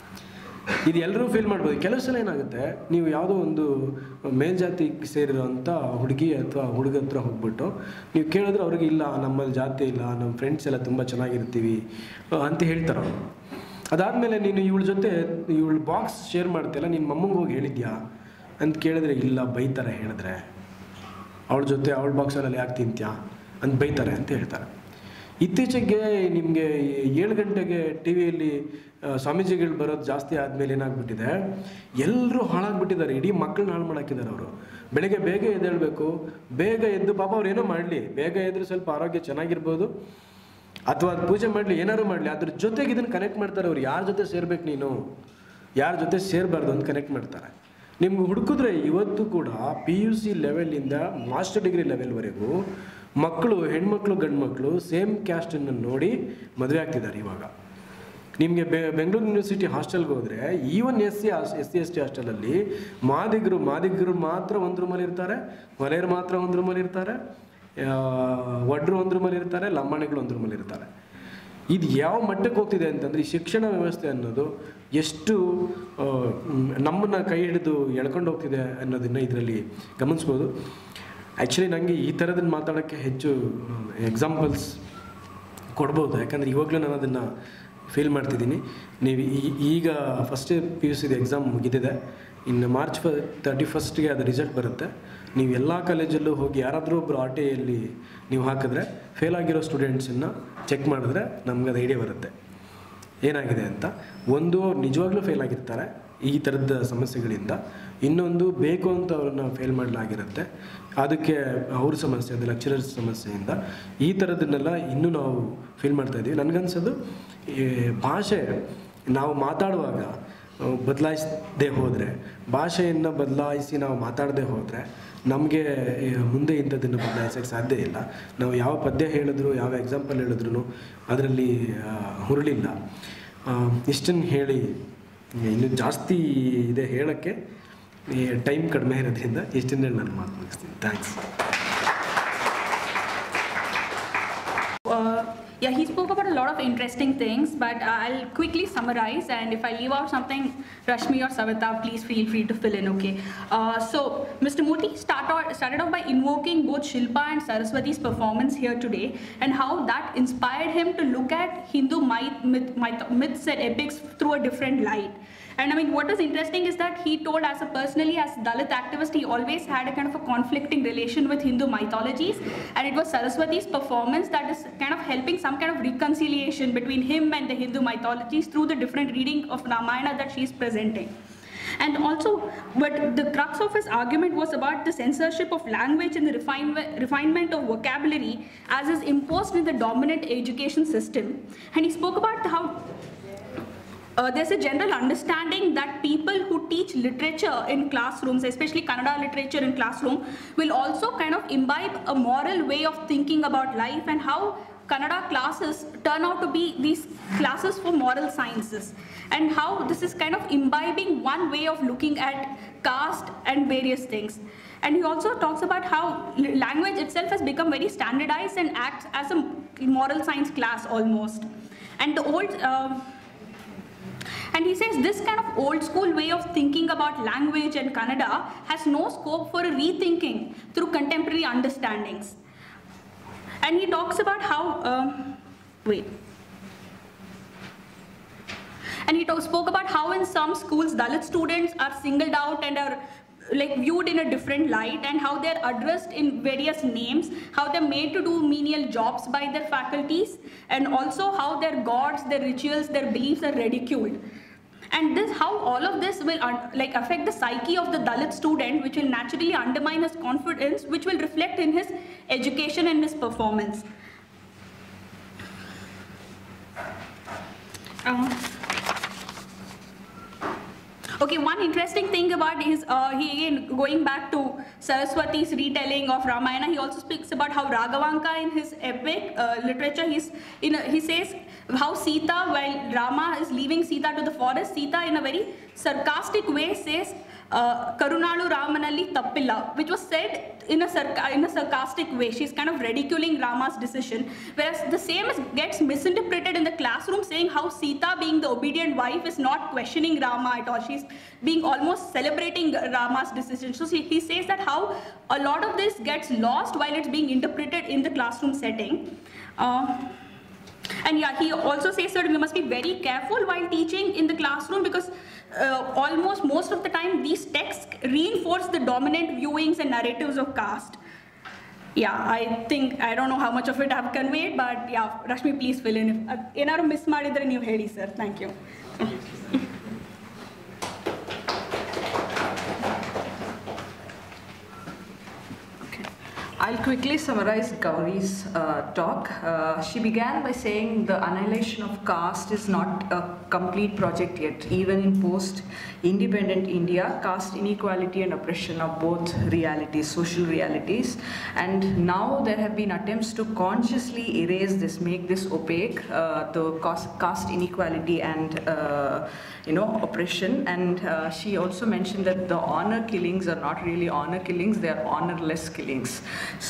S2: ಇದು ಎಲ್ಲರೂ ಫೀಲ್ ಮಾಡ್ಬೋದು ಕೆಲವು ಸಲ ಏನಾಗುತ್ತೆ ನೀವು ಯಾವುದೋ ಒಂದು ಮೇಲ್ಜಾತಿಗೆ ಸೇರಿರೋಂಥ ಹುಡುಗಿ ಅಥವಾ ಹುಡುಗ ಹತ್ರ ಹೋಗ್ಬಿಟ್ಟು ನೀವು ಕೇಳಿದ್ರೆ ಅವ್ರಿಗೆ ಇಲ್ಲ ನಮ್ಮಲ್ಲಿ ಜಾತಿ ಇಲ್ಲ ನಮ್ಮ ಫ್ರೆಂಡ್ಸ್ ಎಲ್ಲ ತುಂಬ ಚೆನ್ನಾಗಿರ್ತೀವಿ ಆ, ಅಂತ ಹೇಳ್ತಾರೆ ಅವರು ಅದಾದಮೇಲೆ ನೀನು ಇವಳ ಜೊತೆ ಇವಳು ಬಾಕ್ಸ್ ಶೇರ್ ಮಾಡ್ತಿಲ್ಲ ನಿನ್ನ ಮಮ್ಮಂಗೆ ಹೋಗಿ ಹೇಳಿದ್ಯಾ ಅಂತ ಕೇಳಿದ್ರೆ ಇಲ್ಲ ಬೈತಾರೆ ಹೇಳಿದ್ರೆ ಅವಳ ಜೊತೆ ಅವಳ ಬಾಕ್ಸಲ್ಲಿ ಯಾಕೆ ತಿಂತ್ಯಾ ಅಂತ ಬೈತಾರೆ ಅಂತ ಹೇಳ್ತಾರೆ ಇತ್ತೀಚೆಗೆ ನಿಮಗೆ ಏಳು ಗಂಟೆಗೆ ಟಿ ವಿಯಲ್ಲಿ ಸ್ವಾಮೀಜಿಗಳು ಬರೋದು ಜಾಸ್ತಿ ಆದಮೇಲೆ ಏನಾಗ್ಬಿಟ್ಟಿದೆ ಎಲ್ಲರೂ ಹಾಳಾಗ್ಬಿಟ್ಟಿದ್ದಾರೆ ಇಡೀ ಮಕ್ಕಳನ್ನ ಹಾಳು ಮಾಡಾಕಿದ್ದಾರೆ ಅವರು ಬೆಳಗ್ಗೆ ಬೇಗ ಎದ್ದೇಳಬೇಕು ಬೇಗ ಎದ್ದು ಪಾಪ ಅವ್ರು ಏನೋ ಮಾಡಲಿ ಬೇಗ ಎದ್ರೆ ಸ್ವಲ್ಪ ಆರೋಗ್ಯ ಚೆನ್ನಾಗಿರ್ಬೋದು ಅಥವಾ ಅದ್ ಪೂಜೆ ಮಾಡಲಿ ಏನಾದ್ರು ಮಾಡಲಿ ಅದ್ರ ಜೊತೆಗೆ ಇದನ್ನು ಕನೆಕ್ಟ್ ಮಾಡ್ತಾರೆ ಅವ್ರು ಯಾರ ಜೊತೆ ಸೇರ್ಬೇಕು ನೀನು ಯಾರ ಜೊತೆ ಸೇರಬಾರ್ದು ಅಂತ ಕನೆಕ್ಟ್ ಮಾಡ್ತಾರೆ ನಿಮ್ಗೆ ಹುಡುಕಿದ್ರೆ ಇವತ್ತು ಕೂಡ ಪಿ ಯು ಸಿ ಲೆವೆಲಿಂದ ಮಾಸ್ಟರ್ ಡಿಗ್ರಿ ಲೆವೆಲ್ವರೆಗೂ ಮಕ್ಕಳು ಹೆಣ್ಮಕ್ಳು ಗಂಡು ಮಕ್ಕಳು ಸೇಮ್ ಕ್ಯಾಸ್ಟನ್ನು ನೋಡಿ ಮದುವೆ ಆಗ್ತಿದ್ದಾರೆ ಇವಾಗ ನಿಮಗೆ ಬೆ ಬೆಂಗಳೂರು ಯೂನಿವರ್ಸಿಟಿ ಹಾಸ್ಟೆಲ್ಗೆ ಹೋದರೆ even S C S C S T ಹಾಸ್ಟೆಲಲ್ಲಿ ಮಾದಿಗರು ಮಾದಿಗರು ಮಾತ್ರ ಒಂದು ರೂಮಲ್ಲಿ ಇರ್ತಾರೆ ಹೊಲೆಯರು ಮಾತ್ರ ಒಂದು ರೂಮಲ್ಲಿ ಇರ್ತಾರೆ ಒಡ್ರು ಒಂದ್ರ ಮೇಲೆ ಇರ್ತಾರೆ ಲಂಬಾಣಿಗಳು ಒಂದ್ರ ಮೇಲೆ ಇರ್ತಾರೆ ಇದು ಯಾವ ಮಟ್ಟಕ್ಕೆ ಹೋಗ್ತಿದೆ ಅಂತಂದರೆ ಈ ಶಿಕ್ಷಣ ವ್ಯವಸ್ಥೆ ಅನ್ನೋದು ಎಷ್ಟು ಆ, ಮ್, ನಮ್ಮನ್ನ ಕೈ ಹಿಡಿದು ಎಳ್ಕೊಂಡು ಹೋಗ್ತಿದೆ ಅನ್ನೋದನ್ನ ಇದರಲ್ಲಿ ಗಮನಿಸ್ಬೋದು ಆ್ಯಕ್ಚುಲಿ ನನಗೆ ಈ ಥರದನ್ನ ಮಾತಾಡೋಕ್ಕೆ ಹೆಚ್ಚು ಎಕ್ಸಾಂಪಲ್ಸ್ ಕೊಡ್ಬೋದು ಯಾಕಂದರೆ ಇವಾಗಲೂ ನಾನು ಅದನ್ನು ಫೀಲ್ ಮಾಡ್ತಿದ್ದೀನಿ ನೀವು ಈ- ಈಗ ಫಸ್ಟ್ ಪಿ ಯು ಸಿದು ಎಕ್ಸಾಮ್ ಮುಗಿದಿದೆ ಇನ್ನು ಮಾರ್ಚ್ ಫ ತರ್ಟಿ ಫಸ್ಟ್ಗೆ ಅದು ರಿಸಲ್ಟ್ ಬರುತ್ತೆ ನೀವು ಎಲ್ಲ ಕಾಲೇಜಲ್ಲೂ ಹೋಗಿ ಯಾರಾದರೂ ಒಬ್ಬರು ಆರ್ ಟಿ ಐಯಲ್ಲಿ ನೀವು ಹಾಕಿದ್ರೆ ಫೇಲ್ ಆಗಿರೋ ಸ್ಟೂಡೆಂಟ್ಸನ್ನು ಚೆಕ್ ಮಾಡಿದ್ರೆ ನಮ್ಗೆ ಅದು ಐಡಿಯಾ ಬರುತ್ತೆ ಏನಾಗಿದೆ ಅಂತ ಒಂದು ನಿಜವಾಗ್ಲೂ ಫೇಲ್ ಆಗಿರ್ತಾರೆ ಈ ಥರದ ಸಮಸ್ಯೆಗಳಿಂದ ಇನ್ನೊಂದು ಬೇಕು ಅಂತ ಅವ್ರನ್ನ ಫೇಲ್ ಮಾಡಲಾಗಿರುತ್ತೆ ಅದಕ್ಕೆ ಅವ್ರ ಸಮಸ್ಯೆ ಅದು ಲೆಕ್ಚರರ್ಸ್ ಸಮಸ್ಯೆಯಿಂದ ಈ ಥರದನ್ನೆಲ್ಲ ಇನ್ನೂ ನಾವು ಫೀಲ್ ಮಾಡ್ತಾ ಇದ್ದೀವಿ ನನಗನ್ಸೋದು ಈ ಭಾಷೆ ನಾವು ಮಾತಾಡುವಾಗ ಬದಲಾಯಿಸದೆ ಹೋದರೆ ಭಾಷೆಯನ್ನು ಬದಲಾಯಿಸಿ ನಾವು ಮಾತಾಡದೆ ಹೋದರೆ ನಮಗೆ ಮುಂದೆ ಇಂಥದ್ದನ್ನು ಬದಲಾಯಿಸೋಕ್ಕೆ ಸಾಧ್ಯ ಇಲ್ಲ ನಾವು ಯಾವ ಪದ್ಯ ಹೇಳಿದ್ರು ಯಾವ ಎಕ್ಸಾಂಪಲ್ ಹೇಳಿದ್ರು ಅದರಲ್ಲಿ ಆ, ಹುರುಳಿಲ್ಲ ಇಷ್ಟನ್ನು ಹೇಳಿ ಇನ್ನು ಜಾಸ್ತಿ ಇದೆ ಹೇಳೋಕ್ಕೆ ಟೈಮ್ ಕಡಿಮೆ ಇರೋದ್ರಿಂದ ಇಷ್ಟನ್ನು ಹೇಳಿ ನಾನು ಮಾತು ಮುಗಿಸ್ತೀನಿ thanks
S4: Uh, yeah, he spoke about a lot of interesting things, but I'll quickly summarize. And if I leave out something, Rashmi or Savita, please feel free to fill in, okay? Uh, so, Mr. Moti start out, started off by invoking both Shilpa and Saraswati's performance here today and how that inspired him to look at Hindu myth, myth, myth, myths and epics through a different light. And I mean, what was interesting is that he told, as a personally, as Dalit activist, he always had a kind of a conflicting relation with Hindu mythologies, and it was Saraswati's performance that is kind of helping some kind of reconciliation between him and the Hindu mythologies through the different reading of Ramayana that she is presenting. And also, but the crux of his argument was about the censorship of language and the refine- refinement of vocabulary as is imposed in the dominant education system. And he spoke about how uh, there's a general understanding that people who teach literature in classrooms, especially Kannada literature in classroom, will also kind of imbibe a moral way of thinking about life and how Kannada classes turn out to be these classes for moral sciences and how this is kind of imbibing one way of looking at caste and various things. And he also talks about how l- language itself has become very standardized and acts as a moral science class almost. And the old um and he says this kind of old school way of thinking about language and Kannada has no scope for a rethinking through contemporary understandings. And he talks about how, um, wait. And he talk, spoke about how in some schools Dalit students are singled out and are like viewed in a different light and how they're addressed in various names, how they're made to do menial jobs by their faculties, and also how their gods, their rituals, their beliefs are ridiculed. And this, how all of this will un- like affect the psyche of the Dalit student, which will naturally undermine his confidence, which will reflect in his education and his performance. Um, Okay, one interesting thing about his, uh, he again going back to Saraswati's retelling of Ramayana, he also speaks about how Raghavanka in his epic uh, literature, he's in a, he says how Sita, while Rama is leaving Sita to the forest, Sita in a very sarcastic way says, uh, Karunalu Ramanalli Tappilla, which was said in a, sarca- in a sarcastic way. She's kind of ridiculing Rama's decision, whereas the same is, gets misinterpreted in the classroom, saying how Sita, being the obedient wife, is not questioning Rama at all. She's being almost celebrating Rama's decision. So he, he says that how a lot of this gets lost while it's being interpreted in the classroom setting. Uh, and yeah, he also says that we must be very careful while teaching in the classroom because uh, almost most of the time these texts reinforce the dominant viewings and narratives of caste. Yeah, I think I don't know how much of it I've conveyed, but yeah, Rashmi, please fill in. If ಏನಾದ್ರು miss ಮಾಡಿದ್ರೆ ನೀವು ಹೇಳಿ sir thank you
S5: I'll quickly summarize Gauri's uh, talk. Uh, she began by saying the annihilation of caste is not a complete project yet. Even in post independent India, caste inequality and oppression are both realities, social realities. And now there have been attempts to consciously erase this, make this opaque, uh, the caste, caste inequality and uh, you know oppression. And uh, she also mentioned that the honor killings are not really honor killings; they are honorless killings. So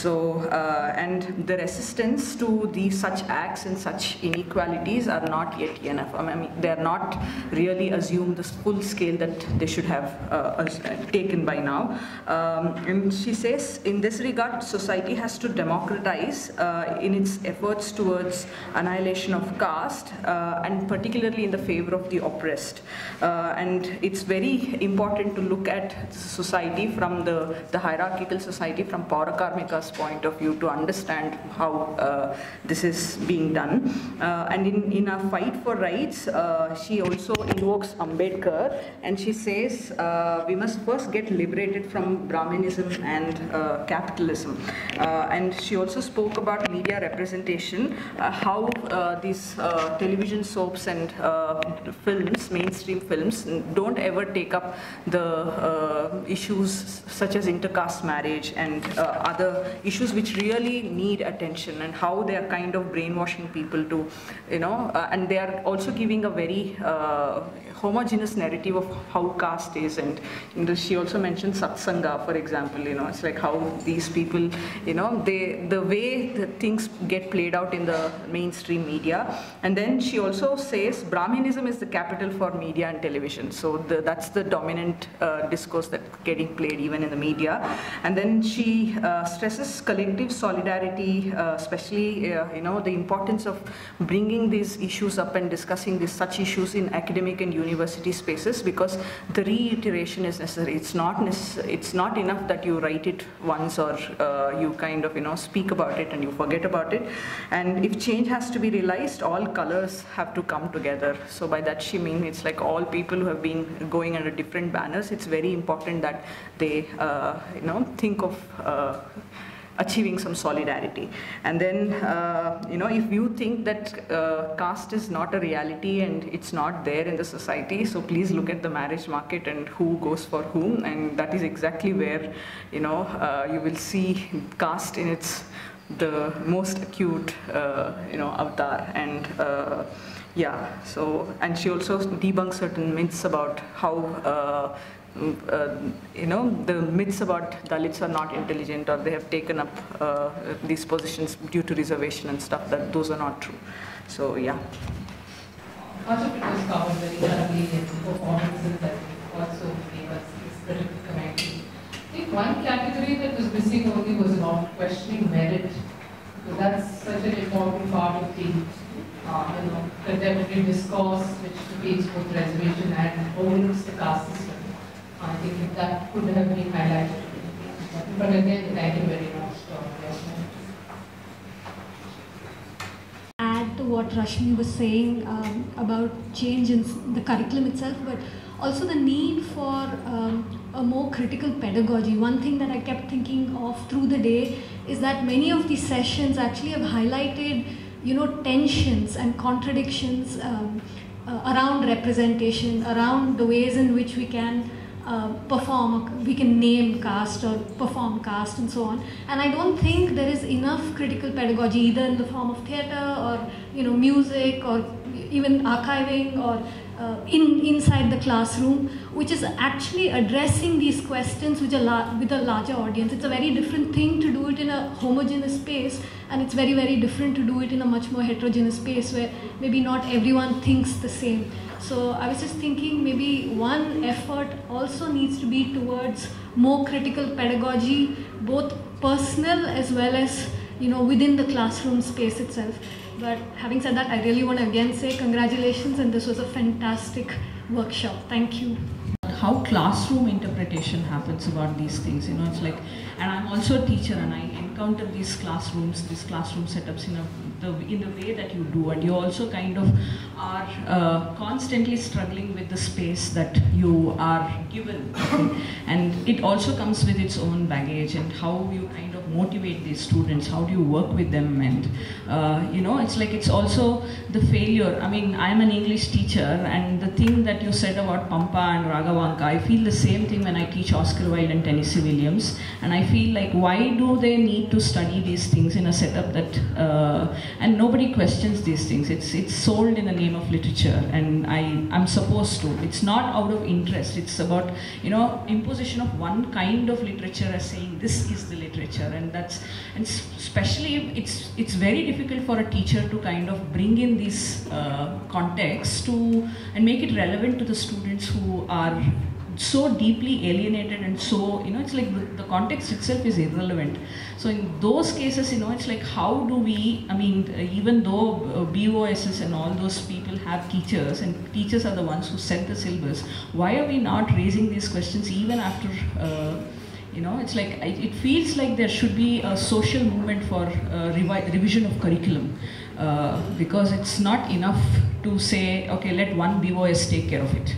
S5: So, uh, and the resistance to these such acts and such inequalities are not yet enough. I mean, they are not really assumed the full scale that they should have uh, as- taken by now. Um, and she says, in this regard, society has to democratize uh, in its efforts towards annihilation of caste, uh, and particularly in the favor of the oppressed. Uh, and it's very important to look at society from the, the hierarchical society from Paurakarmika's point of view to understand how uh, this is being done. Uh, and in, in our fight for rights, uh, she also invokes Ambedkar and she says uh, we must first get liberated from Brahminism and uh, capitalism. Uh, and she also spoke about media representation, uh, how uh, these uh, television soaps and uh, films, mainstream films, don't ever take up the uh, issues such as intercaste marriage and uh, other issues which really need attention and how they are kind of brainwashing people to, you know, uh, and they are also giving a very uh, homogeneous narrative of how caste is and you know, she also mentioned satsanga for example you know it's like how these people you know they the way the things get played out in the mainstream media and then she also says brahminism is the capital for media and television so the, that's the dominant uh, discourse that's getting played even in the media and then she uh, stresses collective solidarity uh, especially uh, you know the importance of bringing these issues up and discussing these such issues in academic and university spaces because the reiteration is necessary it's not necess- it's not enough that you write it once or uh, you kind of you know speak about it and you forget about it and if change has to be realized all colors have to come together so by that she means it's like all people who have been going under different banners it's very important that they uh, you know think of uh, achieving some solidarity. And then, uh, you know, if you think that uh, caste is not a reality and it's not there in the society, so please look at the marriage market and who goes for whom. And that is exactly where, you know, uh, you will see caste in its the most acute, uh, you know, avatar. And uh, yeah, so, and she also debunks certain myths about how uh, mm, uh, you know, the myths about Dalits are not intelligent or they have taken up uh, these positions due to reservation and stuff, that those are not true. So, yeah.
S6: Much of it was covered very thoroughly in performances that also gave us this critical commentary. I think one category that was missing only was about questioning merit. Because that's such an important part of the uh, you know, contemporary discourse which debates both reservation and holds the caste system. I think if that could have been highlighted. But again, thank you very much for your comments.
S7: add to what Rashmi was saying um, about change in s- the curriculum itself, but also the need for um, a more critical pedagogy. One thing that I kept thinking of through the day is that many of these sessions actually have highlighted, you know, tensions and contradictions um, uh, around representation, around the ways in which we can uh, perform, we can name caste or perform caste and so on. And I don't think there is enough critical pedagogy either in the form of theatre or you know music or even archiving or uh, in inside the classroom, which is actually addressing these questions which are la- with a larger audience. It's a very different thing to do it in a homogeneous space, and it's very very different to do it in a much more heterogeneous space where maybe not everyone thinks the same. So I was just thinking maybe one effort also needs to be towards more critical pedagogy, both personal as well as you know within the classroom space itself. But having said that, I really want to again say congratulations, and this was a fantastic workshop. Thank you.
S8: how classroom interpretation happens about these things you know it's like and i'm also a teacher and i encounter these classrooms these classroom setups in a the in the way that you do and you also kind of are uh, constantly struggling with the space that you are given okay? and it also comes with its own baggage and how you kind of motivate these students how do you work with them and uh, you know it's like it's also the failure i mean i'm an english teacher and the thing that you said about pampa and raghavanka i feel the same thing when i teach oscar wilde and tennessee williams and i feel like why do they need to study these things in a setup that uh, and nobody questions these things. It's it's sold in the name of literature, and I I'm supposed to. It's not out of interest. It's about you know imposition of one kind of literature as saying this is the literature, and that's and s- especially it's it's very difficult for a teacher to kind of bring in these uh, contexts to and make it relevant to the students who are so deeply alienated and so you know it's like the, the context itself is irrelevant so in those cases you know it's like how do we i mean uh, even though uh, boss and all those people have teachers and teachers are the ones who set the syllabus why are we not raising these questions even after uh, you know it's like I- it feels like there should be a social movement for uh, revi- revision of curriculum uh, because it's not enough to say okay let one bos take care of it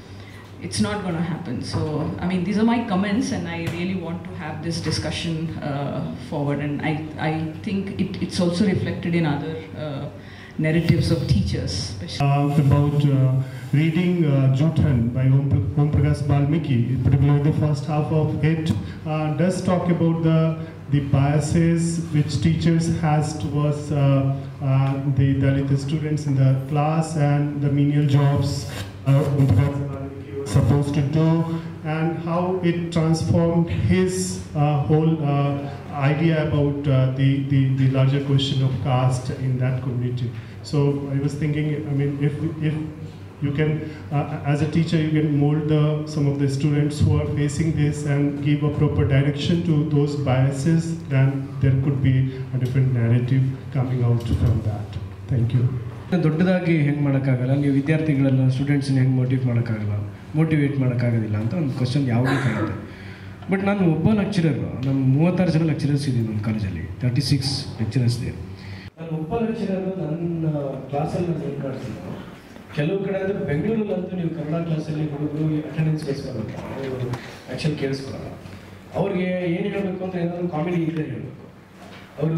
S8: it's not going to happen. So, I mean, these are my comments, and I really want to have this discussion uh, forward. And I, I think it, it's also reflected in other uh, narratives of teachers, especially.
S9: uh, about uh, reading uh, Jothan by Om, Om Prakash Balmiki, particularly the first half of it, uh, does talk about the the biases which teachers has towards uh, uh, the Dalit students in the class and the menial jobs uh, Om Prakash Balmiki was supposed to do and how it transformed his uh, whole uh, idea about uh, the, the, the larger question of caste in that community. So I was thinking, I mean, if, if you can, uh, as a teacher, you can mold the, some of the students who are facing this and give a proper direction to those biases, then there could be a different narrative coming out from that. Thank you.
S3: ದೊಡ್ಡದಾಗಿ ಹೆಂಗೆ ಮಾಡೋಕ್ಕಾಗಲ್ಲ ನೀವು ವಿದ್ಯಾರ್ಥಿಗಳನ್ನ ಸ್ಟೂಡೆಂಟ್ಸ್ನ ಹೆಂಗೆ motivate ಮಾಡೋಕ್ಕಾಗಲ್ಲ motivate ಮಾಡೋಕ್ಕಾಗೋದಿಲ್ಲ ಅಂತ ಒಂದು question ಯಾವಾಗಲೂ ಕಾಣುತ್ತೆ ಬಟ್ ನಾನು ಒಬ್ಬ ಲೆಕ್ಚರರು ನಮ್ಮ ಮೂವತ್ತಾರು ಜನ ಲೆಕ್ಚರರ್ಸ್ ಇದ್ದೀವಿ ನಮ್ಮ ಕಾಲೇಜಲ್ಲಿ ತರ್ಟಿ ಸಿಕ್ಸ್ ಲೆಕ್ಚರರ್ಸ್ ಇದೆ ನಾನು ಒಬ್ಬ ಲೆಕ್ಚರರು ನನ್ನ ಕ್ಲಾಸಲ್ಲಿ ನಾನು ಏನು ಮಾಡ್ತೀನಿ ಕೆಲವು ಕಡೆ ಅಂದರೆ ಬೆಂಗಳೂರಲ್ಲಂತೂ ನೀವು ಕನ್ನಡ ಕ್ಲಾಸಲ್ಲಿ ಹುಡುಗರು ಅಟೆಂಡೆನ್ಸ್ ಬೇಯಿಸ್ಕೊಬೇಕು ಅವರು ಆ್ಯಕ್ಚುಲಿ ಕೇಳಿಸ್ಕೊಳಲ್ಲ ಅವ್ರಿಗೆ ಏನು ಹೇಳಬೇಕು ಅಂತ ಏನಾದರೂ ಕಾಮಿಡಿ ಇದ್ದರೆ ಹೇಳಬೇಕು ಅವರು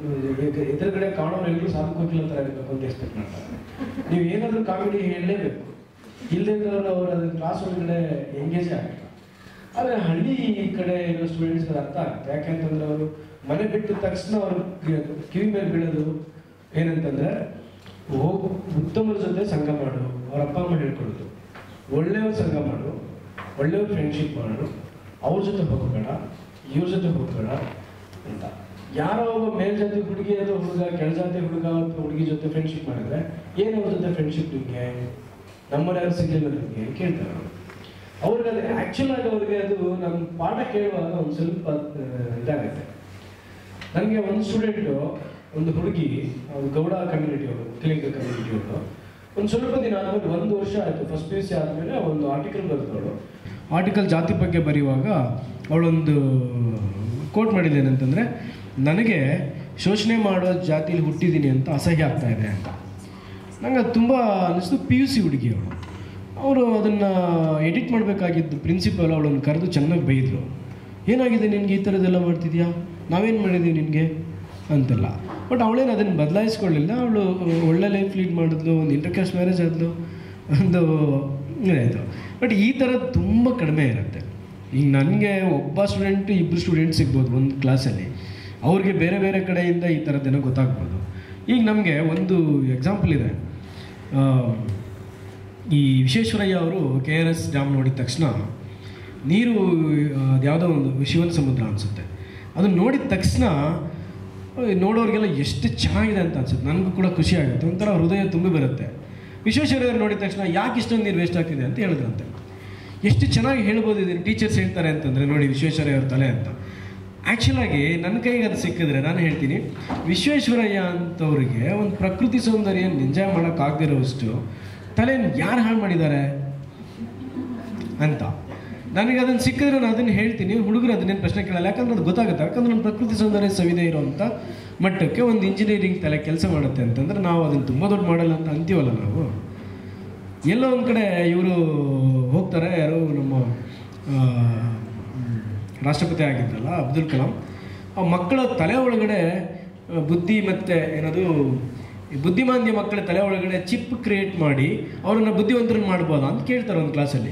S3: ಎದುರುಗಡೆ ಕಾಣೋರು ಎಲ್ಲರೂ ಸಾಧು ಕೋಕಿಲ ಥರ ಇರಬೇಕು ಅಂತ ಎಕ್ಸ್ಪೆಕ್ಟ್ ಮಾಡ್ತಾರೆ ನೀವು ಏನಾದರೂ ಕಾಮಿಡಿ ಹೇಳಲೇಬೇಕು ಇಲ್ಲದೆ ಅವರು ಅದನ್ನ ಕ್ಲಾಸ್ ಒಳಗಡೆ ಎಂಗೇಜ್ ಆಗಲ್ಲ ಆದರೆ ಹಳ್ಳಿ ಕಡೆ ಇರೋ ಸ್ಟೂಡೆಂಟ್ಸ್ ಅರ್ಥ ಆಗುತ್ತೆ ಯಾಕೆಂತಂದ್ರೆ ಅವರು ಮನೆ ಬಿಟ್ಟ ತಕ್ಷಣ ಅವರು ಕಿವಿ ಮೇಲೆ ಬೀಳೋದು ಏನಂತಂದ್ರೆ ಹೋಗ್ ಉತ್ತಮರ ಜೊತೆ ಸಂಘ ಮಾಡು ಅವ್ರ ಅಪ್ಪ ಅಮ್ಮ ಹೇಳ್ಕೊಡೋದು ಒಳ್ಳೆಯವ್ರ ಸಂಘ ಮಾಡು ಒಳ್ಳೆಯವ್ರ ಫ್ರೆಂಡ್ಶಿಪ್ ಮಾಡು ಅವ್ರ ಜೊತೆ ಹೋಗಬೇಡ ಇವ್ರ ಜೊತೆ ಹೋಗಬೇಡ ಅಂತ ಯಾರೋ ಒಬ್ಬ ಮೇಲ್ಜಾತಿ ಹುಡುಗಿ ಅಥವಾ ಹುಡುಗ ಕೆಳಜಾತಿ ಹುಡುಗ ಅಥವಾ ಹುಡುಗಿ ಜೊತೆ ಫ್ರೆಂಡ್ಶಿಪ್ ಮಾಡಿದ್ರೆ ಏನು ಅವ್ರ ಜೊತೆ ಫ್ರೆಂಡ್ಶಿಪ್ ನಿಮಗೆ ನಮ್ಮನ್ನ ಯಾರು ಸಿಗಲಿಲ್ಲ ನಿಮಗೆ ಅಂತ ಕೇಳ್ತಾರೆ ಅವರು ಅವ್ರಿಗೆ ಅದು ಆ್ಯಕ್ಚುಲ್ ಆಗಿ ಅವ್ರಿಗೆ ಅದು ನಮ್ಮ ಪಾಠ ಕೇಳುವಾಗ ಒಂದು ಸ್ವಲ್ಪ ಆ, ಇದಾಗುತ್ತೆ ನನಗೆ ಒಂದು ಸ್ಟೂಡೆಂಟು ಒಂದು ಹುಡುಗಿ ಅವ್ರು ಗೌಡ ಕಮ್ಯುನಿಟಿ ಅವರು ತೆಲುಗು ಕಮ್ಯುನಿಟಿ ಅವರು ಒಂದು ಸ್ವಲ್ಪ ದಿನ ಆದಮೇಲೆ ಒಂದು ವರ್ಷ ಆಯಿತು ಫಸ್ಟ್ ಪಿ ಯು ಸಿ ಆದಮೇಲೆ ಒಂದು ಆರ್ಟಿಕಲ್ ಬರೆದವಳು ಆರ್ಟಿಕಲ್ ಜಾತಿ ಬಗ್ಗೆ ಬರೆಯುವಾಗ ಅವಳೊಂದು ಕೋಟ್ ಮಾಡಿದ್ದೇನೆಂತಂದರೆ ನನಗೆ ಶೋಷಣೆ ಮಾಡೋ ಜಾತಿಲಿ ಹುಟ್ಟಿದ್ದೀನಿ ಅಂತ ಅಸಹ್ಯ ಆಗ್ತಾ ಇದೆ ಅಂತ ನಂಗೆ ಅದು ತುಂಬ ಅನ್ನಿಸ್ತು ಪಿ ಯು ಸಿ ಹುಡುಗಿ ಅವಳು ಅವರು ಅದನ್ನು ಎಡಿಟ್ ಮಾಡಬೇಕಾಗಿದ್ದು ಪ್ರಿನ್ಸಿಪಲ್ ಅವಳನ್ನು ಕರೆದು ಚೆನ್ನಾಗಿ ಬೈದರು ಏನಾಗಿದೆ ನಿನಗೆ ಈ ಥರದ್ದೆಲ್ಲ ಮಾಡ್ತಿದ್ಯಾ ನಾವೇನು ಮಾಡಿದ್ದೀವಿ ನಿನಗೆ ಅಂತೆಲ್ಲ ಬಟ್ ಅವಳೇನು ಅದನ್ನು ಬದಲಾಯಿಸ್ಕೊಳ್ಳಿಲ್ಲ ಅವಳು ಒಳ್ಳೆ ಲೈಫ್ ಲೀಡ್ ಮಾಡಿದ್ಲು ಒಂದು ಇಂಟರ್ಕ್ಯಾಸ್ಟ್ ಮ್ಯಾರೇಜ್ ಆದ್ಲು ಒಂದು ಇದಾಯಿತು ಬಟ್ ಈ ಥರದ್ದು ತುಂಬ ಕಡಿಮೆ ಇರುತ್ತೆ ಈಗ ನನಗೆ ಒಬ್ಬ ಸ್ಟೂಡೆಂಟ್ ಇಬ್ಬರು ಸ್ಟೂಡೆಂಟ್ ಸಿಗ್ಬೋದು ಒಂದು ಕ್ಲಾಸಲ್ಲಿ ಅವ್ರಿಗೆ ಬೇರೆ ಬೇರೆ ಕಡೆಯಿಂದ ಈ ಥರದ್ದೇನೋ ಗೊತ್ತಾಗ್ಬೋದು ಈಗ ನಮಗೆ ಒಂದು ಎಕ್ಸಾಂಪಲ್ ಇದೆ ಆ, ಈ ವಿಶ್ವೇಶ್ವರಯ್ಯ ಅವರು ಕೆ ಆರ್ ಎಸ್ ಡ್ಯಾಮ್ ನೋಡಿದ ತಕ್ಷಣ ನೀರು ಯಾವುದೋ ಒಂದು ಶಿವನ ಸಮುದ್ರ ಅನಿಸುತ್ತೆ ಅದನ್ನು ನೋಡಿದ ತಕ್ಷಣ ಅಹ್, ನೋಡೋರಿಗೆಲ್ಲ ಎಷ್ಟು ಚೆನ್ನಾಗಿದೆ ಅಂತ ಅನ್ಸುತ್ತೆ ನನಗೂ ಕೂಡ ಖುಷಿ ಆಗುತ್ತೆ ಒಂಥರ ಹೃದಯ ತುಂಬಿ ಬರುತ್ತೆ ವಿಶ್ವೇಶ್ವರಯ್ಯರು ನೋಡಿದ ತಕ್ಷಣ ಯಾಕೆ ಇಷ್ಟೊಂದು ನೀರು ವೇಸ್ಟ್ ಆಗ್ತಿದೆ ಅಂತ ಹೇಳಿದ್ರಂತೆ ಎಷ್ಟು ಚೆನ್ನಾಗಿ ಹೇಳ್ಬೋದು ಇದನ್ನು ಟೀಚರ್ಸ್ ಹೇಳ್ತಾರೆ ಅಂತಂದರೆ ನೋಡಿ ವಿಶ್ವೇಶ್ವರಯ್ಯ ಅವ್ರ ತಲೆ ಅಂತ ಆ್ಯಕ್ಚುಲಾಗಿ ನನ್ನ ಕೈಗೆ ಅದು ಸಿಕ್ಕಿದ್ರೆ ನಾನು ಹೇಳ್ತೀನಿ ವಿಶ್ವೇಶ್ವರಯ್ಯ ಅಂತವ್ರಿಗೆ ಒಂದು ಪ್ರಕೃತಿ ಸೌಂದರ್ಯ ಎಂಜಾಯ್ ಮಾಡೋಕ್ಕಾಗದಿರೋಷ್ಟು ತಲೆಯನ್ನು ಯಾರು ಹಾಳು ಮಾಡಿದ್ದಾರೆ ಅಂತ ನನಗೆ ಅದನ್ನು ಸಿಕ್ಕಿದ್ರೆ ನಾನು ಅದನ್ನು ಹೇಳ್ತೀನಿ ಹುಡುಗರು ಅದನ್ನೇನು ಪ್ರಶ್ನೆ ಕೇಳಲ್ಲ ಯಾಕಂದ್ರೆ ಅದು ಗೊತ್ತಾಗುತ್ತೆ ಯಾಕಂದ್ರೆ ನಮ್ಮ ಪ್ರಕೃತಿ ಸೌಂದರ್ಯ ಸವಿದೆ ಇರೋವಂಥ ಮಟ್ಟಕ್ಕೆ ಒಂದು ಇಂಜಿನಿಯರಿಂಗ್ ತಲೆ ಕೆಲಸ ಮಾಡುತ್ತೆ ಅಂತಂದ್ರೆ ನಾವು ಅದನ್ನು ತುಂಬ ದೊಡ್ಡ ಮಾಡಲ್ಲ ಅಂತ ಅಂತೀವಲ್ಲ ನಾವು ಎಲ್ಲೋ ಒಂದು ಕಡೆ ಇವರು ಹೋಗ್ತಾರೆ ಯಾರು ನಮ್ಮ ಆ, ಹ್ಮ್, ರಾಷ್ಟ್ರಪತಿ ಆಗಿದ್ದಲ್ಲ ಅಬ್ದುಲ್ ಕಲಾಂ ಆ ಮಕ್ಕಳ ತಲೆ ಒಳಗಡೆ ಆ, ಬುದ್ಧಿ ಮತ್ತು ಏನದು ಈ ಬುದ್ಧಿಮಾಂದ್ಯ ಮಕ್ಕಳ ತಲೆ ಒಳಗಡೆ ಚಿಪ್ ಕ್ರಿಯೇಟ್ ಮಾಡಿ ಅವರನ್ನು ಬುದ್ಧಿವಂತರನ್ನು ಮಾಡ್ಬೋದಾ ಅಂತ ಕೇಳ್ತಾರೆ ಒಂದು ಕ್ಲಾಸಲ್ಲಿ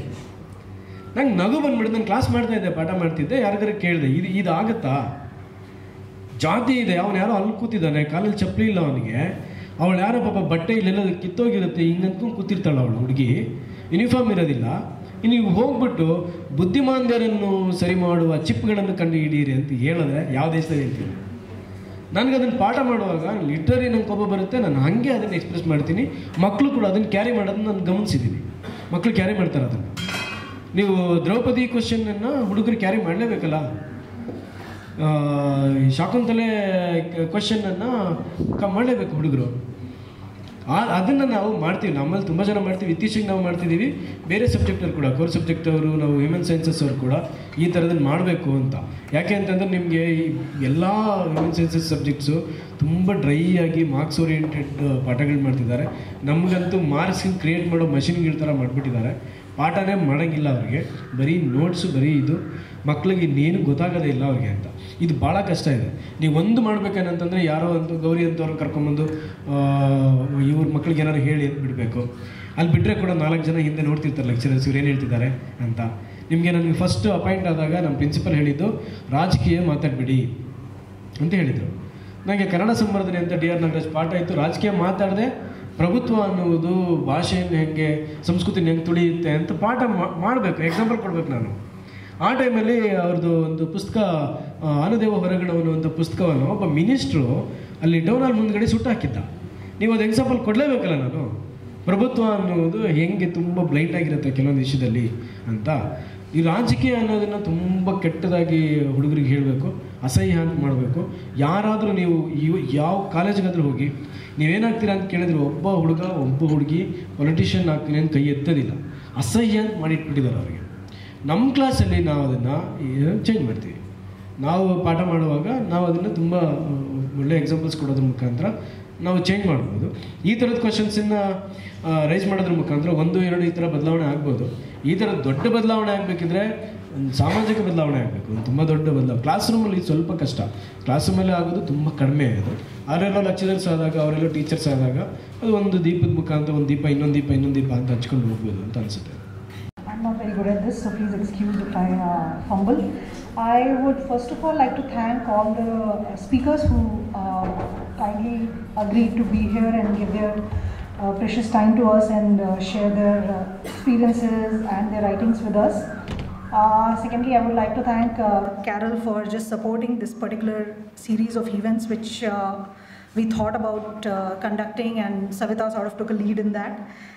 S3: ನಂಗೆ ನಗು ಬಂದ್ಬಿಡುತ್ತೆ ನಾನು ಕ್ಲಾಸ್ ಮಾಡ್ತಾ ಇದ್ದೆ ಪಾಠ ಮಾಡ್ತಿದ್ದೆ ಯಾರಿಗಾರು ಕೇಳಿದೆ ಇದು ಇದು ಆಗುತ್ತಾ ಜಾತಿ ಇದೆ ಅವನು ಯಾರೋ ಅಲ್ಲಿ ಕೂತಿದ್ದಾನೆ ಕಾಲಲ್ಲಿ ಚಪ್ಪಲಿ ಇಲ್ಲ ಅವನಿಗೆ ಅವಳು ಯಾರೋ ಪಾಪ ಬಟ್ಟೆ ಇಲ್ಲೆಲ್ಲ ಕಿತ್ತೋಗಿರುತ್ತೆ ಹಿಂಗಂತ್ಕೊಂಡು ಕೂತಿರ್ತಾಳೆ ಅವಳು ಹುಡುಗಿ ಯೂನಿಫಾರ್ಮ್ ಇರೋದಿಲ್ಲ ಇನ್ನು ನೀವು ಹೋಗ್ಬಿಟ್ಟು ಬುದ್ಧಿಮಾಂದ್ಯರನ್ನು ಸರಿ ಮಾಡುವ ಚಿಪ್ಗಳನ್ನು ಕಂಡು ಹಿಡೀರಿ ಅಂತ ಹೇಳಿದ್ರೆ ಯಾವ ದೇಶದಲ್ಲಿ ಹೇಳ್ತೀನಿ ನನಗೆ ಅದನ್ನು ಪಾಠ ಮಾಡುವಾಗ ಲಿಟ್ರರಿ ನಂಗೆ ಕೋಪ ಬರುತ್ತೆ ನಾನು ಹಾಗೆ ಅದನ್ನು ಎಕ್ಸ್ಪ್ರೆಸ್ ಮಾಡ್ತೀನಿ ಮಕ್ಕಳು ಕೂಡ ಅದನ್ನು ಕ್ಯಾರಿ ಮಾಡೋದನ್ನ ನಾನು ಗಮನಿಸಿದ್ದೀನಿ ಮಕ್ಕಳು ಕ್ಯಾರಿ ಮಾಡ್ತಾರೆ ಅದನ್ನು ನೀವು ದ್ರೌಪದಿ ಕ್ವಶನನ್ನು ಹುಡುಗರು ಕ್ಯಾರಿ ಮಾಡಲೇಬೇಕಲ್ಲ ಆ, ಈ ಶಾಕುಂತಲೆ ಕ್ವಶನನ್ನು ಕ ಮಾಡಲೇಬೇಕು ಹುಡುಗರು ಆ ಅದನ್ನು ನಾವು ಮಾಡ್ತೀವಿ ನಮ್ಮಲ್ಲಿ ತುಂಬ ಜನ ಮಾಡ್ತೀವಿ ಇತ್ತೀಚೆಗೆ ನಾವು ಮಾಡ್ತಿದ್ದೀವಿ ಬೇರೆ ಸಬ್ಜೆಕ್ಟಲ್ಲಿ ಕೂಡ ಕೋರ್ ಸಬ್ಜೆಕ್ಟ್ ಅವರು ನಾವು ಹ್ಯೂಮನ್ ಸೈನ್ಸಸ್ ಅವರು ಕೂಡ ಈ ಥರದನ್ನು ಮಾಡಬೇಕು ಅಂತ ಯಾಕೆ ಅಂತಂದರೆ ನಿಮಗೆ ಈ ಎಲ್ಲ ಹ್ಯೂಮನ್ ಸೈನ್ಸಸ್ ಸಬ್ಜೆಕ್ಟ್ಸು ತುಂಬ ಡ್ರೈ ಆಗಿ ಮಾರ್ಕ್ಸ್ ಓರಿಯೆಂಟೆಡ್ ಪಾಠಗಳು ಮಾಡ್ತಿದ್ದಾರೆ ನಮಗಂತೂ ಮಾರ್ಕ್ಸ್ ಕ್ರಿಯೇಟ್ ಮಾಡೋ ಮಷಿನ್ಗಳ ಥರ ಮಾಡಿಬಿಟ್ಟಿದ್ದಾರೆ ಪಾಠನೇ ಮಾಡೋಂಗಿಲ್ಲ ಅವ್ರಿಗೆ ಬರೀ ನೋಟ್ಸು ಬರೀ ಇದು ಮಕ್ಳಿಗೆ ಇನ್ನೇನು ಗೊತ್ತಾಗೋದೇ ಇಲ್ಲ ಅವ್ರಿಗೆ ಅಂತ ಇದು ಭಾಳ ಕಷ್ಟ ಇದೆ ನೀವು ಒಂದು ಮಾಡ್ಬೇಕೇನಂತಂದರೆ ಯಾರೋ ಅಂತ ಗೌರಿ ಅಂತವ್ರನ್ನ ಕರ್ಕೊಂಬಂದು ಇವ್ರ ಮಕ್ಳಿಗೆ ಏನಾದ್ರು ಹೇಳಿ ಅಂತ ಬಿಡಬೇಕು ಅಲ್ಲಿ ಬಿಟ್ಟರೆ ಕೂಡ ನಾಲ್ಕು ಜನ ಹಿಂದೆ ನೋಡ್ತಿರ್ತಾರೆ ಲೆಕ್ಚರರ್ಸ್ ಇವ್ರು ಏನು ಹೇಳ್ತಿದ್ದಾರೆ ಅಂತ ನಿಮಗೆ ನನಗೆ ಫಸ್ಟ್ ಅಪಾಯಿಂಟ್ ಆದಾಗ ನಮ್ಮ ಪ್ರಿನ್ಸಿಪಲ್ ಹೇಳಿದ್ದು ರಾಜಕೀಯ ಮಾತಾಡಬೇಡಿ ಅಂತ ಹೇಳಿದರು ನನಗೆ ಕನ್ನಡ ಸಂವರ್ಧನೆ ಅಂತ ಡಿ ಆರ್ ನಾಗರಾಜ್ ಪಾಠ ಇತ್ತು ರಾಜಕೀಯ ಮಾತಾಡದೆ ಪ್ರಭುತ್ವ ಅನ್ನುವುದು ಭಾಷೆಯನ್ನು ಹೆಂಗೆ ಸಂಸ್ಕೃತಿನ ಹೆಂಗೆ ತುಳಿಯುತ್ತೆ ಅಂತ ಪಾಠ ಮಾಡಬೇಕು ಎಕ್ಸಾಂಪಲ್ ಕೊಡ್ಬೇಕು ನಾನು ಆ ಟೈಮಲ್ಲಿ ಅವ್ರದ್ದು ಒಂದು ಪುಸ್ತಕ ಆ, ಆನದೇವ ಹೊರಗಣವನು ಒಂದು ಪುಸ್ತಕವನ್ನು ಒಬ್ಬ ಮಿನಿಸ್ಟ್ರು ಅಲ್ಲಿ ಡೌನ್ ಹಾಲ್ ಮುಂದ್ಗಡೆ ಸುಟ್ಟು ಹಾಕಿದ್ದ ನೀವು ಅದು ಎಕ್ಸಾಂಪಲ್ ಕೊಡಲೇಬೇಕಲ್ಲ ನಾನು ಪ್ರಭುತ್ವ ಅನ್ನುವುದು ಹೆಂಗೆ ತುಂಬ ಬ್ಲೈಂಡ್ ಆಗಿರುತ್ತೆ ಕೆಲವೊಂದು ವಿಷಯದಲ್ಲಿ ಅಂತ ಈ ರಾಜಕೀಯ ಅನ್ನೋದನ್ನು ತುಂಬ ಕೆಟ್ಟದಾಗಿ ಹುಡುಗರಿಗೆ ಹೇಳಬೇಕು ಅಸಹ್ಯ ಅಂತ ಮಾಡಬೇಕು ಯಾರಾದರೂ ನೀವು ಇವ್ ಯಾವ ಕಾಲೇಜಿಗಾದರೂ ಹೋಗಿ ನೀವೇನಾಗ್ತೀರಾ ಅಂತ ಕೇಳಿದ್ರೆ ಒಬ್ಬ ಹುಡುಗ ಒಬ್ಬ ಹುಡುಗಿ ಪೊಲಿಟಿಷಿಯನ್ ಆಗ್ತೀನಿ ಅಂತ ಕೈ ಎತ್ತೋದಿಲ್ಲ ಅಸಹ್ಯ ಅಂತ ಮಾಡಿಟ್ಬಿಟ್ಟಿದ್ದಾರೆ ಅವರಿಗೆ ನಮ್ಮ ಕ್ಲಾಸಲ್ಲಿ ನಾವು ಅದನ್ನು ಚೇಂಜ್ ಮಾಡ್ತೀವಿ ನಾವು ಪಾಠ ಮಾಡುವಾಗ ನಾವು ಅದನ್ನು ತುಂಬ ಒಳ್ಳೆ ಎಕ್ಸಾಂಪಲ್ಸ್ ಕೊಡೋದ್ರ ಮುಖಾಂತರ ನಾವು ಚೇಂಜ್ ಮಾಡ್ಬೋದು ಈ ಥರದ ಕ್ವಶನ್ಸನ್ನು ರೈಸ್ ಮಾಡೋದ್ರ ಮುಖಾಂತರ ಒಂದು ಎರಡು ಈ ಥರ ಬದಲಾವಣೆ ಆಗ್ಬೋದು ಈ ಥರ ದೊಡ್ಡ ಬದಲಾವಣೆ ಆಗಬೇಕಿದ್ರೆ ಒಂದು ಸಾಮಾಜಿಕ ಬದಲಾವಣೆ ಆಗಬೇಕು ಒಂದು ತುಂಬ ದೊಡ್ಡ ಬದಲಾವಣೆ ಕ್ಲಾಸ್ ರೂಮಲ್ಲಿ ಸ್ವಲ್ಪ ಕಷ್ಟ ಕ್ಲಾಸ್ ರೂಮಲ್ಲಿ ಆಗೋದು ತುಂಬ ಕಡಿಮೆ ಅದು ಅವರೆಲ್ಲ ಲೆಕ್ಚರರ್ಸ್ ಆದಾಗ ಅವರೆಲ್ಲ ಟೀಚರ್ಸ್ ಆದಾಗ ಅದು ಒಂದು ದೀಪದ ಮುಖಾಂತರ ಒಂದು ದೀಪ ಇನ್ನೊಂದು ದೀಪ ಇನ್ನೊಂದು ದೀಪ ಅಂತ ಹಚ್ಕೊಂಡು ಹೋಗ್ಬೋದು ಅಂತ ಅನಿಸುತ್ತೆ
S10: I'm not very good at this, so please excuse if I uh, fumble. I would first of all like to thank all the speakers who uh, kindly agreed to be here and give their uh, precious time to us and uh, share their uh, experiences and their writings with us. Uh, secondly, I would like to thank uh, Carol for just supporting this particular series of events which uh, we thought about uh, conducting, and Savita sort of took a lead in that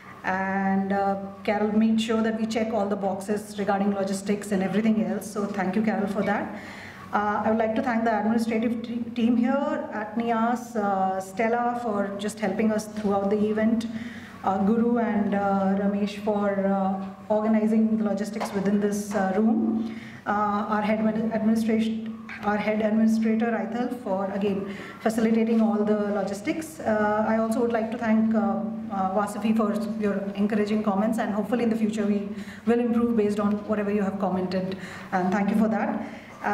S10: and uh, Carol made sure that we check all the boxes regarding logistics and everything else. So thank you, Carol, for that. Uh, I would like to thank the administrative te- team here at NIAS, uh, Stella for just helping us throughout the event, uh, Guru and uh, Ramesh for uh, organizing the logistics within this uh, room, uh, our head admin- administration our head administrator Aithal for again facilitating all the logistics. Uh, I also would like to thank uh, uh, Vasafi for your encouraging comments and hopefully in the future we will improve based on whatever you have commented and thank you for that.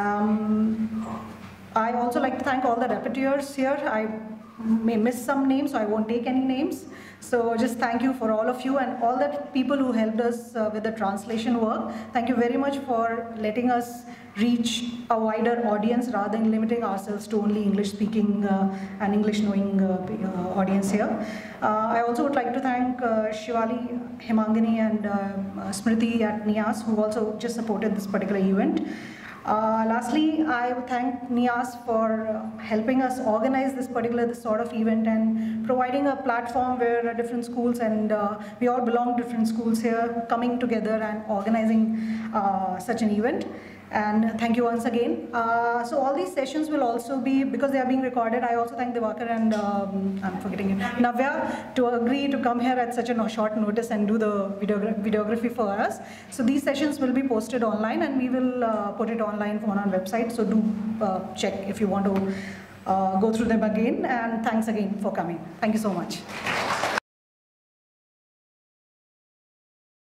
S10: Um, I also like to thank all the repetitors here. I may miss some names, so I won't take any names. So just thank you for all of you and all the people who helped us uh, with the translation work. Thank you very much for letting us reach a wider audience rather than limiting ourselves to only English speaking uh, and English knowing uh, p- uh, audience here. Uh, I also would like to thank uh, Shivali, Hemangani and uh, uh, Smriti at NIAS who also just supported this particular event. Uh, lastly, I would thank NIAS for uh, helping us organize this particular this sort of event and providing a platform where uh, different schools and uh, we all belong to different schools here coming together and organizing uh, such an event. And thank you once again. Uh, so all these sessions will also be, because they are being recorded, I also thank Devakar and, um, I'm forgetting it, Navya to agree to come here at such a no- short notice and do the videogra- videography for us. So these sessions will be posted online and we will uh, put it online on our website. So do uh, check if you want to uh, go through them again. And thanks again for coming. Thank you so much.